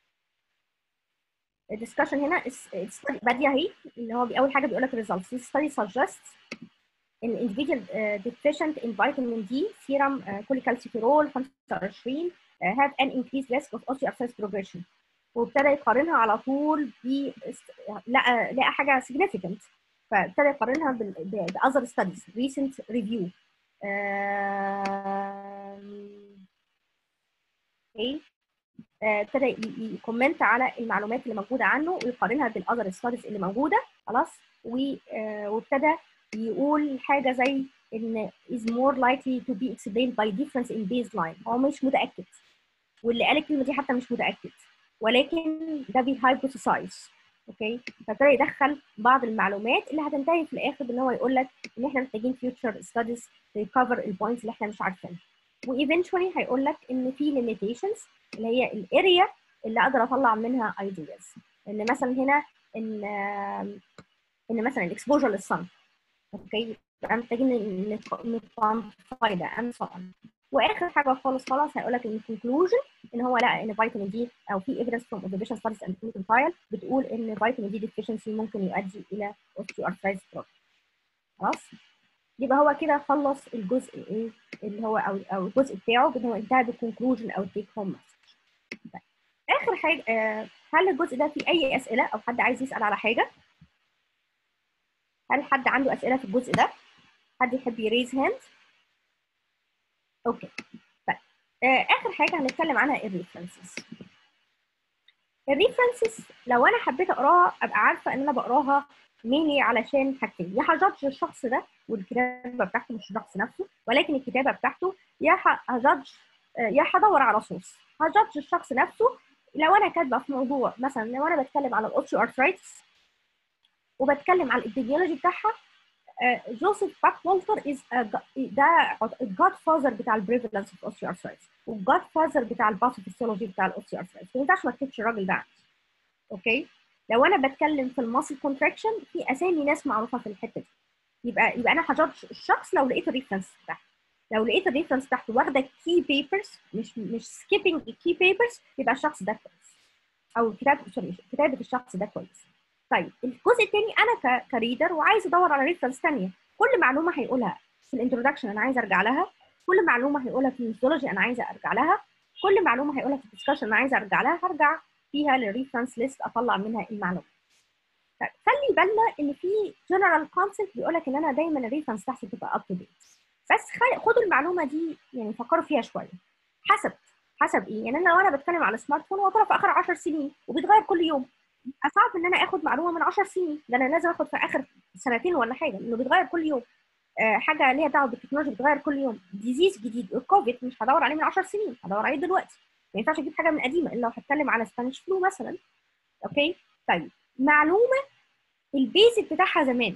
الدسكشن هنا باديه اهي اللي هو اول حاجه بيقول لك results this study suggests an individual uh, deficient in vitamin D serum uh, cholecalciferol 25 uh, have an increased risk of osteoarthritis progression وابتدى يقارنها على طول ب لقى لقى حاجه significant فابتدى يقارنها باذر ستاديز ريسنت ريفيو اوكي ابتدى يكومنت على المعلومات اللي موجوده عنه ويقارنها بالاذر ستاديز اللي موجوده خلاص وابتدى يقول حاجه زي ان is more likely to be explained by difference in baseline هو مش متاكد واللي قال الكلمه دي حتى مش متاكد ولكن ده بيهايبوثيسايز اوكي فابتدى يدخل بعض المعلومات اللي هتنتهي في الاخر بان هو يقول لك ان احنا محتاجين future studies ريكفر البوينتس اللي احنا مش عارفينها وايفينشولي هيقول لك ان في limitations اللي هي الاريا اللي اقدر اطلع منها ideas ان مثلا هنا ان ان مثلا الاكسبوجر للصن اوكي يبقى محتاجين نكوانتيفاي ده اند سو واخر حاجه خالص خلاص هيقول لك ان conclusion ان هو لقى ان فيتامين دي او في evidence from observation studies and clinical trial بتقول ان فيتامين دي deficiency ممكن يؤدي الى osteoarthritis problem خلاص يبقى هو كده خلص الجزء ايه اللي هو او او الجزء بتاعه بان هو انتهى بالكونكلوجن او التيك هوم مسج اخر حاجه آه هل الجزء ده فيه اي اسئله او حد عايز يسال على حاجه هل حد عنده اسئله في الجزء ده حد يحب يريز هاند اوكي طيب آه اخر حاجه هنتكلم عنها الريفرنسز الريفرنسز لو انا حبيت اقراها ابقى عارفه ان انا بقراها مينلي علشان حاجتين يا هجادج الشخص ده والكتابه بتاعته مش الشخص نفسه ولكن الكتابه بتاعته يا هجادج يا هدور على صوص هجادج الشخص نفسه لو انا كاتبه في موضوع مثلا لو انا بتكلم على الاوستيو ارثرايتس وبتكلم على الابيديولوجي بتاعها جوزيف باك والتر از ده الجاد فازر بتاع البريفلنس اوف اوستيو ارثرايتس والجاد فازر بتاع الباثوفيسيولوجي بتاع الاوستيو ارثرايتس ما ينفعش ما اكتبش الراجل ده اوكي لو انا بتكلم في الماسل كونتراكشن في اسامي ناس معروفه في الحته دي يبقى يبقى انا هجادج الشخص لو لقيت الريفرنس بتاعها لو لقيت الريفرنس بتاعته واخده كي بيبرز مش مش سكيبنج الكي بيبرز يبقى الشخص ده كويس او كتاب سوري كتابه الشخص ده كويس طيب الجزء الثاني انا كريدر وعايز ادور على ريفرنس ثانيه كل معلومه هيقولها في الانترودكشن انا عايزه ارجع لها كل معلومه هيقولها في الميثولوجي انا عايزه ارجع لها كل معلومه هيقولها في الدسكشن انا عايزه ارجع لها هرجع فيها للريفرنس ليست اطلع منها المعلومه طيب خلي بالنا ان في جنرال كونسبت بيقول لك ان انا دايما الريفرنس بتاعتي تبقى اب تو ديت بس خدوا المعلومه دي يعني فكروا فيها شويه حسب حسب ايه يعني انا لو انا بتكلم على سمارت فون هو طلع في اخر 10 سنين وبيتغير كل يوم صعب ان انا اخد معلومه من 10 سنين ده انا لازم اخد في اخر سنتين ولا حاجه لانه بيتغير كل يوم آه حاجه ليها دعوه بالتكنولوجيا بتتغير كل يوم ديزيز جديد الكوفيد مش هدور عليه من 10 سنين هدور عليه دلوقتي ما ينفعش اجيب حاجه من قديمه الا لو هتكلم على سبانيش فلو مثلا اوكي طيب معلومه البيزك بتاعها زمان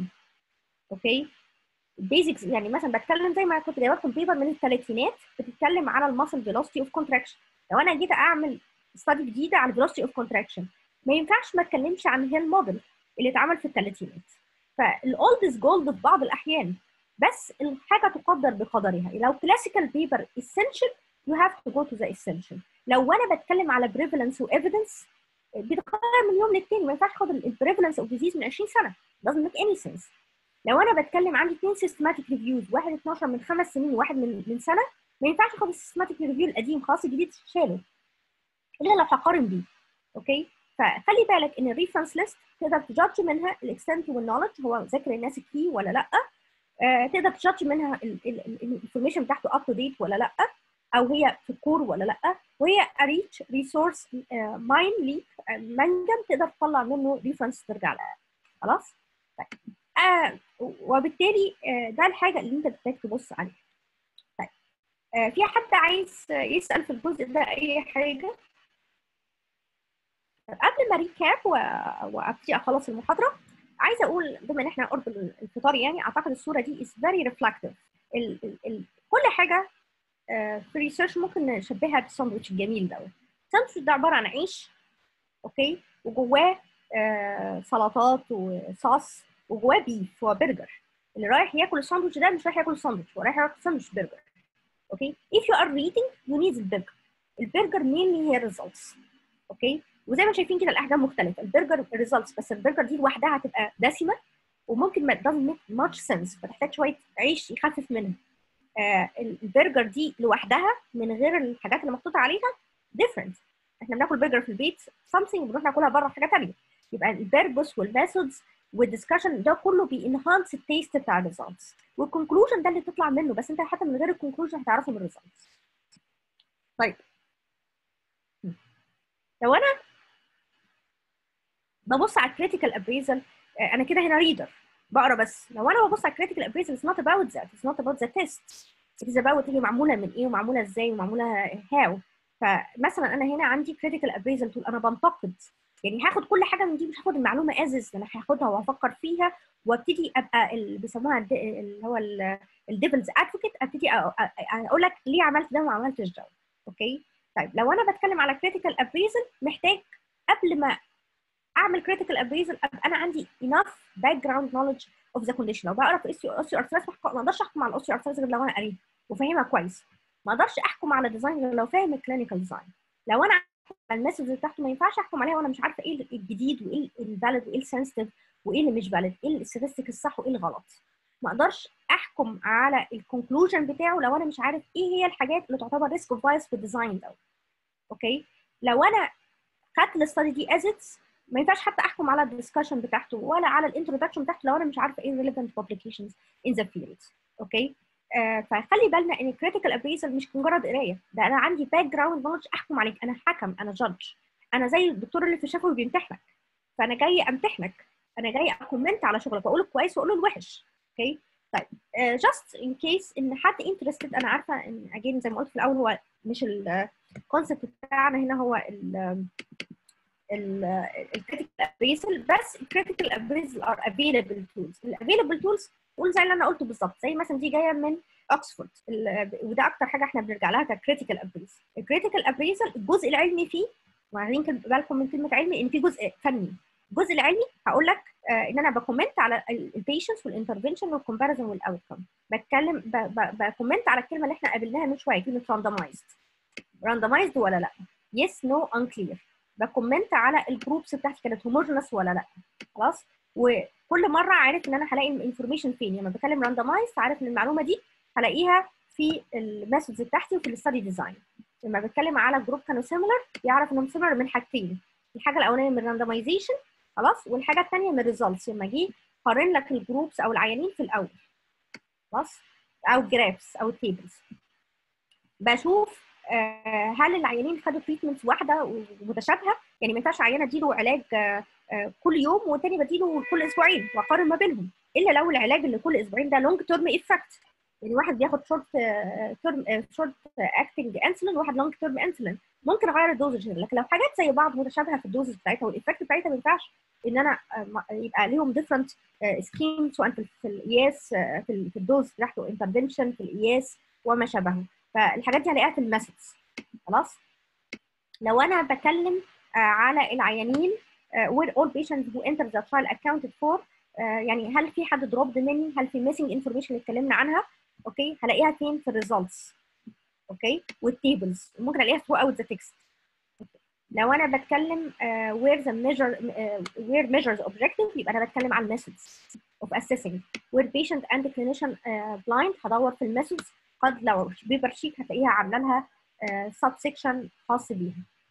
اوكي البيزكس يعني مثلا بتكلم زي ما كنت جايبه لكم بيبر من الثلاثينات بتتكلم على الماسل فيلوسيتي اوف كونتراكشن لو انا جيت اعمل ستادي جديده على الفيلوسيتي اوف كونتراكشن ما ينفعش ما اتكلمش عن هيل موديل اللي اتعمل في الثلاثينات فالاولد از جولد في بعض الاحيان بس الحاجه تقدر بقدرها لو كلاسيكال بيبر essential you have to go to the essential لو انا بتكلم على prevalence و evidence بيتغير من يوم للتاني ما ينفعش اخد البريفالنس اوف ديزيز من 20 سنه doesn't make any sense لو انا بتكلم عندي اثنين سيستماتيك ريفيوز واحد 12 من خمس سنين وواحد من من سنه ما ينفعش اخد السيستماتيك ريفيو القديم خلاص الجديد شاله الا لو هقارن بيه اوكي فخلي بالك ان الريفرنس ليست تقدر تجادج منها الاكستنت والنولج هو ذاكر الناس فيه ولا لا آه تقدر تجادج منها الانفورميشن بتاعته اب تو ديت ولا لا او هي في الكور ولا لا وهي اريتش ريسورس ماين ليك منجم تقدر تطلع منه ريفرنس ترجع لها خلاص طيب آه وبالتالي آه ده الحاجه اللي انت محتاج تبص عليها طيب آه في حد عايز يسال في الجزء ده اي حاجه قبل ما ريكاب وابتدي اخلص المحاضره عايزه اقول بما ان احنا قرب الفطار يعني اعتقد الصوره دي is very reflective ال ال ال كل حاجه في ريسيرش ممكن نشبهها بالساندوتش الجميل دوت الساندوتش ده عباره عن عيش اوكي وجواه آه سلطات وصوص وجواه بيف وبرجر اللي رايح ياكل الساندوتش ده مش رايح ياكل ساندوتش هو رايح ياكل ساندوتش برجر اوكي if you are reading you need البرجر البرجر mainly هي results اوكي وزي ما شايفين كده الاحجام مختلفه البرجر ريزلتس بس البرجر دي لوحدها هتبقى دسمه وممكن ما doesn't make much sense فتحتاج شويه عيش يخفف منها آه البرجر دي لوحدها من غير الحاجات اللي محطوطه عليها different احنا بناكل برجر في البيت something بنروح ناكلها بره حاجه ثانيه يبقى البيربس والميثودز والدسكشن ده كله بينهانس التيست بتاع الريزلتس والكونكلوجن ده اللي تطلع منه بس انت حتى من غير الكونكلوجن هتعرفه من الريزلتس طيب لو انا ببص على الكريتيكال ابريزل انا كده هنا ريدر بقرا بس لو انا ببص على الكريتيكال ابريزل اتس نوت اباوت ذات اتس نوت اباوت ذا تيست اتس اباوت هي معموله من ايه ومعموله ازاي ومعموله هاو فمثلا انا هنا عندي كريتيكال ابريزل تقول انا بنتقد يعني هاخد كل حاجه من دي مش هاخد المعلومه ازز انا هاخدها وهفكر فيها وابتدي ابقى اللي بيسموها اللي هو الديفلز ادفوكيت ابتدي اقول لك ليه عملت ده وما عملتش ده اوكي طيب لو انا بتكلم على كريتيكال ابريزل محتاج قبل ما اعمل كريتيكال ابريزل ابقى انا عندي enough background knowledge of the condition لو بقرا في اوسيو ارثرايتس ما اقدرش احكم على الاوسيو ارثرايتس غير لو انا قاريها وفاهمها كويس ما اقدرش احكم على ديزاين غير لو فاهم الكلينيكال ديزاين لو انا المسج بتاعته ما ينفعش احكم عليها وانا مش عارفه ايه الجديد وايه الفاليد وايه السنسيتيف وايه اللي مش فاليد ايه الستاتستيك الصح وايه الغلط ما اقدرش احكم على الكونكلوجن بتاعه لو انا مش عارف ايه هي الحاجات اللي تعتبر ريسك اوف بايس في الديزاين ده اوكي لو انا خدت الاستادي دي ازيتس ما ينفعش حتى احكم على الدسكشن بتاعته ولا على الانترودكشن بتاعته لو انا مش عارفه ايه relevant publications in the field اوكي آه فخلي بالنا ان الكريتيكال ابريزل مش مجرد قرايه ده انا عندي باك جراوند نولج احكم عليك انا حكم انا جادج انا زي الدكتور اللي في الشفوي بيمتحنك فانا جاي امتحنك انا جاي اكومنت على شغلك اقول الكويس واقول الوحش اوكي طيب جاست ان كيس ان حد انترستد انا عارفه ان اجين زي ما قلت في الاول هو مش الكونسيبت بتاعنا هنا هو ال الكريتيكال ابريزل بس الكريتيكال ابريزل ار افيلبل تولز الافيلبل تولز قول زي اللي انا قلته بالظبط زي مثلا دي جايه من اوكسفورد وده اكتر حاجه احنا بنرجع لها ككريتيكال ابريزل الكريتيكال ابريزل الجزء العلمي فيه واخدين بالكم من كلمه علمي ان في جزء فني الجزء العلمي هقول لك آه ان انا بكومنت على البيشنس والانترفنشن والكومباريزن والاوتكم بتكلم بكومنت على الكلمه اللي احنا قابلناها من شويه كلمه راندمايزد راندمايزد ولا لا يس نو انكلير بكومنت على الجروبس بتاعتي كانت هوموجينس ولا لا خلاص وكل مره عارف ان انا هلاقي الانفورميشن فين لما بتكلم راندمايز عارف ان المعلومه دي هلاقيها في الميثودز بتاعتي وفي الستادي ديزاين لما بتكلم على جروب كانوا سيميلر يعرف انهم سيميلر من حاجتين الحاجه الاولانيه من الراندمايزيشن خلاص والحاجه الثانيه من الريزلتس لما جه قارن لك الجروبس او العيانين في الاول خلاص او جرافس او تيبلز بشوف هل العيانين خدوا تريتمنت واحده ومتشابهه يعني ما ينفعش عيان اديله علاج كل يوم والتاني بديله كل اسبوعين واقارن ما بينهم الا لو العلاج اللي كل اسبوعين ده لونج تيرم افكت يعني واحد بياخد شورت تيرم شورت اكتنج انسولين وواحد لونج تيرم انسولين ممكن اغير الدوزج لكن لو حاجات زي بعض متشابهه في الدوزج بتاعتها والايفكت بتاعتها ما ينفعش ان انا يبقى ليهم ديفرنت سكيم سواء في القياس في الدوز بتاعته انترفنشن في القياس وما شابهه فالحاجات دي هلاقيها في الميثودز خلاص لو انا بكلم على العيانين where all patients who enter the trial accounted for يعني هل في حد دروبد مني هل في missing information اللي اتكلمنا عنها اوكي هلاقيها فين في الريزلتس اوكي والتيبلز ممكن الاقيها throughout the text لو انا بتكلم uh, where the measure uh, where measures objective يبقى انا بتكلم عن methods of assessing where patient and clinician uh, blind هدور في الميثودز قد لو بيبر شيك هتلاقيها عامله لها سب uh, سيكشن خاص بيها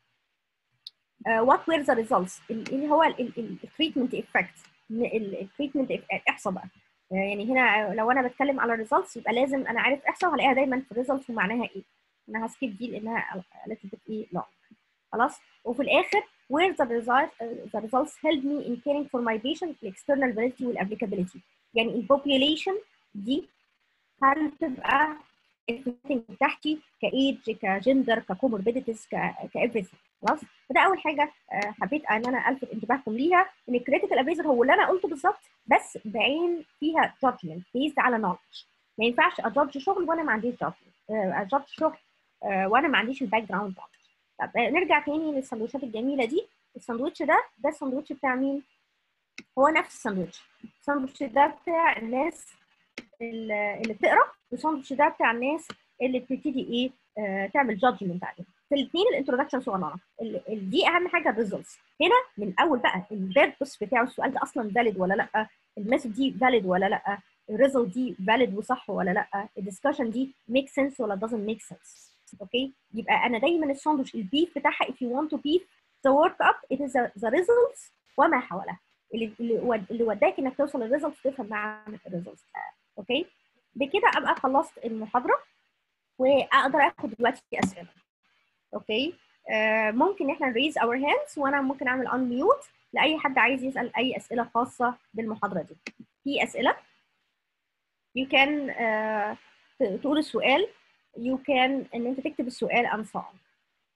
وات وير ذا ريزلتس اللي هو التريتمنت افكت التريتمنت احصى بقى يعني هنا لو انا بتكلم على الريزلتس يبقى لازم انا عارف احصى وهلاقيها دايما في الريزلتس ومعناها ايه انا هسكيب دي لانها little bit ايه long خلاص وفي الاخر where the result uh, the results help me in caring for my patient the external validity والاpplicability يعني البوبيوليشن دي هل تبقى بتاعتي كايدج كجندر ككوموربيديتيز كايفريثينج خلاص فده اول حاجه حبيت ان انا الفت انتباهكم ليها ان الكريتيكال ابريزر هو اللي انا قلته بالظبط بس بعين فيها جادجمنت بيزد على نولج ما ينفعش ادجج شغل وانا ما عنديش جادجمنت ادجج شغل وانا ما عنديش الباك جراوند طب نرجع تاني للسندوتشات الجميله دي الساندوتش ده ده الساندوتش بتاع مين؟ هو نفس الساندوتش الساندوتش ده بتاع الناس اللي بتقرا والساندوتش ده بتاع الناس اللي بتبتدي ايه آه تعمل جادجمنت عليه في الاثنين الانترودكشن صغننه دي اهم حاجه الريزلتس هنا من اول بقى البيربس بتاع السؤال ده اصلا فاليد ولا لا الميثود دي فاليد ولا لا الريزلت دي فاليد وصح ولا لا الدسكشن دي ميك سنس ولا doesn't make sense اوكي يبقى انا دايما الساندوتش البيف بتاعها if you want to beef the work up it is the results وما حولها اللي اللي وداك انك توصل للريزلتس تفهم معنى الريزلتس اوكي بكده ابقى خلصت المحاضره واقدر اخد دلوقتي اسئله اوكي آه ممكن احنا نريز اور هاندز وانا ممكن اعمل ان ميوت لاي حد عايز يسال اي اسئله خاصه بالمحاضره دي في اسئله you can uh, تقول السؤال you can ان انت تكتب السؤال and so on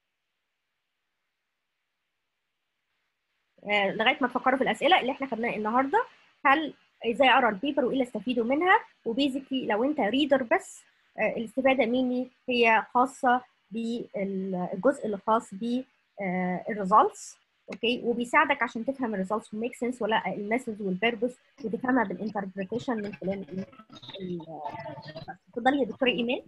آه لغايه ما تفكروا في الاسئله اللي احنا خدناها النهارده هل ازاي اقرا البيبر وايه اللي استفيدوا منها وبيزيكلي لو انت ريدر بس آه الاستفاده مني هي خاصه بالجزء اللي خاص بالريزلتس اوكي وبيساعدك عشان تفهم الريزلتس وميك سنس ولا الميثودز والبيربس وتفهمها بالانتربريتيشن من خلال اتفضلي يا دكتوره ايمان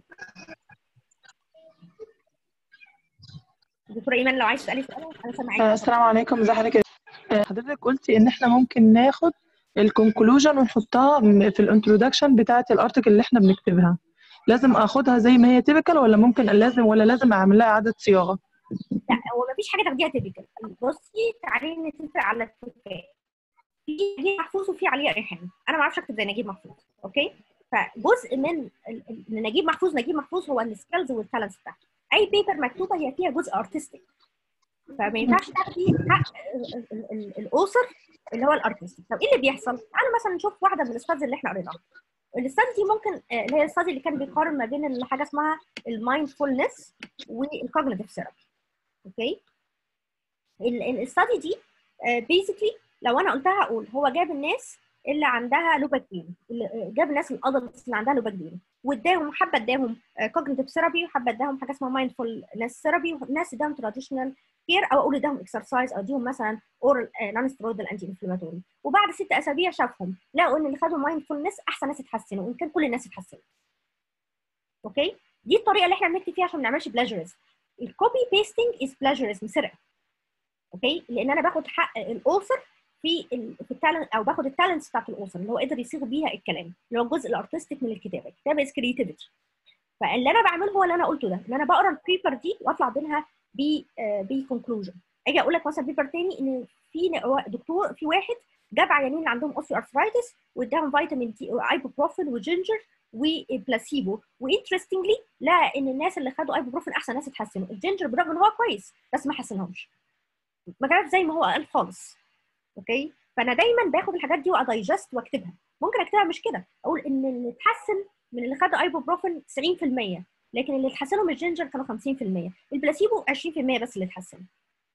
دكتوره ايمان لو عايز تسالي سؤال انا سامعاكي السلام عليكم ازي حضرتك حضرتك قلتي ان احنا ممكن ناخد الكونكلوجن ونحطها في الانترودكشن بتاعه الارتكل اللي احنا بنكتبها لازم اخدها زي ما هي تيبيكال ولا ممكن لازم ولا لازم اعمل لها اعاده صياغه لا هو مفيش حاجه تاخديها تيبيكال بصي تعالي نتفق على اتفاق في نجيب محفوظ وفي عليه ريحان انا ما اعرفش اكتب زي نجيب محفوظ اوكي فجزء من نجيب محفوظ نجيب محفوظ هو السكيلز والتالنتس بتاعته اي بيبر مكتوبه هي فيها جزء ارتستيك فما ينفعش تاخدي حق الاوثر اللي هو الارتست طب ايه اللي بيحصل؟ تعالوا مثلا نشوف واحده من الاستاذ اللي احنا قريناها الاستاذ دي ممكن اللي هي الاستاذ اللي كان بيقارن ما بين حاجه اسمها المايندفولنس والكوجنيتيف ثيرابي اوكي الاستادي دي بيزيكلي لو انا قلتها اقول هو جاب الناس اللي عندها لوباك بين جاب الناس الادلتس اللي عندها لوباك بين واداهم حبه اداهم كوجنيتيف ثيرابي وحبه اداهم حاجه اسمها مايندفولنس ثيرابي وناس اداهم تراديشنال كير او اقول اديهم اكسرسايز او اديهم مثلا اورال نون ستيرويدال انتي انفلاماتوري وبعد ست اسابيع شافهم لقوا ان اللي خدوا مايندفولنس احسن ناس اتحسنوا وان كان كل الناس اتحسنت اوكي دي الطريقه اللي احنا بنكتب فيها عشان ما نعملش بلاجرزم الكوبي بيستنج از بلاجرزم سرقه اوكي لان انا باخد حق الاوثر في ال في التالنت او باخد التالنتس بتاعت الاوثر اللي هو قدر يصيغ بيها الكلام اللي هو الجزء الارتستيك من الكتابه الكتابه از كريتيفيتي فاللي انا بعمله هو اللي انا قلته ده ان انا بقرا البيبر دي واطلع منها ب بكونكلوجن اجي اقول لك مثلا بيبر تاني ان في دكتور في واحد جاب عيانين اللي عندهم اوستيو ارثرايتس واداهم فيتامين دي ايبوبروفين وجينجر وبلاسيبو وانترستنجلي لقى ان الناس اللي خدوا ايبوبروفين احسن ناس اتحسنوا الجينجر بالرغم ان هو كويس بس ما حسنهمش ما كانش زي ما هو قال خالص اوكي فانا دايما باخد الحاجات دي وادايجست واكتبها ممكن اكتبها مش كده اقول ان اللي اتحسن من اللي خدوا ايبوبروفين 90% لكن اللي اتحسنوا من الجينجر كانوا 50% البلاسيبو 20% بس اللي اتحسنوا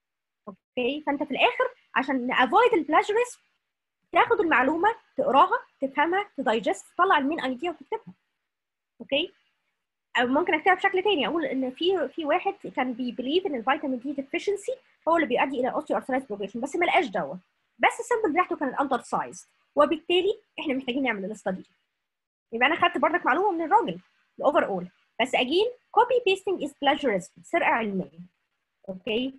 اوكي فانت في الاخر عشان نافويد البلاجريزم تاخد المعلومه تقراها تفهمها تدايجست تطلع المين ايديا وتكتبها اوكي او ممكن اكتبها بشكل تاني اقول ان في في واحد كان بيبليف ان الفيتامين دي ديفيشنسي هو اللي بيؤدي الى اوستيو ارثرايتس بروجريشن بس ما لقاش دواء بس السامبل بتاعته كانت اندر سايز وبالتالي احنا محتاجين نعمل الاستادي دي يبقى انا خدت بردك معلومه من الراجل الاوفر اول بس اجين كوبي بيستنج از بلاجرزم سرقه علميه اوكي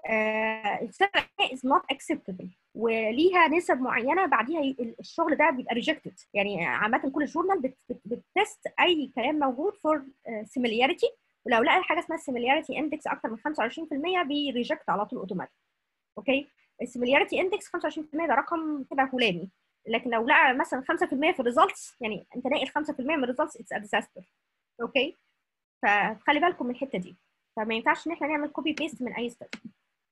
السرقه از نوت اكسبتبل وليها نسب معينه بعديها الشغل ده بيبقى ريجكتد يعني عامه كل جورنال بتست اي كلام موجود فور سيميلياريتي ولو لقى حاجه اسمها السيميلياريتي اندكس اكتر من 25% بيريجكت على طول اوتوماتيك اوكي السيميلياريتي اندكس 25% ده رقم كده هلامي لكن لو لقى مثلا 5% في الريزلتس يعني انت ناقل 5% من الريزلتس اتس ا ديزاستر اوكي فخلي بالكم من الحته دي فما ينفعش ان احنا نعمل كوبي بيست من اي ستادي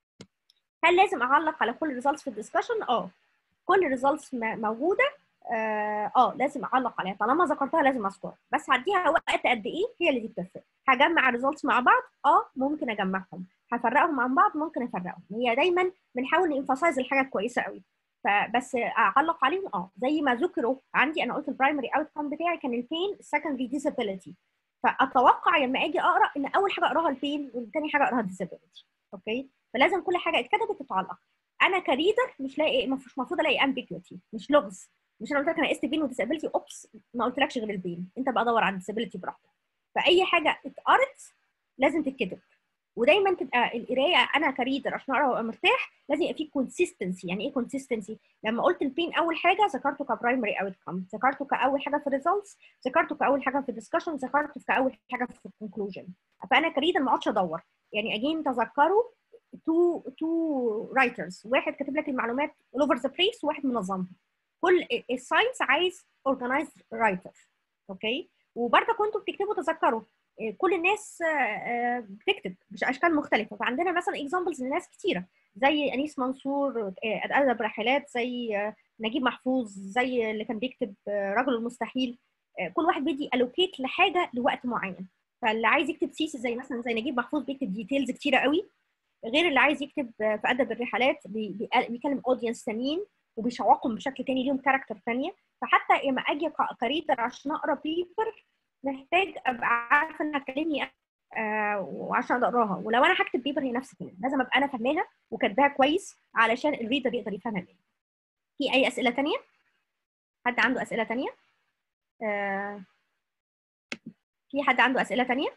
هل لازم اعلق على كل ريزلتس في الدسكشن اه كل ريزلتس موجوده اه, آه لازم اعلق عليها طالما ذكرتها لازم اذكرها بس هديها وقت قد ايه هي اللي دي بتفرق هجمع الريزلتس مع بعض اه ممكن اجمعهم هفرقهم عن بعض ممكن افرقهم هي دايما بنحاول ننفسايز الحاجه كويسه قوي فبس اعلق عليهم اه زي ما ذكروا عندي انا قلت البرايمري اوت كام بتاعي كان البين السكندري ديسابيلتي فاتوقع لما اجي اقرا ان اول حاجه اقراها البين وثاني حاجه اقراها الديسابيلتي اوكي فلازم كل حاجه اتكتبت تتعلق انا كريدر مش لاقي مش المفروض الاقي امبيكوتي مش لغز مش انا قلت لك انا قست بين وديسابيلتي اوبس ما قلتلكش غير البين انت بقى دور على الديسابيلتي براحتك فاي حاجه اتقرت لازم تتكتب ودايما تبقى القرايه انا كريدر عشان اقرا وابقى مرتاح لازم يبقى في كونسيستنسي يعني ايه كونسيستنسي لما قلت البين اول حاجه ذكرته كبرايمري اوت كم ذكرته كاول حاجه في الريزلتس ذكرته كاول حاجه في الدسكشن ذكرته كاول حاجه في الكونكلوجن فانا كريدر ما اقعدش ادور يعني اجين تذكروا تو تو رايترز واحد كاتب لك المعلومات all over the place وواحد منظمها كل الساينس عايز organized رايتر اوكي وبرضه كنتوا بتكتبوا تذكروا كل الناس بتكتب باشكال مختلفه فعندنا مثلا اكزامبلز لناس كتيره زي انيس منصور ادب رحلات زي نجيب محفوظ زي اللي كان بيكتب رجل المستحيل كل واحد بيدي الوكيت لحاجه لوقت معين فاللي عايز يكتب سيسي زي مثلا زي نجيب محفوظ بيكتب ديتيلز كتيره قوي غير اللي عايز يكتب في ادب الرحلات بيكلم اودينس ثانيين وبيشوقهم بشكل تاني ليهم كاركتر ثانيه فحتى لما اجي كريدر عشان اقرا بيبر محتاج ابقى عارفه انها هتكلمني آه وعشان اقراها ولو انا هكتب بيبر هي نفس الكلام لازم ابقى انا فاهماها وكاتباها كويس علشان الريدر يقدر يفهمها مني في اي اسئله تانية حد عنده اسئله تانية آه في حد عنده اسئله تانية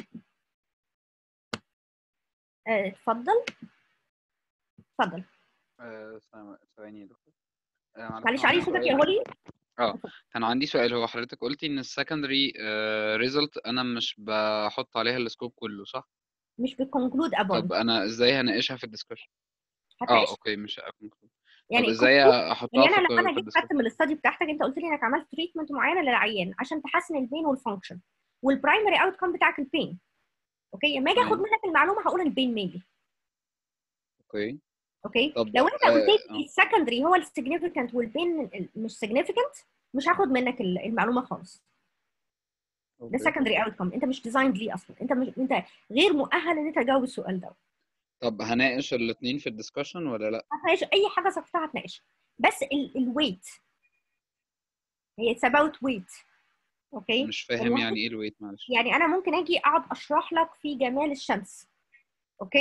اتفضل اتفضل ثواني يا دكتور معلش علي صوتك يا هولي اه كان عندي سؤال هو حضرتك قلتي ان السكندري ريزلت انا مش بحط عليها السكوب كله صح؟ مش بتكونكلود ابون طب انا ازاي هناقشها في الدسكشن؟ اه هتعيش اوكي مش هكونكلود يعني طب ازاي conclude- احطها يعني في انا لما انا في جيت خدت الدسكشن؟ من الاستادي بتاعتك انت قلت لي انك عملت تريتمنت معينه للعيان عشان تحسن البين والفانكشن والبرايمري اوت كام بتاعك البين اوكي لما اجي اخد تمام. منك المعلومه هقول البين ميلي اوكي اوكي طب لو انت آه، قلت آه. لي السكندري هو السيجنيفيكانت والبين ال- مش سيجنيفيكانت مش هاخد منك ال- المعلومه خالص ده اوكي سكندري اوت كام انت مش ديزايند ليه اصلا انت مش انت غير مؤهل ان انت تجاوب السؤال ده طب هناقش الاثنين في الدسكشن ولا لا؟ هتناقش اي حاجه ذكرتها هتناقش بس الويت هي اتس اباوت ويت اوكي مش فاهم والله يعني ايه الويت معلش يعني انا ممكن اجي اقعد اشرح لك في جمال الشمس اوكي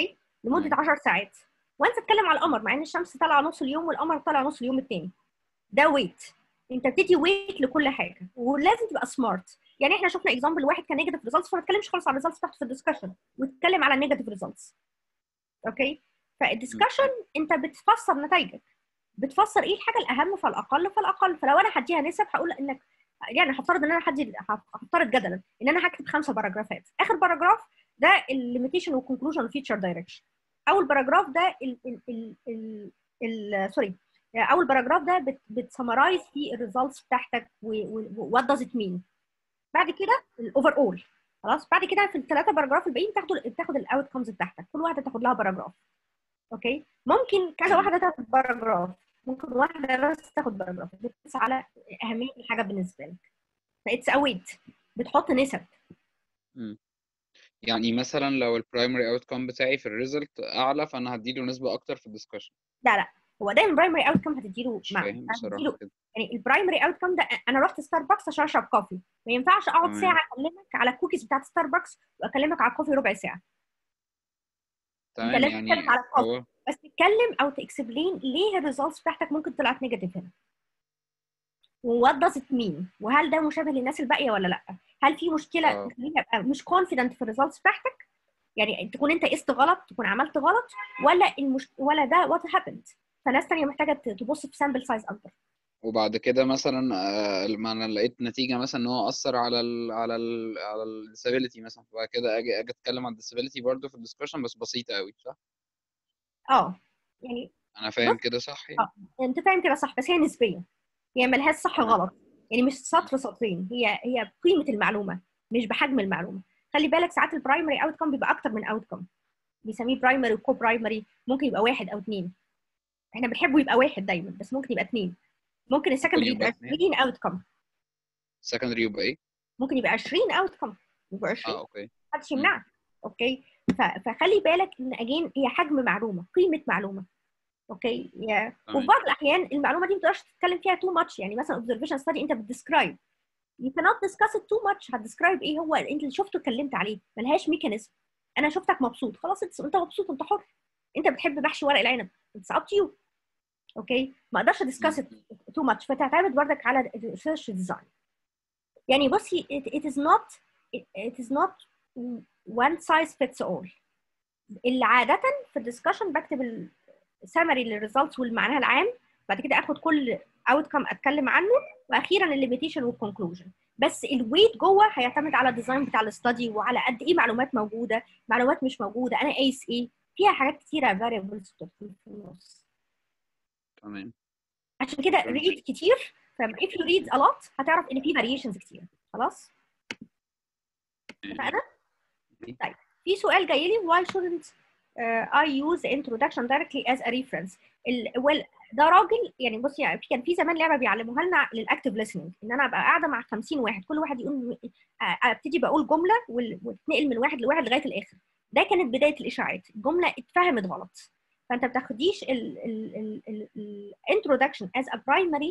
لمده مم. 10 ساعات وانت تتكلم على القمر مع ان الشمس طالعه نص اليوم والقمر طالع نص اليوم التاني ده ويت انت بتدي ويت لكل حاجه ولازم تبقى سمارت يعني احنا شفنا اكزامبل واحد كان نيجاتيف ريزلتس فما اتكلمش خالص على الريزلتس بتاعته في الدسكشن واتكلم على النيجاتيف ريزلتس اوكي فالدسكشن انت بتفسر نتائجك بتفسر ايه الحاجه الاهم فالاقل فالاقل فلو انا هديها نسب هقول انك يعني هفترض ان انا هدي هفترض جدلا ان انا هكتب خمسه باراجرافات اخر باراجراف ده الليميتيشن والكونكلوجن والفيتشر دايركشن اول باراجراف ده ال ال ال ال ال سوري اول باراجراف ده بتسمرايز فيه الريزلتس بتاعتك وات داز ات مين بعد كده الاوفر اول خلاص بعد كده في الثلاثه باراجراف الباقيين تاخدوا تاخد الاوت كومز بتاعتك كل واحده تاخد لها باراجراف اوكي ممكن كذا واحده تاخد باراجراف ممكن واحده بس تاخد باراجراف بتقيس على اهميه الحاجه بالنسبه لك فاتس اويت بتحط نسب مم. يعني مثلا لو البرايمري اوت كوم بتاعي في الريزلت اعلى فانا هديله نسبه اكتر في الدسكشن لا لا هو دايما برايمري اوت كوم هتديله مش مع فاهم بصراحه هتديله كده يعني البرايمري اوت كوم ده انا رحت ستاربكس عشان اشرب كوفي ما ينفعش اقعد تمام. ساعه اكلمك على الكوكيز بتاعت ستاربكس واكلمك على الكوفي ربع ساعه تمام لازم يعني تتكلم على الكوفي. هو بس تتكلم او تكسبلين ليه الريزلتس بتاعتك ممكن طلعت نيجاتيف هنا وات داز ات مين وهل ده مشابه للناس الباقيه ولا لا هل في مشكله آه. تخليني ابقى مش كونفيدنت في الريزلتس بتاعتك يعني تكون انت قست غلط تكون عملت غلط ولا المش... ولا ده وات هابند فناس تانية محتاجه ت- تبص في سامبل سايز اكبر وبعد كده مثلا آه، لما انا لقيت نتيجه مثلا ان هو اثر على ال على ال على الديسابيلتي مثلا فبعد كده اجي اجي اتكلم عن الديسابيلتي برضه في الدسكشن بس بسيطه قوي صح اه يعني انا فاهم بص- كده صح يعني اه انت فاهم كده صح بس هي نسبيه هي ملهاش صح تمام. غلط يعني مش سطر سطرين هي هي قيمه المعلومه مش بحجم المعلومه خلي بالك ساعات البرايمري اوت كوم بيبقى اكتر من اوت كوم بيسميه برايمري وكو برايمري ممكن يبقى واحد او اثنين احنا بنحبه يبقى واحد دايما بس ممكن يبقى اثنين ممكن السكندري يبقى يبقى اتنين. 20 اوت كوم سكندري يبقى ايه ممكن يبقى 20 اوت كوم يبقى اه 20 اوكي محدش يمنعك اوكي ف- فخلي بالك ان اجين هي حجم معلومه قيمه معلومه اوكي يا تمام. وفي بعض الاحيان المعلومه دي ما تقدرش تتكلم فيها تو ماتش يعني مثلا observation study انت بتديسكرايب you cannot discuss it too much هتديسكرايب ايه هو انت اللي شفته اتكلمت عليه ملهاش ميكانيزم انا شفتك مبسوط خلاص انت انت مبسوط انت حر انت بتحب محشي ورق العنب it's up to you اوكي ما اقدرش ادiscuss it too much فتعتمد بردك على الريسيرش ديزاين يعني بصي it, it is not it, it is not one size fits all اللي عادة في الدسكشن بكتب السمري للريزلتس والمعنى العام بعد كده اخد كل اوت كم اتكلم عنه واخيرا الليميتيشن والكونكلوجن بس الويت جوه هيعتمد على الديزاين بتاع الاستادي وعلى قد ايه معلومات موجوده معلومات مش موجوده انا قايس ايه فيها حاجات كتيره فاريبلز في النص تمام عشان كده تمام. ريد كتير فلما if you read a lot هتعرف ان في variations كتير خلاص اتفقنا طيب في سؤال جاي لي why shouldn't uh, I use the introduction directly as a reference ال well, ده راجل يعني بصي يعني كان في زمان لعبه بيعلموها لنا للاكتف listening ان انا ابقى قاعده مع 50 واحد كل واحد يقول آه، ابتدي بقول جمله وال- وتتنقل من واحد لواحد لغايه الاخر ده كانت بدايه الاشاعات الجمله اتفهمت غلط فانت ما بتاخديش الانترودكشن as a primary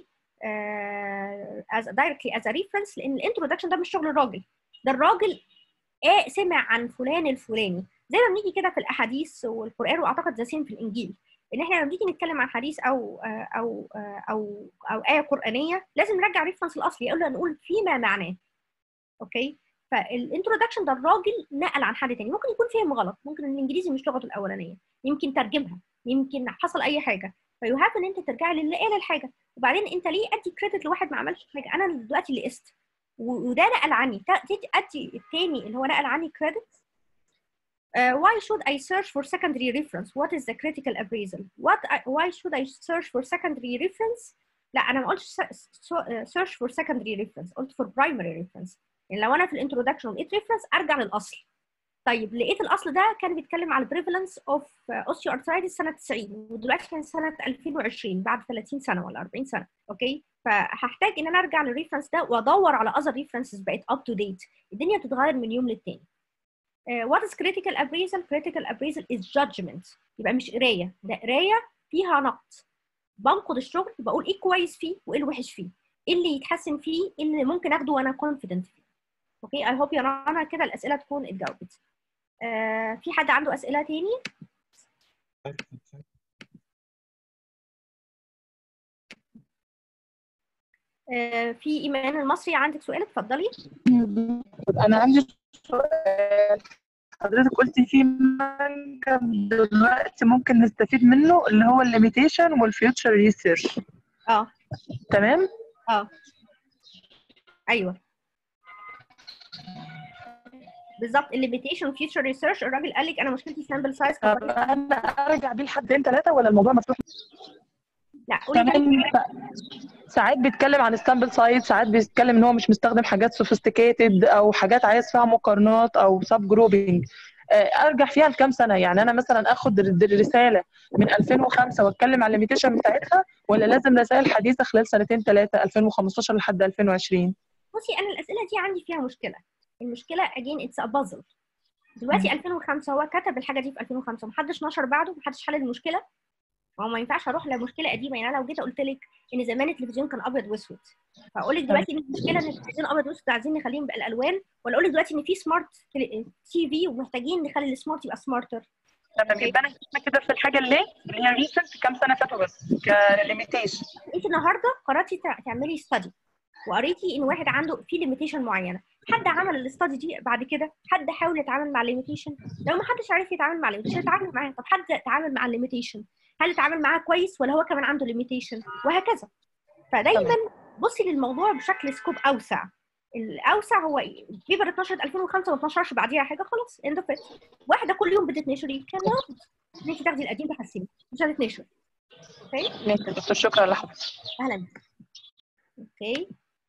uh, as a directly as a reference لان الانترودكشن ده مش شغل الراجل ده الراجل ايه سمع عن فلان الفلاني زي ما بنيجي كده في الاحاديث والقران واعتقد ذا في الانجيل ان احنا لما بنيجي نتكلم عن حديث او او او او ايه قرانيه لازم نرجع ريفرنس الاصلي يقول نقول فيما معناه اوكي فالانترودكشن ده الراجل نقل عن حد تاني ممكن يكون فهم غلط ممكن الانجليزي مش لغته الاولانيه يمكن ترجمها يمكن حصل اي حاجه فيو هاف ان انت ترجعي للي قال الحاجه وبعدين انت ليه ادي كريدت لواحد ما عملش حاجه انا دلوقتي اللي قست و- وده نقل عني تا- تدي ادي التاني اللي هو نقل عني كريدت Uh, why should I search for secondary reference? What is the critical appraisal? What I, why should I search for secondary reference? لا انا ما قلتش س- so- uh, search for secondary reference قلت for primary reference يعني لو انا في الانترودكشن لقيت reference ارجع للاصل طيب لقيت الاصل ده كان بيتكلم على prevalence of uh, osteoarthritis سنه 90 ودلوقتي كان سنه 2020 بعد 30 سنه ولا 40 سنه اوكي فهحتاج ان انا ارجع للريفرنس ده وادور على other references بقت up to date الدنيا بتتغير من يوم للتاني Uh, what is critical appraisal? Critical appraisal is judgment يبقى مش قرايه ده قرايه فيها نقد بنقد الشغل بقول ايه كويس فيه وايه الوحش فيه ايه اللي يتحسن فيه ايه اللي ممكن اخده وانا confident فيه اوكي اي هوب يا رنا كده الاسئله تكون اتجاوبت uh, في حد عنده اسئله تاني آه، في ايمان المصري عندك سؤال اتفضلي انا عندي سؤال حضرتك قلتي في منجم دلوقتي ممكن نستفيد منه اللي هو الليميتيشن والفيوتشر ريسيرش اه تمام اه ايوه بالظبط الليميتيشن فيوتشر ريسيرش الراجل قال لك انا مشكلتي سامبل سايز طب انا ارجع بيه لحدين ثلاثه ولا الموضوع مفتوح لا قولي كمان تاني. ساعات بيتكلم عن السامبل سايز ساعات بيتكلم ان هو مش مستخدم حاجات سوفيستيكيتد او حاجات عايز فيها مقارنات او سب جروبنج ارجع فيها لكام سنه يعني انا مثلا اخد الر- الرساله من 2005 واتكلم على الليميتيشن بتاعتها ولا لازم رسائل حديثه خلال سنتين ثلاثه 2015 لحد 2020 بصي انا الاسئله دي عندي فيها مشكله المشكله again it's a puzzle دلوقتي 2005 هو كتب الحاجه دي في 2005 محدش نشر بعده محدش حل المشكله هو ما ينفعش اروح لمشكله قديمه يعني انا لو جيت قلت لك ان زمان التلفزيون كان ابيض واسود فاقول لك دلوقتي ان المشكله ان التلفزيون ابيض واسود عايزين نخليه بالالوان ولا اقول لك دلوقتي ان في سمارت تي في ومحتاجين نخلي السمارت يبقى سمارتر تمام يبقى انا هنا كده في الحاجه اللي اللي هي ريسنت كام سنه فاتوا بس كليميتيشن انت النهارده قررتي تع- تعملي ستادي وقريتي ان واحد عنده في ليميتيشن معينه حد عمل الاستادي دي بعد كده حد حاول يتعامل مع الليميتيشن لو ما حدش عارف يتعامل مع الليميتيشن يتعامل معاه طب حد اتعامل مع الليميتيشن هل اتعامل معاه كويس ولا هو كمان عنده ليميتيشن وهكذا فدايما بصي للموضوع بشكل سكوب اوسع الاوسع هو ايه؟ بيبر اتنشرت 2005 ما اتنشرش بعديها حاجه خلاص اند اوف واحده كل يوم بتتنشري كان ياخد ان انت تاخدي القديم تحسني مش هتتنشر اوكي ماشي يا دكتور شكرا لحضرتك اهلا بك. اوكي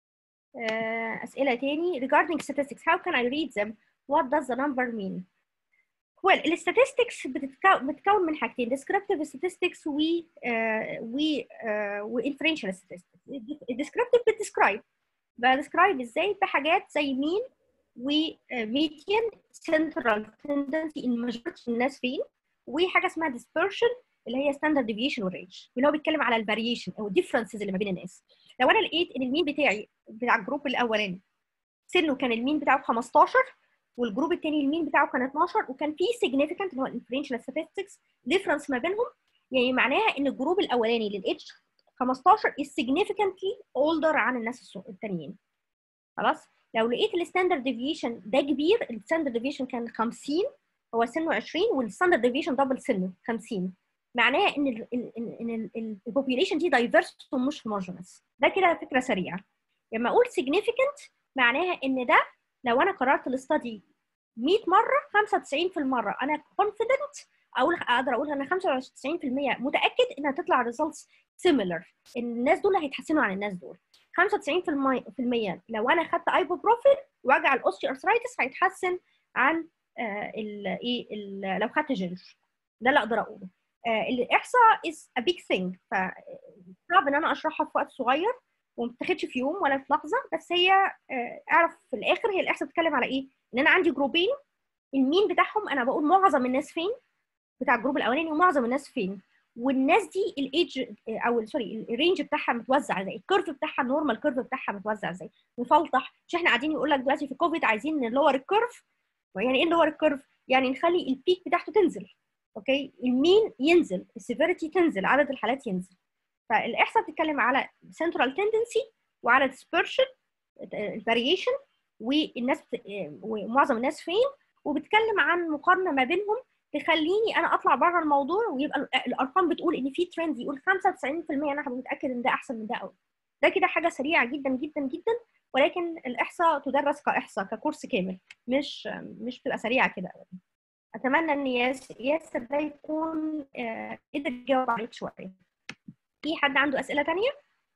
آه، اسئله تاني regarding statistics how can I read them what does the number mean well ال statistics بتتكون بتتكون من حاجتين descriptive statistics و آه، و آه، و inferential statistics ال descriptive بتدescribe بدescribe ازاي بحاجات زي مين و آه، median central tendency in majority الناس فين وحاجه اسمها dispersion اللي هي ستاندرد ديفيشن والرينج واللي هو بيتكلم على الفاريشن او الديفرنسز اللي ما بين الناس لو انا لقيت ان المين بتاعي بتاع الجروب الاولاني سنه كان المين بتاعه 15 والجروب الثاني المين بتاعه كان 12 وكان في significant اللي هو الانفرنشال statistics ديفرنس ما بينهم يعني معناها ان الجروب الاولاني للايدج 15 is significantly older عن الناس السو- التانيين خلاص لو لقيت الستاندرد ديفيشن ده كبير الستاندرد ديفيشن كان 50 هو سنه 20 والستاندرد ديفيشن دبل سنه 50 معناها ان ال ان ان البوبيوليشن دي دايفيرس ومش هوموجينس ده كده فكره سريعه لما اقول significant معناها ان ده لو انا قررت الاستادي 100 مره 95 في المره انا confident اقول اقدر اقول انا 95% متاكد انها تطلع results similar الناس دول هيتحسنوا عن الناس دول 95% لو انا خدت ايبوبروفين وجع الاوستيو ارثرايتس هيتحسن عن الايه لو خدت جينج ده اللي اقدر اقوله آه، الاحصاء is a big thing فصعب ان انا اشرحها في وقت صغير وما بتاخدش في يوم ولا في لحظه بس هي آه، اعرف في الاخر هي الاحصاء بتتكلم على ايه؟ ان انا عندي جروبين المين بتاعهم انا بقول معظم الناس فين بتاع الجروب الاولاني ومعظم الناس فين والناس دي الايدج او سوري الرينج بتاعها متوزع ازاي الكيرف بتاعها النورمال كيرف بتاعها متوزع ازاي مفلطح مش احنا قاعدين يقول لك دلوقتي في كوفيد عايزين نلور الكيرف يعني ايه نلور الكيرف يعني نخلي البيك بتاعته تنزل اوكي المين ينزل السيفيريتي تنزل عدد الحالات ينزل فالاحصاء بتتكلم على سنترال تندنسي وعلى ديسبرشن الفاريشن والناس بت... ومعظم الناس فين وبتكلم عن مقارنه ما بينهم تخليني انا اطلع بره الموضوع ويبقى ال- الارقام بتقول ان في ترند يقول 95% انا هبقى متاكد ان ده احسن من ده قوي ده كده حاجه سريعه جدا جدا جدا ولكن الاحصاء تدرس كاحصاء ككورس كامل مش مش بتبقى سريعه كده ابدا اتمنى ان ياس- ياسر ده يكون آه، قدر يجاوب عليك شويه في حد عنده اسئله تانية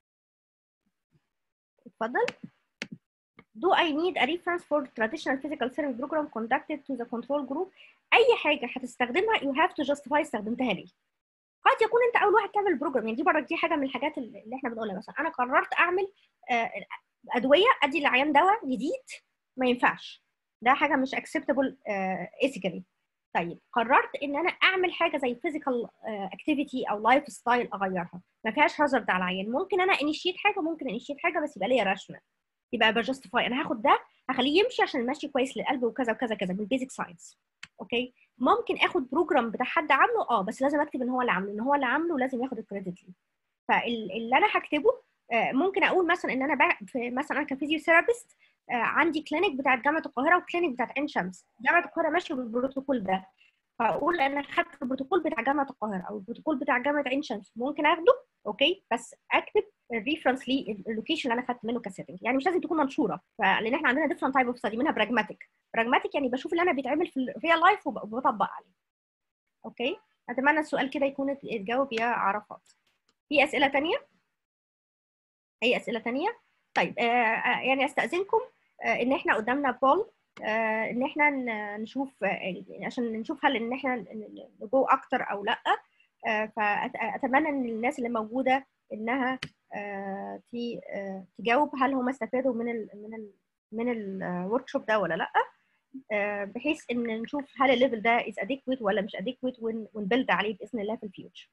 اتفضل Do I need a reference for traditional physical therapy program conducted to the control group؟ أي حاجة هتستخدمها you have to justify استخدمتها ليه. قد يكون أنت أول واحد تعمل بروجرام يعني دي برضك دي حاجة من الحاجات اللي إحنا بنقولها مثلا أنا قررت أعمل آه، أدوية أدي للعيان دواء جديد ما ينفعش. ده حاجة مش acceptable آه، ethically. طيب قررت ان انا اعمل حاجه زي فيزيكال اكتيفيتي او لايف ستايل اغيرها ما فيهاش هازارد على العيان ممكن انا انيشيت حاجه ممكن انيشيت حاجه بس يبقى ليا راشنال يبقى بجستيفاي انا هاخد ده هخليه يمشي عشان المشي كويس للقلب وكذا وكذا كذا بالبيزك ساينس اوكي ممكن اخد بروجرام بتاع حد عامله اه بس لازم اكتب ان هو اللي عامله ان هو اللي عامله لازم ياخد الكريدت ليه فاللي انا هكتبه آه، ممكن اقول مثلا ان انا بع- في مثلا انا كفيزيوثيرابيست آه، عندي كلينيك بتاعت جامعه القاهره وكلينيك بتاعت عين شمس جامعه القاهره ماشيه بالبروتوكول ده فاقول انا خدت البروتوكول بتاع جامعه القاهره او البروتوكول بتاع جامعه عين شمس ممكن اخده اوكي بس اكتب الريفرنس للوكيشن اللي انا خدت منه كسيتنج يعني مش لازم تكون منشوره فلان احنا عندنا ديفرنت تايب اوف ستادي منها براجماتيك براجماتيك يعني بشوف اللي انا بيتعمل في الريال لايف وبطبق عليه اوكي اتمنى السؤال كده يكون اتجاوب يا عرفات في اسئله تانية اي اسئله تانية طيب آه آه، يعني استاذنكم آه ان احنا قدامنا بول آه ان احنا ن- نشوف آه عشان نشوف هل ان احنا نجو اكتر او لا آه فاتمنى ان الناس اللي موجوده انها آه ت- آه تجاوب هل هم استفادوا من ال من ال من الورك شوب ده ولا لا آه بحيث ان نشوف هل الليفل ده is adequate ولا مش adequate ون- ونبلد عليه باذن الله في الفيوتشر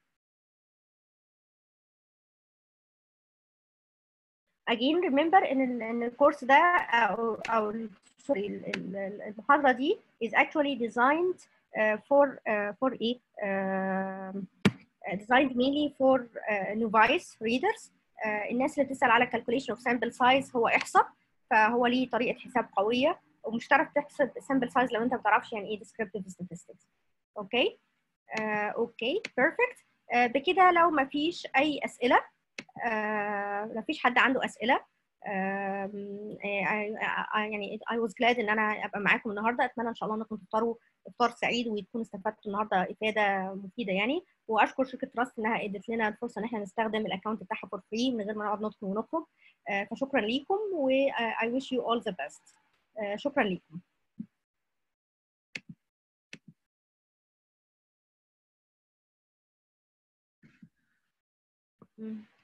again remember ان ال- ان الكورس ده او او ال- sorry ال- ال- المحاضره دي is actually designed uh, for uh, for a uh, designed mainly for uh, novice readers uh, الناس اللي بتسال على calculation of sample size هو احصاء فهو ليه طريقه حساب قويه ومش هتعرف تحسب sample size لو انت ما بتعرفش يعني ايه descriptive statistics اوكي آه، اوكي بيرفكت بكده لو ما فيش اي اسئله آه، ما فيش حد عنده اسئله آم، آه، I- I- يعني I was glad ان انا ابقى معاكم النهارده اتمنى ان شاء الله انكم تفطروا افطار سعيد وتكونوا استفدتوا النهارده افاده مفيده يعني واشكر شركه تراست انها ادت لنا الفرصه ان احنا نستخدم الاكونت بتاعها فور فري من غير ما نقعد ندخل ونخرج آه، فشكرا ليكم و I wish you all the best آه، شكرا ليكم مم.